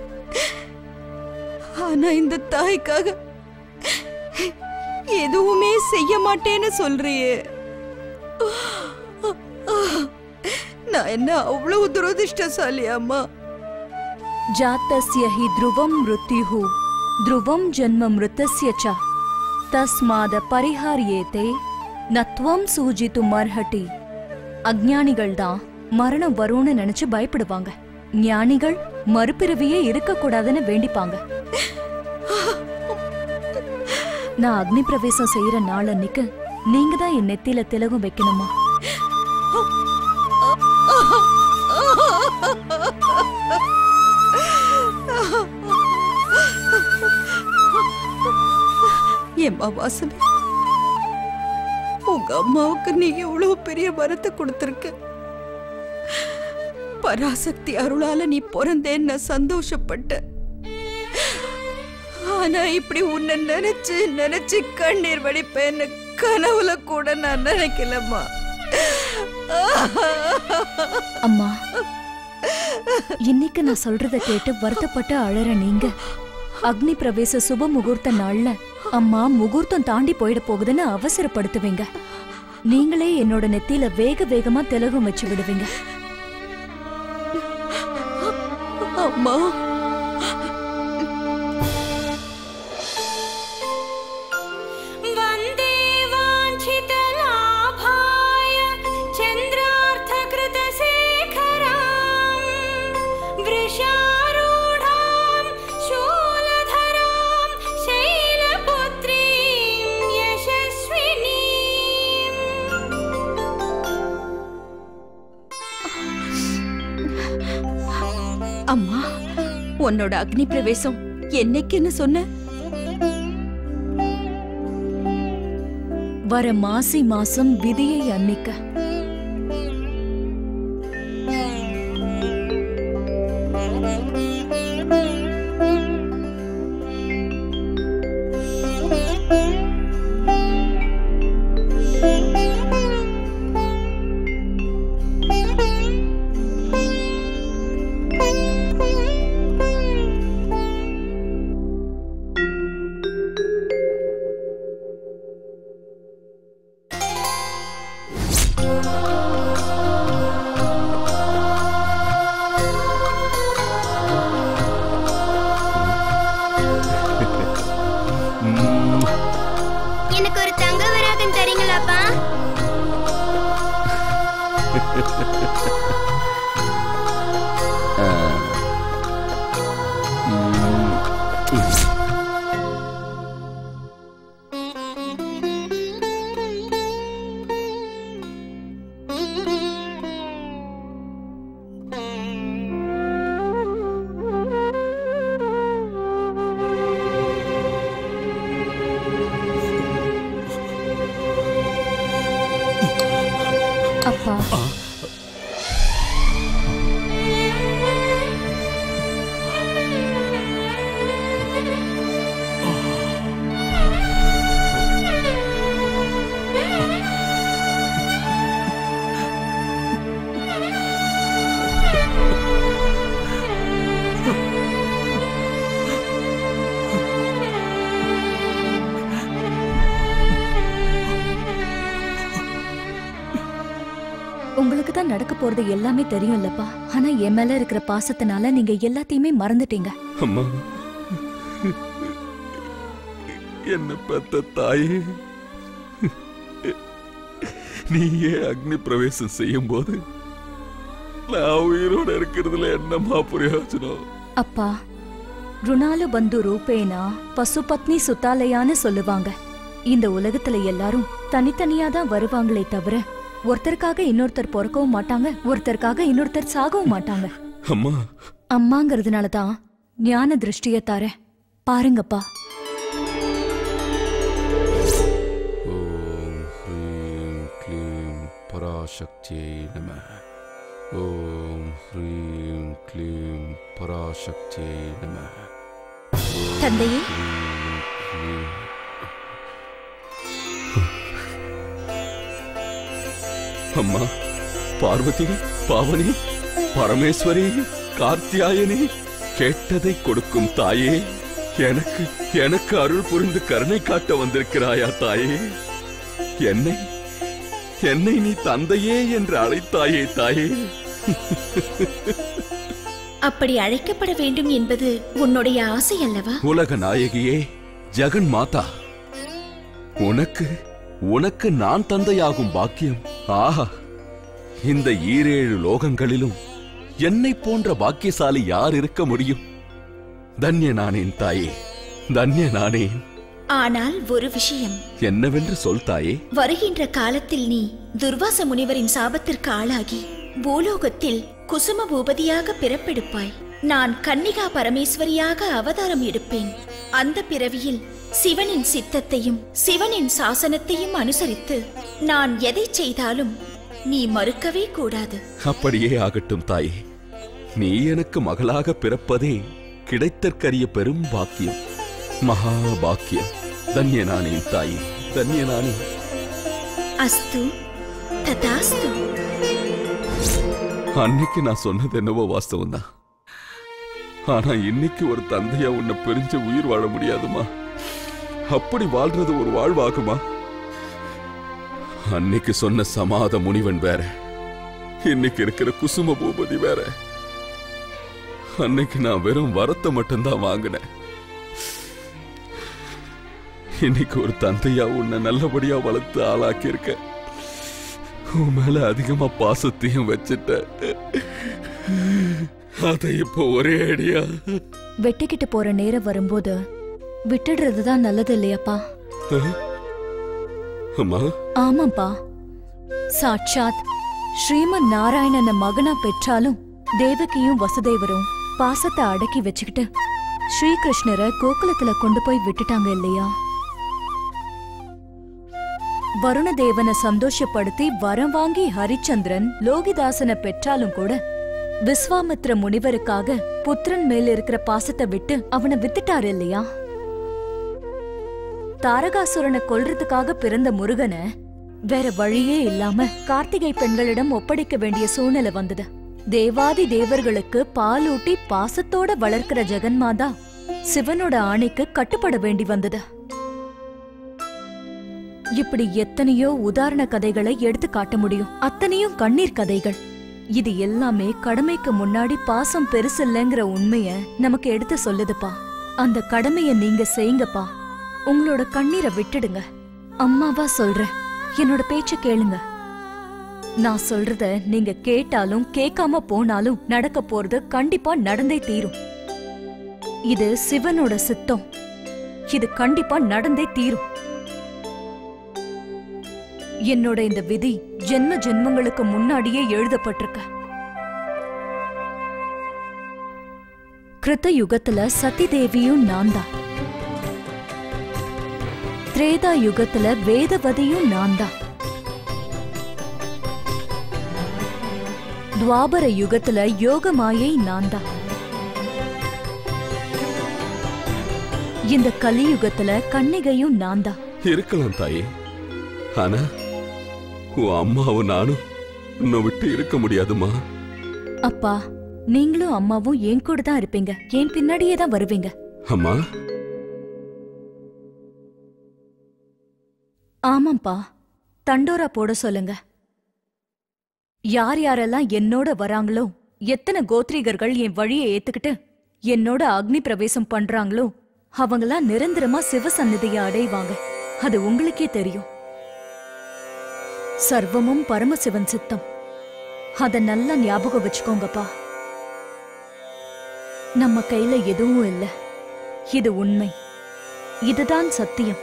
ஆனா இந்த தாய்க்காக எதுவுமே செய்ய மாட்டேன்னு சொல்றியே நான் என்ன அவ்வளவு துரதிர்ஷ்டசாலி அம்மா जातस्य हि ध्रुवं मृत्युः ध्रुवं जन्म मृतस्य च तस्माद பரிஹாரியேதே நத்வம் சூஜித்தும் அர்ஹட்டி அஞ்ஞானிகள் தான் மரணம் வரும்னு நினைச்சு பயப்படுவாங்க ஞானிகள் மறுபிறவியே இருக்கக்கூடாதுன்னு வேண்டிப்பாங்க நான் அக்னி பிரவேசம் செய்யற நாள் அன்னைக்கு நீங்க தான் என் நெத்தியில திலகம் வைக்கணுமா ஏம்மா வாசவி உங்க அம்மாவுக்கு நீ எவ்வளவு பெரிய வரத்தை கொடுத்திருக்க பராசக்தி அருளால நீ பிறந்தேன்னு நான் சந்தோஷப்பட்ட ஆனா இப்படி உன்னை நினைச்சு நினைச்சு கண்ணீர் வடிப்பேன்னு கனவுல கூட நான் நினைக்கலம்மா அம்மா இன்னைக்கு நான் சொல்றத கேட்டு வருத்தப்பட்டு அழற நீங்க அக்னி பிரவேச சுப முகூர்த்த நாள்ல அம்மா முகூர்த்தம் தாண்டி போயிட போகுதுன்னு அவசரப்படுத்துவீங்க நீங்களே என்னோட நெத்தியில வேக வேகமா திலகம் வச்சு விடுவீங்க அம்மா அம்மா உன்னோட அக்னி பிரவேசம் என்னைக்குன்னு சொன்ன வர மாசி மாசம் விதியை அன்னிக்க எனக்கு ஒரு தங்க வராகன் தரீங்களாப்பா அப்பா உங்களுக்கு தான் நடக்க போறது எல்லாமே தெரியும் இல்லப்பா ஆனா என் மேல இருக்கிற பாசத்தினால நீங்க எல்லாத்தையுமே மறந்துட்டீங்க அம்மா என்ன பெத்த தாயே நீயே அக்னி பிரவேசம் செய்யும் போது நான் உயிரோட இருக்கிறதுல என்னம்மா பிரயோஜனம் அப்பா ருணாலு பந்து ரூபேனா பசுபத்னி சுத்தாலயான்னு சொல்லுவாங்க இந்த உலகத்துல எல்லாரும் தனித்தனியா தான் வருவாங்களே தவிர ஒருத்தருக்காக இன்னொருத்தர் பிறக்கவும் மாட்டாங்க ஒருத்தருக்காக இன்னொருத்தர் சாகவும் மாட்டாங்க அம்மா அம்மாங்கிறதுனால தான் ஞான திருஷ்டிய தரேன் பாருங்கப்பா ஓம் ஹ்ரீம் க்ளீம் பராசக்தியை நம ஓம் ஹ்ரீம் க்ளீம் பராசக்தியை நம ஓம் தந்தையே. ஹ்ரீம் க்ளீம் அம்மா பார்வதி பாவனி பரமேஸ்வரி கார்த்தியாயனி கேட்டதை கொடுக்கும் தாயே எனக்கு எனக்கு அருள் புரிந்து கருணை காட்ட வந்திருக்கிறாயா தாயே என்னை என்னை நீ தந்தையே என்று அழைத்தாயே தாயே அப்படி அழைக்கப்பட வேண்டும் என்பது உன்னுடைய ஆசை அல்லவா உலக நாயகியே ஜெகன் மாதா உனக்கு உனக்கு நான் தந்தையாகும் பாக்கியம் ஆஹா இந்த ஈரேழு லோகங்களிலும் என்னை போன்ற பாக்கியசாலி யார் இருக்க முடியும் தன்ய நானேன் தாயே தன்ய நானேன் ஆனால் ஒரு விஷயம் என்னவென்று சொல் தாயே வருகின்ற காலத்தில் நீ துர்வாச முனிவரின் சாபத்திற்கு ஆளாகி பூலோகத்தில் குசும பூபதியாக பிறப்பெடுப்பாய் நான் கன்னிகா பரமேஸ்வரியாக அவதாரம் எடுப்பேன் அந்த பிறவியில் சிவனின் சித்தத்தையும் சிவனின் சாசனத்தையும் அனுசரித்து நான் எதை செய்தாலும் நீ மறுக்கவே கூடாது அப்படியே ஆகட்டும் தாயே நீ எனக்கு மகளாக பிறப்பதே கிடைத்தற்கரிய பெரும் பாக்கியம் மகா பாக்கியம் தன்ய நானேன் தாயே தன்ய நானே அஸ்து ததாஸ்து அன்னைக்கு நான் சொன்னது என்னவோ வாஸ்தவம் தான் ஆனா இன்னைக்கு ஒரு தந்தையா உன்னை பிரிஞ்சு உயிர் வாழ முடியாதுமா அப்படி வாழ்றது ஒரு வாழ்வாகுமா அன்னைக்கு சொன்ன சமாத முனிவன் வேற இன்னைக்கு இருக்கிற குசும பூபதி வேற அன்னைக்கு நான் வெறும் வரத்தை மட்டும்தான் வாங்கினேன் இன்னைக்கு ஒரு தந்தையா உன்னை நல்லபடியா வளர்த்து ஆளாக்கி இருக்க உன் மேல அதிகமா பாசத்தையும் வச்சுட்ட அதை இப்போ ஒரே அடியா வெட்டிக்கிட்டு போற நேரம் வரும்போது விட்டுடுறது தான் நல்லது இல்லையாப்பா அம்மா ஆமாப்பா சாட்சாத் ஸ்ரீமன் நாராயணன மகனா பெற்றாலும் தேவகியும் வசுதேவரும் பாசத்தை அடக்கி வச்சுக்கிட்டு ஸ்ரீகிருஷ்ணரை கோகுலத்துல கொண்டு போய் விட்டுட்டாங்க இல்லையா வருணதேவனை சந்தோஷப்படுத்தி வரம் வாங்கி ஹரிச்சந்திரன் லோகிதாசனை பெற்றாலும் கூட விஸ்வாமித்ர முனிவருக்காக புத்திரன் மேல இருக்கிற பாசத்தை விட்டு அவனை வித்துட்டாரு இல்லையா தாரகாசுரனை கொல்றதுக்காக பிறந்த முருகனை வேற வழியே இல்லாம கார்த்திகை பெண்களிடம் ஒப்படைக்க வேண்டிய சூழ்நிலை வந்தது தேவாதி தேவர்களுக்கு பாலூட்டி பாசத்தோட வளர்க்கிற ஜெகன்மாதா சிவனோட ஆணைக்கு கட்டுப்பட வேண்டி வந்தது இப்படி எத்தனையோ உதாரண கதைகளை எடுத்து காட்ட முடியும் அத்தனையும் கண்ணீர் கதைகள் இது எல்லாமே கடமைக்கு முன்னாடி பாசம் பெருசில்லைங்கிற உண்மைய நமக்கு எடுத்து சொல்லுதுப்பா அந்த கடமைய நீங்க செய்யுங்கப்பா உங்களோட கண்ணீரை விட்டுடுங்க அம்மாவா சொல்றேன் என்னோட பேச்ச கேளுங்க நான் சொல்றத நீங்க கேட்டாலும் கேட்காம போனாலும் நடக்க போறது கண்டிப்பா நடந்தே தீரும் இது சிவனோட சித்தம் இது கண்டிப்பா நடந்தே தீரும் என்னோட இந்த விதி ஜென்ம ஜென்மங்களுக்கு முன்னாடியே எழுதப்பட்டிருக்க கிருத்த யுகத்துல சதி தேவியும் நான் தான் திரேதா யுகத்துல வேதவதியும் நான் தான் துவாபர யுகத்துல யோக மாயை நான் தான் இந்த கலியுகத்துல கன்னிகையும் நான் தான் இருக்கலாம் தாயே ஆனா உன் அம்மாவும் நானும் உன்னை விட்டு இருக்க முடியாதுமா அப்பா நீங்களும் அம்மாவும் என் கூட தான் இருப்பீங்க என் பின்னாடியே தான் வருவீங்க அம்மா ஆமாப்பா தண்டோரா போட சொல்லுங்க யார் யாரெல்லாம் என்னோட வராங்களோ எத்தனை கோத்ரீகர்கள் என் வழியை ஏத்துக்கிட்டு என்னோட அக்னி பிரவேசம் பண்றாங்களோ அவங்கெல்லாம் நிரந்தரமா சிவசந்நிதியை அடைவாங்க அது உங்களுக்கே தெரியும் சர்வமும் பரமசிவன் சித்தம் அத நல்லா ஞாபகம் வச்சுக்கோங்கப்பா நம்ம கையில எதுவும் இல்ல இது உண்மை இதுதான் சத்தியம்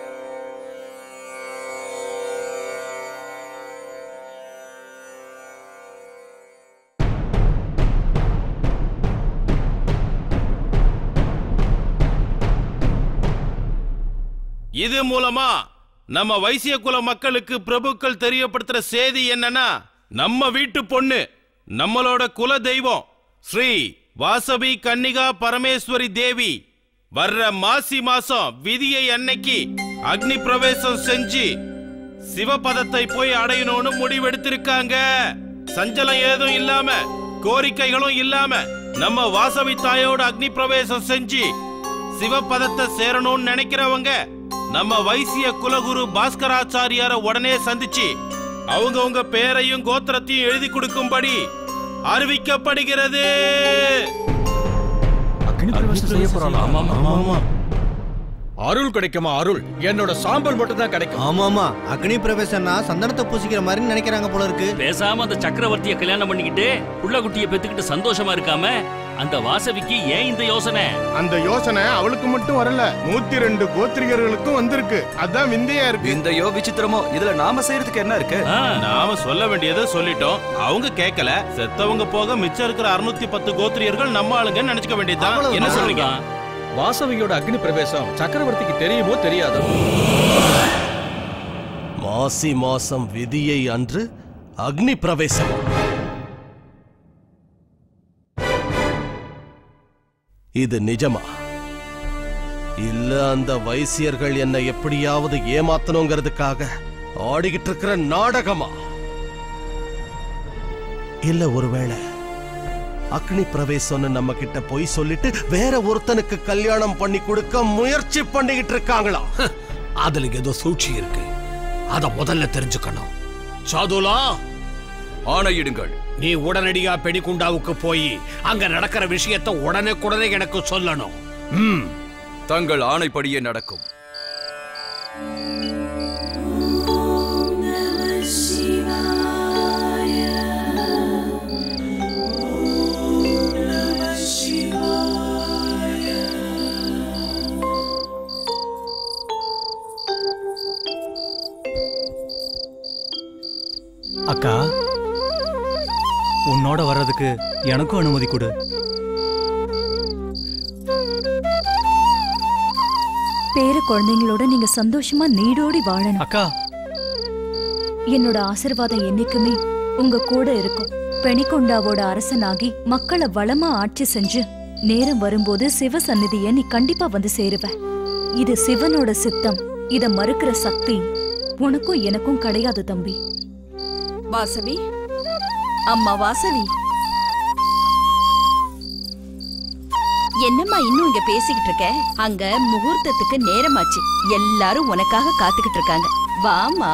இது மூலமா நம்ம வைசிய குல மக்களுக்கு பிரபுக்கள் தெரியப்படுத்துற செய்தி என்னன்னா நம்ம வீட்டு பொண்ணு நம்மளோட குல தெய்வம் ஸ்ரீ வாசவி கன்னிகா பரமேஸ்வரி தேவி வர்ற மாசி மாசம் விதியை அன்னைக்கு அக்னி பிரவேசம் செஞ்சு சிவபதத்தை போய் அடையணும்னு முடிவெடுத்திருக்காங்க சஞ்சலம் ஏதும் இல்லாம கோரிக்கைகளும் இல்லாம நம்ம வாசவி தாயோட அக்னி பிரவேசம் செஞ்சு சிவபதத்தை சேரணும்னு நினைக்கிறவங்க நம்ம வைசிய குலகுரு பாஸ்கராச்சாரியார உடனே சந்திச்சு அவங்க உங்க பேரையும் கோத்திரத்தையும் எழுதி கொடுக்கும்படி அறிவிக்கப்படுகிறது அருள் கிடைக்குமா அருள் என்னோட சாம்பல் மட்டும் தான் கிடைக்கும் ஆமாமா அக்னி பிரவேசம்னா சந்தனத்தை பூசிக்கிற மாதிரி நினைக்கிறாங்க போல இருக்கு பேசாம அந்த சக்கரவர்த்திய கல்யாணம் பண்ணிக்கிட்டு புள்ள குட்டிய பெத்துக்கிட்டு சந்தோஷமா இருக்காம அந்த வாசவிக்கு ஏன் இந்த யோசனை அந்த யோசனை அவளுக்கு மட்டும் வரல நூத்தி ரெண்டு கோத்திரிகர்களுக்கும் வந்திருக்கு அதான் விந்தையா இருக்கு இந்த யோ விசித்திரமோ இதுல நாம செய்யறதுக்கு என்ன இருக்கு நாம சொல்ல வேண்டியதை சொல்லிட்டோம் அவங்க கேட்கல செத்தவங்க போக மிச்சம் இருக்கிற அறுநூத்தி பத்து கோத்திரியர்கள் நம்ம ஆளுங்கன்னு நினைச்சுக்க வேண்டியதுதான் என்ன சொல்றீங்க வாசவியோட அக்னி பிரவேசம் சக்கரவர்த்திக்கு தெரியுமோ தெரியாதோ மாசி மாசம் விதியை அன்று அக்னி பிரவேசம் இது நிஜமா இல்ல அந்த வைசியர்கள் என்னை எப்படியாவது ஏமாத்தணுங்கிறதுக்காக ஆடிக்கிட்டு இருக்கிற நாடகமா இல்ல ஒருவேளை அக்னி பிரவேசம்னு நம்ம கிட்ட பொய் சொல்லிட்டு வேற ஒருத்தனுக்கு கல்யாணம் பண்ணி கொடுக்க முயற்சி பண்ணிக்கிட்டு இருக்காங்களா அதுல ஏதோ சூழ்ச்சி இருக்கு அத முதல்ல தெரிஞ்சுக்கணும் சாதுலா ஆணையிடுங்கள் நீ உடனடியா பெணிகுண்டாவுக்கு போய் அங்க நடக்கிற விஷயத்தை உடனுக்குடனே எனக்கு சொல்லணும் ம் தங்கள் ஆணைப்படியே நடக்கும் அக்கா உன்னோட வர்றதுக்கு எனக்கும் அனுமதி கொடு பேர குழந்தைங்களோட நீங்க சந்தோஷமா நீடோடி வாழணும் அக்கா என்னோட ஆசீர்வாதம் என்னைக்குமே உங்க கூட இருக்கும் பெணிகொண்டாவோட அரசனாகி மக்களை வளமா ஆட்சி செஞ்சு நேரம் வரும்போது சிவ சந்நிதிய நீ கண்டிப்பா வந்து சேருவ இது சிவனோட சித்தம் இத மறுக்கிற சக்தி உனக்கும் எனக்கும் கிடையாது தம்பி வாசவி அம்மா வாசவி என்னம்மா இன்னும் இங்க பேசிக்கிட்டு இருக்க அங்க முகூர்த்தத்துக்கு நேரமாச்சு எல்லாரும் உனக்காக காத்துக்கிட்டு இருக்காங்க வாமா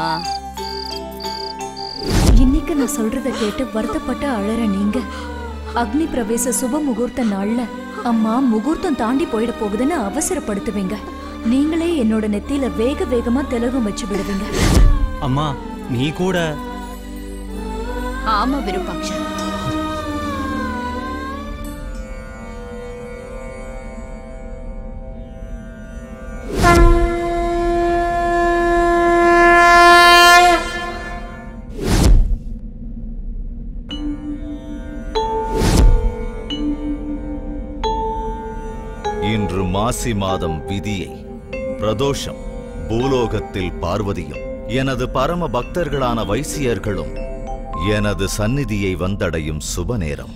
இன்னைக்கு நான் சொல்றத கேட்டு வருத்தப்பட்டு அழற நீங்க அக்னி பிரவேச சுப முகூர்த்த நாள்ல அம்மா முகூர்த்தம் தாண்டி போயிட போகுதுன்னு அவசரப்படுத்துவீங்க நீங்களே என்னோட நெத்தியில வேக வேகமா திலகம் வச்சு விடுவீங்க அம்மா நீ கூட ஆமா விருப்பாட்சா இன்று மாசி மாதம் விதியை பிரதோஷம் பூலோகத்தில் பார்வதியும் எனது பரம பக்தர்களான வைசியர்களும் எனது சந்நிதியை வந்தடையும் சுப நேரம்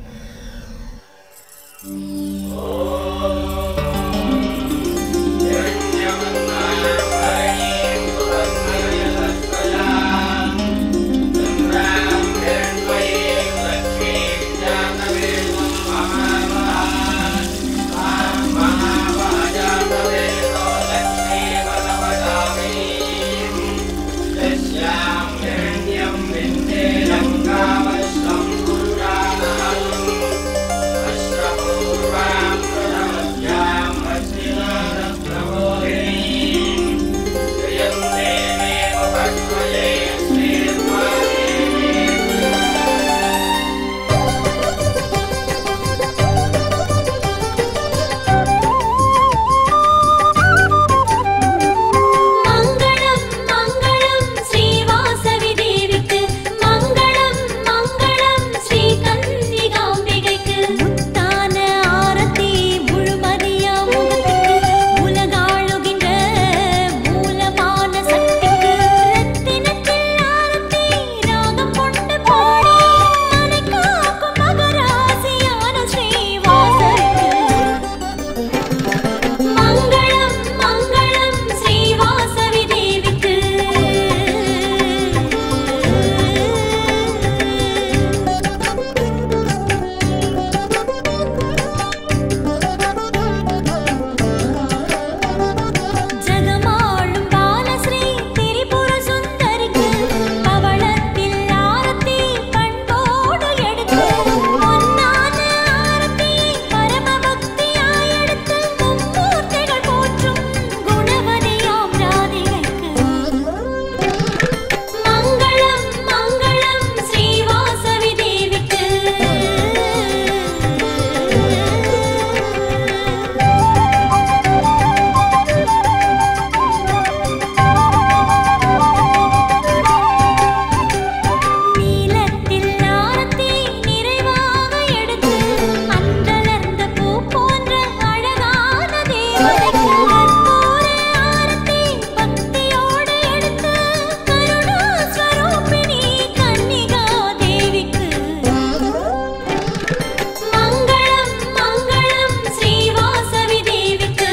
மங்களம் மங்களம் ஸ்ரீவாசவி தேவிக்கு மங்களம் மங்களம் ஸ்ரீ கன்னிகாம்பிகைக்கு முத்தான ஆரத்தி முழுமதியா முகத்துக்கு உலகாளுகின்ற மூலமான சக்திக்கு ரத்தினத்தில் ஆரத்தி ராகம் கொண்டு பாடி மனை காக்கும் மகராசியான ஸ்ரீவாசவிக்கு மங்களம் மங்களம் ஸ்ரீவாசவி தேவிக்கு ஜகமாளும் பாலஸ்ரீ திரிபுர சுந்தரிக்கு பவளத்தில் ஆரத்தி பண்போடு எடுத்து பொன்னான ஆரத்தி பரம பக்தியாய் எடுத்து மும்மூர்த்திகள் போற்றும் குணவதியாம் ராதிகைக்கு மங்களம் மங்களம் ஸ்ரீவாசவி தேவிக்கு நீலத்தில் ஆரத்தி நிறைவாக எடுத்து அன்றலர்ந்த பூ போன்ற அழகான தேவதைக்கு கற்பூர ஆரத்தி பக்தியோடு எடுத்து கருணா ஸ்வரூபிணி கன்னிகா தேவிக்கு மங்களம் மங்களம் ஸ்ரீவாசவி தேவிக்கு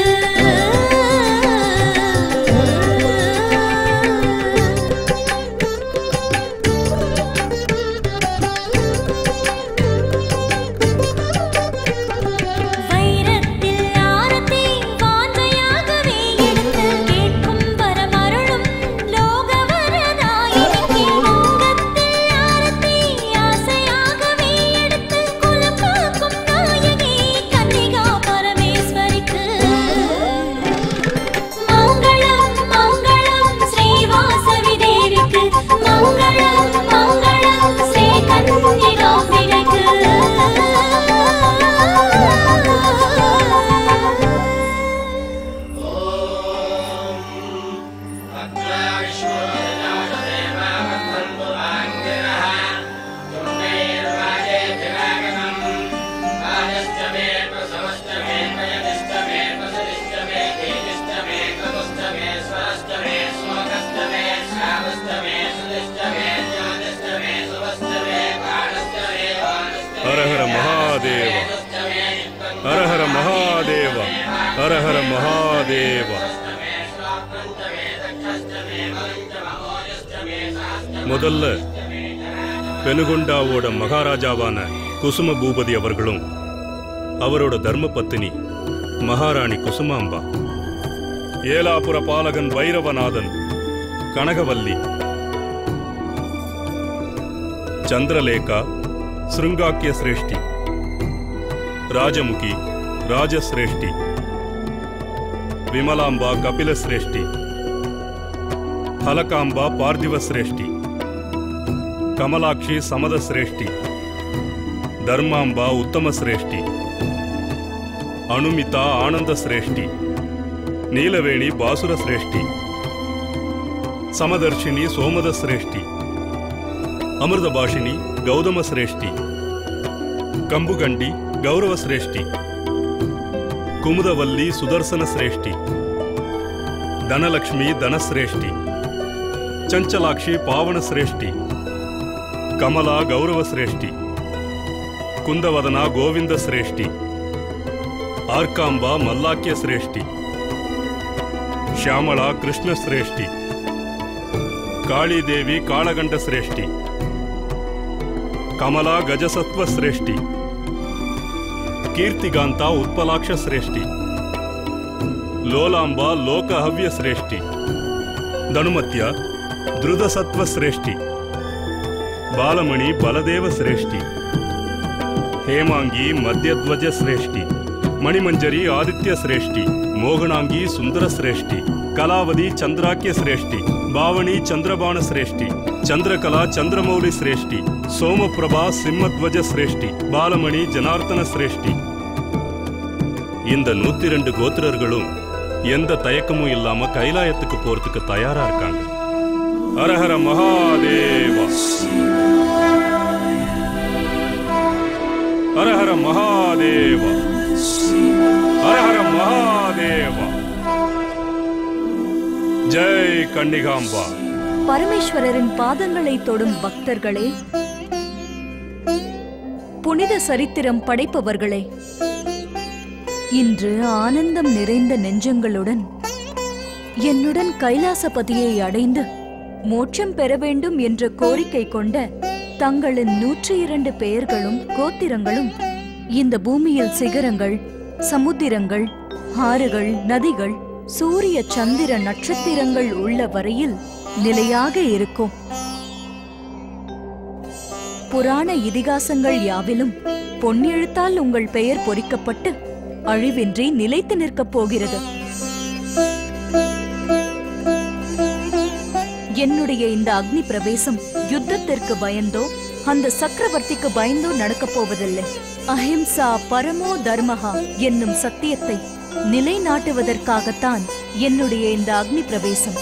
வைரத்தில் ஆரத்தி வாஞ்சையாகவே எடுத்து கேட்கும் வரமருளும் லோகவரதாயினிக்கு அங்கத்தில் ஆரத்தி ஆசையாகவே எடுத்து குலம் காக்கும் நாயகி கன்னிகா பரமேஸ்வரிக்கு மங்களம் மங்களம் ஸ்ரீவாசவி தேவிக்கு மங்களம் மங்களம் ஸ்ரீ கன்னிகாம்பிகைக்கு समस्तमे ஹரஹர மகாதேவ முதல்ல பெனுகொண்டாவோட மகாராஜாவான குசும பூபதி அவர்களும் அவரோட தர்ம பத்தினி மகாராணி குசுமாம்பா ஏலாபுர பாலகன் வைரவநாதன் கனகவல்லி ಚಂದ್ರಲೇಖಾ ಶೃಂಗಾಕ್ಯ ಶ್ರೇಷ್ಠಿ ರಾಜಮುಖಿ ರಾಜಶ್ರೇಷ್ಠಿ ವಿಮಲಾಂಬ ಕಪಿಲ ಶ್ರೇಷ್ಠಿ ಫಲಕಾಂಬ ಪಾರ್ಥಿವ ಶ್ರೇಷ್ಠಿ ಕಮಲಾಕ್ಷಿ ಸಮದ ಶ್ರೇಷ್ಠಿ ಧರ್ಮಾಂಬ ಉತ್ತಮ ಶ್ರೇಷ್ಠಿ ಅಣುಮಿತ ಆನಂದ ಶ್ರೇಷ್ಠಿ ನೀಲವೇಣಿ ಬಾಸುರ ಶ್ರೇಷ್ಠಿ ಸಮದರ್ಶಿನಿ ಸೋಮದ ಶ್ರೇಷ್ಠಿ ಅಮೃತ ಭಾಷಿಣಿ ಗೌತಮ ಶ್ರೇಷ್ಠಿ ಕಂಬುಗಂಡಿ ಗೌರವ ಶ್ರೇಷ್ಠಿ ಕುಮುದವಲ್ಲಿ ಸುದರ್ಶನ ಶ್ರೇಷ್ಠಿ ಧನಲಕ್ಷ್ಮಿ ಧನಶ್ರೇಷ್ಠಿ ಚಂಚಲಾಕ್ಷಿ ಪಾವನ ಶ್ರೇಷ್ಠಿ ಕಮಲ ಗೌರವ ಶ್ರೇಷ್ಠಿ ಕುಂದವದನ ಗೋವಿಂದ ಶ್ರೇಷ್ಠಿ ಆರ್ಕಾಂಬ ಮಲ್ಲಾಕ್ಯ ಶ್ರೇಷ್ಠಿ ಶ್ಯಾಮಳ ಕೃಷ್ಣ ಶ್ರೇಷ್ಠಿ ಕಾಳಿದೇವಿ ಕಾಳಗಂಡ ಶ್ರೇಷ್ಠಿ ಕಮಲ ಗಜಸತ್ವ ಶ್ರೇಷ್ಠಿ ಕೀರ್ತಿಗಾಂತ ಉತ್ಪಲಾಕ್ಷ ಶ್ರೇಷ್ಠಿ ಲೋಲಾಂಬ ಲೋಕಹವ್ಯ ಶ್ರೇಷ್ಠಿ ಧನುಮತ್ಯ ಧೃದಸತ್ವ ಶ್ರೇಷ್ಠಿ ಬಾಲಮಣಿ ಬಲದೇವ ಶ್ರೇಷ್ಠಿ ಹೇಮಾಂಗಿ ಮಧ್ಯಧ್ವಜ ಶ್ರೇಷ್ಠಿ ಮಣಿಮಂಜರಿ ಆದಿತ್ಯ ಶ್ರೇಷ್ಠಿ ಮೋಹನಾಂಗಿ ಸುಂದರ ಶ್ರೇಷ್ಠಿ ಕಲಾವತಿ ಚಂದ್ರಾಕ್ಯ ಶ್ರೇಷ್ಠಿ ಭಾವಣಿ ಚಂದ್ರಬಾಣ ಶ್ರೇಷ್ಠಿ ಚಂದ್ರಕಲಾ ಚಂದ್ರಮೌಳಿ ಶ್ರೇಷ್ಠಿ ಸೋಮಪ್ರಭಾ ಸಿಂಹಧ್ವಜ ಶ್ರೇಷ್ಠಿ பாலமணி ஜனார்த்தன சிரேஷ்டி இந்த நூத்தி ரெண்டு கோத்திரர்களும் எந்த தயக்கமும் இல்லாம கைலாயத்துக்கு போறதுக்கு தயாரா இருக்காங்க ஹரஹர மகாதேவா ஹரஹர மகாதேவா ஹரஹர மகாதேவா ஜெய் கன்னிகாம்பா பரமேஸ்வரரின் பாதங்களை தொடும் பக்தர்களே புனித சரித்திரம் படைப்பவர்களே இன்று ஆனந்தம் நிறைந்த நெஞ்சங்களுடன் என்னுடன் கைலாசபதியை அடைந்து மோட்சம் பெற வேண்டும் என்ற கோரிக்கை கொண்ட தங்களின் நூற்றி இரண்டு பெயர்களும் கோத்திரங்களும் இந்த பூமியில் சிகரங்கள் சமுத்திரங்கள் ஆறுகள் நதிகள் சூரிய சந்திர நட்சத்திரங்கள் உள்ள வரையில் நிலையாக இருக்கும் புராண இதிகாசங்கள் யாவிலும் பொன்னெழுத்தால் உங்கள் பெயர் பொறிக்கப்பட்டு அழிவின்றி நிலைத்து நிற்கப் போகிறது என்னுடைய இந்த அக்னி பிரவேசம் யுத்தத்திற்கு பயந்தோ அந்த சக்கரவர்த்திக்கு பயந்தோ நடக்கப் போவதில்லை அஹிம்சா பரமோ தர்மஹா என்னும் சத்தியத்தை நிலைநாட்டுவதற்காகத்தான் என்னுடைய இந்த அக்னி பிரவேசம்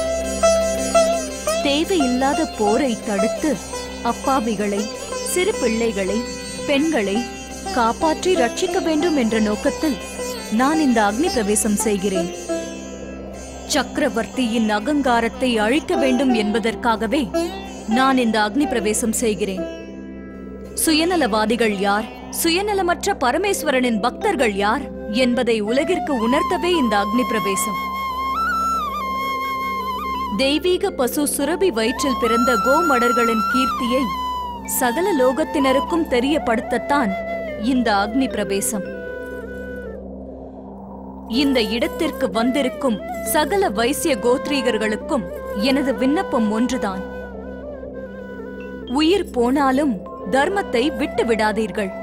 தேவையில்லாத போரை தடுத்து அப்பாவிகளை சிறு பிள்ளைகளை பெண்களை காப்பாற்றி ரட்சிக்க வேண்டும் என்ற நோக்கத்தில் நான் இந்த அக்னி பிரவேசம் செய்கிறேன் சக்கரவர்த்தியின் அகங்காரத்தை அழிக்க வேண்டும் என்பதற்காகவே நான் இந்த அக்னி பிரவேசம் செய்கிறேன் சுயநலவாதிகள் யார் சுயநலமற்ற பரமேஸ்வரனின் பக்தர்கள் யார் என்பதை உலகிற்கு உணர்த்தவே இந்த அக்னி பிரவேசம் தெய்வீக பசு சுரபி வயிற்றில் பிறந்த கோமடர்களின் கீர்த்தியை சகல லோகத்தினருக்கும் தெரியப்படுத்தத்தான் இந்த அக்னி பிரவேசம் இந்த இடத்திற்கு வந்திருக்கும் சகல வைசிய கோத்ரீகர்களுக்கும் எனது விண்ணப்பம் ஒன்றுதான் உயிர் போனாலும் தர்மத்தை விட்டு விடாதீர்கள்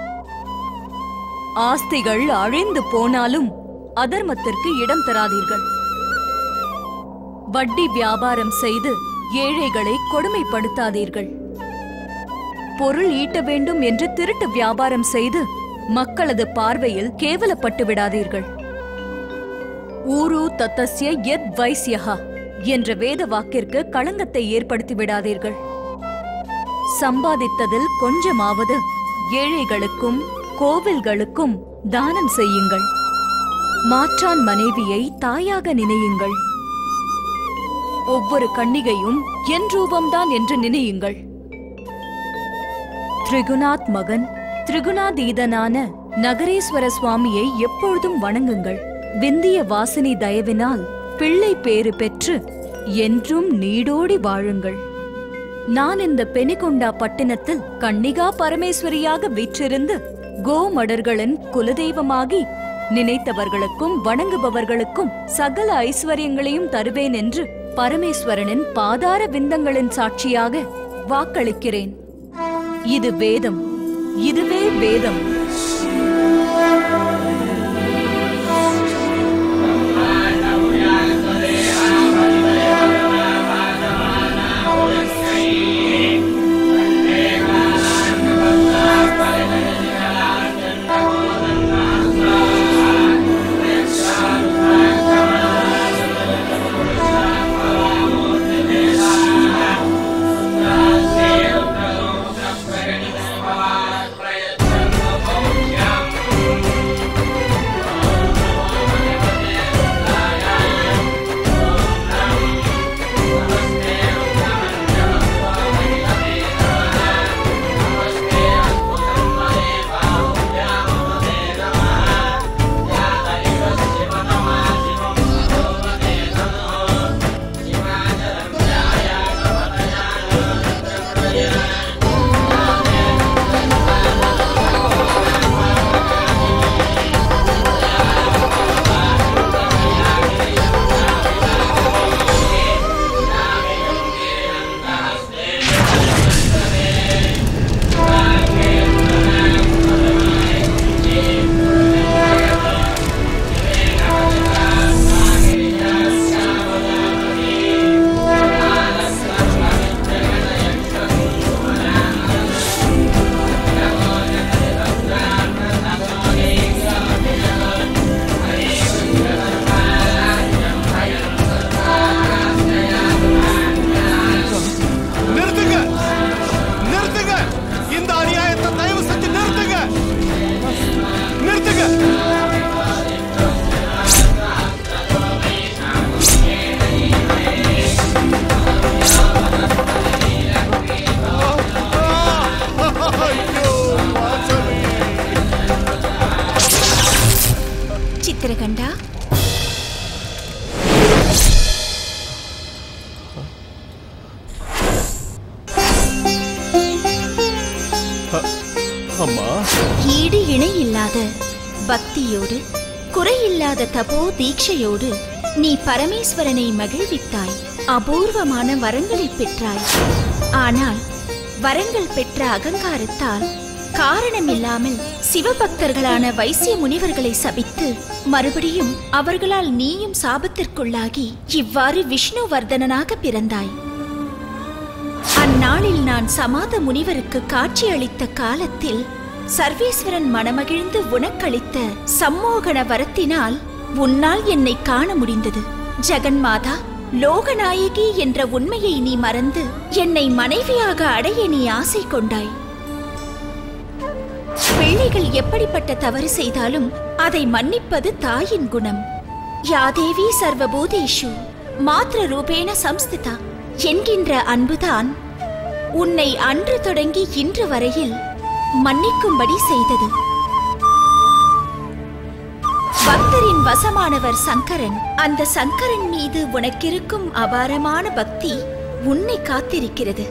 ஆஸ்திகள் அழிந்து போனாலும் அதர்மத்திற்கு இடம் தராதீர்கள் வட்டி வியாபாரம் செய்து ஏழைகளை கொடுமைப்படுத்தாதீர்கள் பொருள் ஈட்ட வேண்டும் என்று திருட்டு வியாபாரம் செய்து மக்களது பார்வையில் கேவலப்பட்டு விடாதீர்கள் ஊரு தத்தஸ்ய யத் வைஸ்யஹா என்ற வேத வாக்கிற்கு களங்கத்தை ஏற்படுத்தி விடாதீர்கள் சம்பாதித்ததில் கொஞ்சமாவது ஏழைகளுக்கும் கோவில்களுக்கும் தானம் செய்யுங்கள் மாற்றான் மனைவியை தாயாக நினையுங்கள் ஒவ்வொரு கன்னிகையும் என் ரூபம்தான் என்று நினையுங்கள் திரிகுணாத் மகன் திரிகுணாதீதனான நகரேஸ்வர சுவாமியை எப்பொழுதும் வணங்குங்கள் விந்திய வாசினி தயவினால் பிள்ளை பேறு பெற்று என்றும் நீடோடி வாழுங்கள் நான் இந்த பெனிகொண்டா பட்டினத்தில் கன்னிகா பரமேஸ்வரியாக வீற்றிருந்து கோமடர்களின் குலதெய்வமாகி நினைத்தவர்களுக்கும் வணங்குபவர்களுக்கும் சகல ஐஸ்வர்யங்களையும் தருவேன் என்று பரமேஸ்வரனின் பாதார விந்தங்களின் சாட்சியாக வாக்களிக்கிறேன் இது வேதம் இதுவே வேதம் நிறுத்துங்க நிறுத்துங்க இந்த அநியாயத்தை தயவு செஞ்சு நிறுத்துங்க நிறுத்துங்க ஐயோ, வாசவி. சித்திரகண்டா அம்மா ஈடு இணை இல்லாத பக்தியோடு குறையில்லாத தபோ தீட்சையோடு நீ பரமேஸ்வரனை மகிழ்வித்தாய் அபூர்வமான வரங்களை பெற்றாய் ஆனால் வரங்கள் பெற்ற அகங்காரத்தால் காரணமில்லாமல் சிவபக்தர்களான வைசிய முனிவர்களை சபித்து மறுபடியும் அவர்களால் நீயும் சாபத்திற்குள்ளாகி இவ்வாறு விஷ்ணுவர்தனனாக பிறந்தாய் அந்நாளில் நான் சமாத முனிவருக்கு காட்சியளித்த காலத்தில் சர்வேஸ்வரன் மனமகிழ்ந்து உனக்களித்த சம்மோகன வரத்தினால் உன்னால் என்னை காண முடிந்தது ஜெகன்மாதா லோகநாயகி என்ற உண்மையை நீ மறந்து என்னை மனைவியாக அடைய நீ ஆசை கொண்டாய் பிள்ளைகள் எப்படிப்பட்ட தவறு செய்தாலும் அதை மன்னிப்பது தாயின் குணம் யாதேவி சர்வபூதேஷு மாத்திர ரூபேண சம்ஸ்திதா என்கின்ற அன்புதான் உன்னை அன்று தொடங்கி இன்று வரையில் மன்னிக்கும்படி செய்தது பக்தரின் வசமானவர் சங்கரன் அந்த சங்கரன் மீது உனக்கிருக்கும் அபாரமான பக்தி உன்னை காத்திருக்கிறது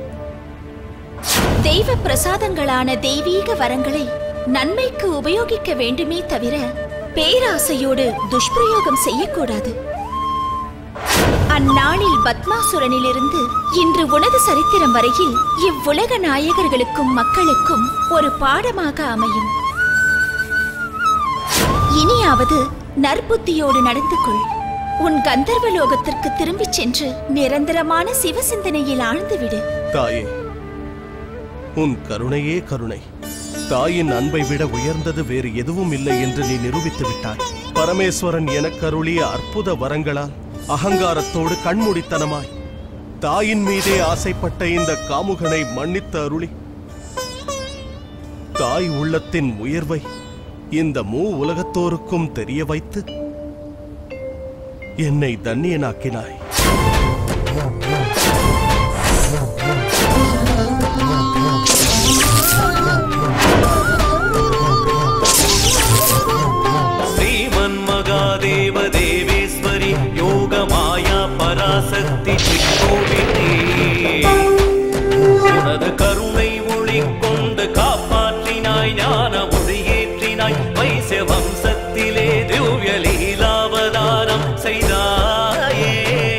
தெய்வ பிரசாதங்களான தெய்வீக வரங்களை நன்மைக்கு உபயோகிக்க வேண்டுமே தவிர பேராசையோடு துஷ்பிரயோகம் செய்யக்கூடாது அந்நாளில் பத்மாசுரனிலிருந்து இன்று உனது சரித்திரம் வரையில் இவ்வுலக நாயகர்களுக்கும் மக்களுக்கும் ஒரு பாடமாக அமையும் இனியாவது நற்புத்தியோடு நடந்து கொள் உன் கந்தர்வ லோகத்திற்கு திரும்பிச் சென்று நிரந்தரமான சிவசிந்தனையில் ஆழ்ந்துவிடு தாயே உன் கருணையே கருணை தாயின் அன்பை விட உயர்ந்தது வேறு எதுவும் இல்லை என்று நீ நிரூபித்து விட்டாய் பரமேஸ்வரன் எனக்கு அருளிய அற்புத வரங்களால் அகங்காரத்தோடு கண்மூடித்தனமாய் தாயின் மீதே ஆசைப்பட்ட இந்த காமுகனை மன்னித்து அருளி தாய் உள்ளத்தின் உயர்வை இந்த மூ உலகத்தோருக்கும் தெரிய வைத்து என்னை தன்னியனாக்கினாய் श्रीमन्मगा சக்தி சிக்கோவிட்டே உனது கருணை ஒளி கொண்டு காப்பாற்றினாய் ஞான ஒளியேற்றினாய் வைசிய வம்சத்திலே திவ்ய லீலாவதாரம் செய்தாயே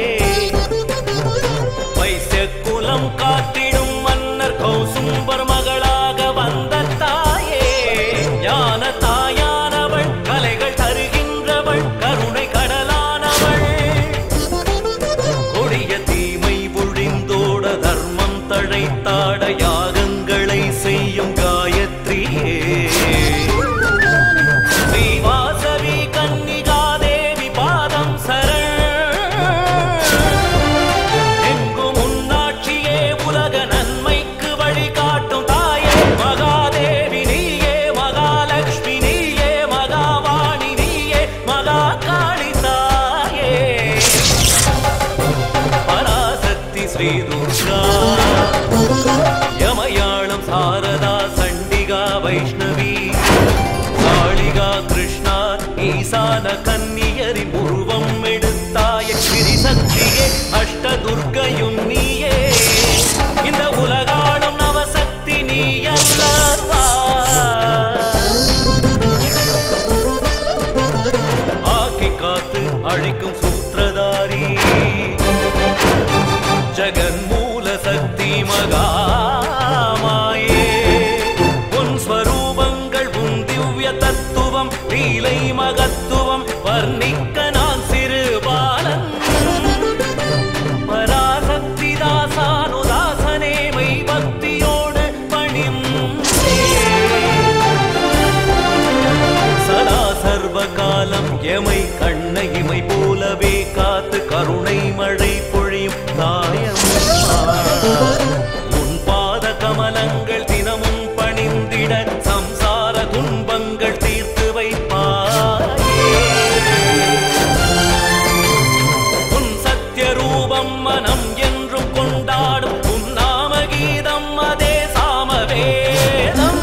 வைசிய குலம் காத்திடும் மன்னர் கௌசும்பர் மகளாக வந்த தாயே ஞான தாயானவள் கலைகள் தருகின்றவள் கருணை கடலானவள் கொடிய தீமை ஒழிந்தோட தர்மம் தழைத்தாட யாகங்களை செய்யும் காயத்ரியே ஸ்ரீவாசவி கன்னிகாதேவி பாதம் சரண் எங்கும் உன்னாட்சியே உலக நன்மைக்கு வழிகாட்டும் தாயே மகாதேவி நீயே மகாலட்சுமி நீயே மகாவாணி நீயே மகா காளி தாயே பராசக்தி ஸ்ரீ துர்கா யமயாளம் சாரதா சண்டிகா வைஷ்ணவி காளிகா கிருஷ்ணா ஈசான கன்னியரின் உருவம் எடுத்தாய ஸ்ரீசக்தியே அஷ்டதுர்க்கையும் நீயே இந்த உலகாளும் நவசக்தி நீ அல்லவா ஆக்கி காத்து அழிக்கும் சூத்திரதாரி ஜெகன்மூல சக்தி மகாமாயே உன் ஸ்வரூபங்கள் உன் திவ்ய தத்துவம் லீலை மகத்துவம் வர்ணிக்க நான் சிறு பாலன் பராசக்தி தாசானுதாசனே மை பக்தியோடு பணிம் சதா சர்வ காலம் எமை கண்ணை இமை போலவே காத்து கருணை மழை பொழியும் தாயம் உன் பாத கமலங்கள் தினமும் பணிந்திட சம்சார துன்பங்கள் தீர்த்து வைப்பாயே உன் சத்திய ரூபம் மனம் என்றும் கொண்டாடும் உன் நாம கீதம் அதே சாமவேதம்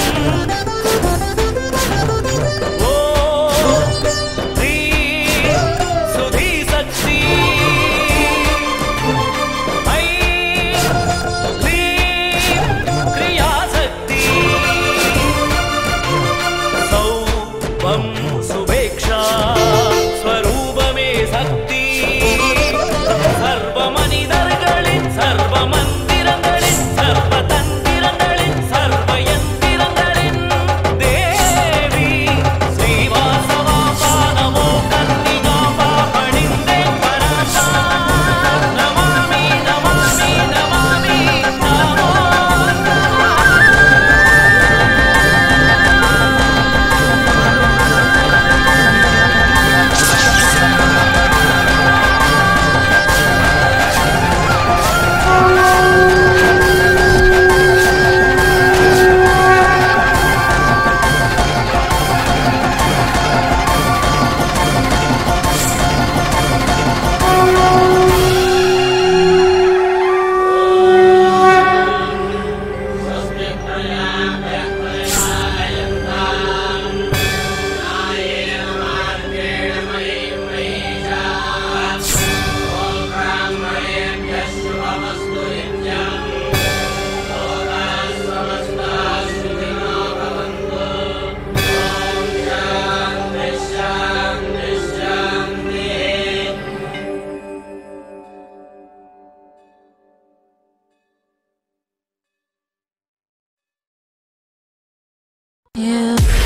ஓ ஸ்ரீ சுதி சக்தி ஐ க்ளீம் கிரியாசக்தி சௌவம் சுபேக்ஷா ஸ்வரூபமே சக்தி சர்வ மனிதர்களின் சர்வ மந்திரங்களின் சர்வ தந்திரங்களின் சர்வ யந்திரங்களின் தேவி ஸ்ரீவாசவாபா நமோ கன்னிகாபா பணிந்தேன் பராசா நமாமி நமாமி நமாமி நமோ Yeah.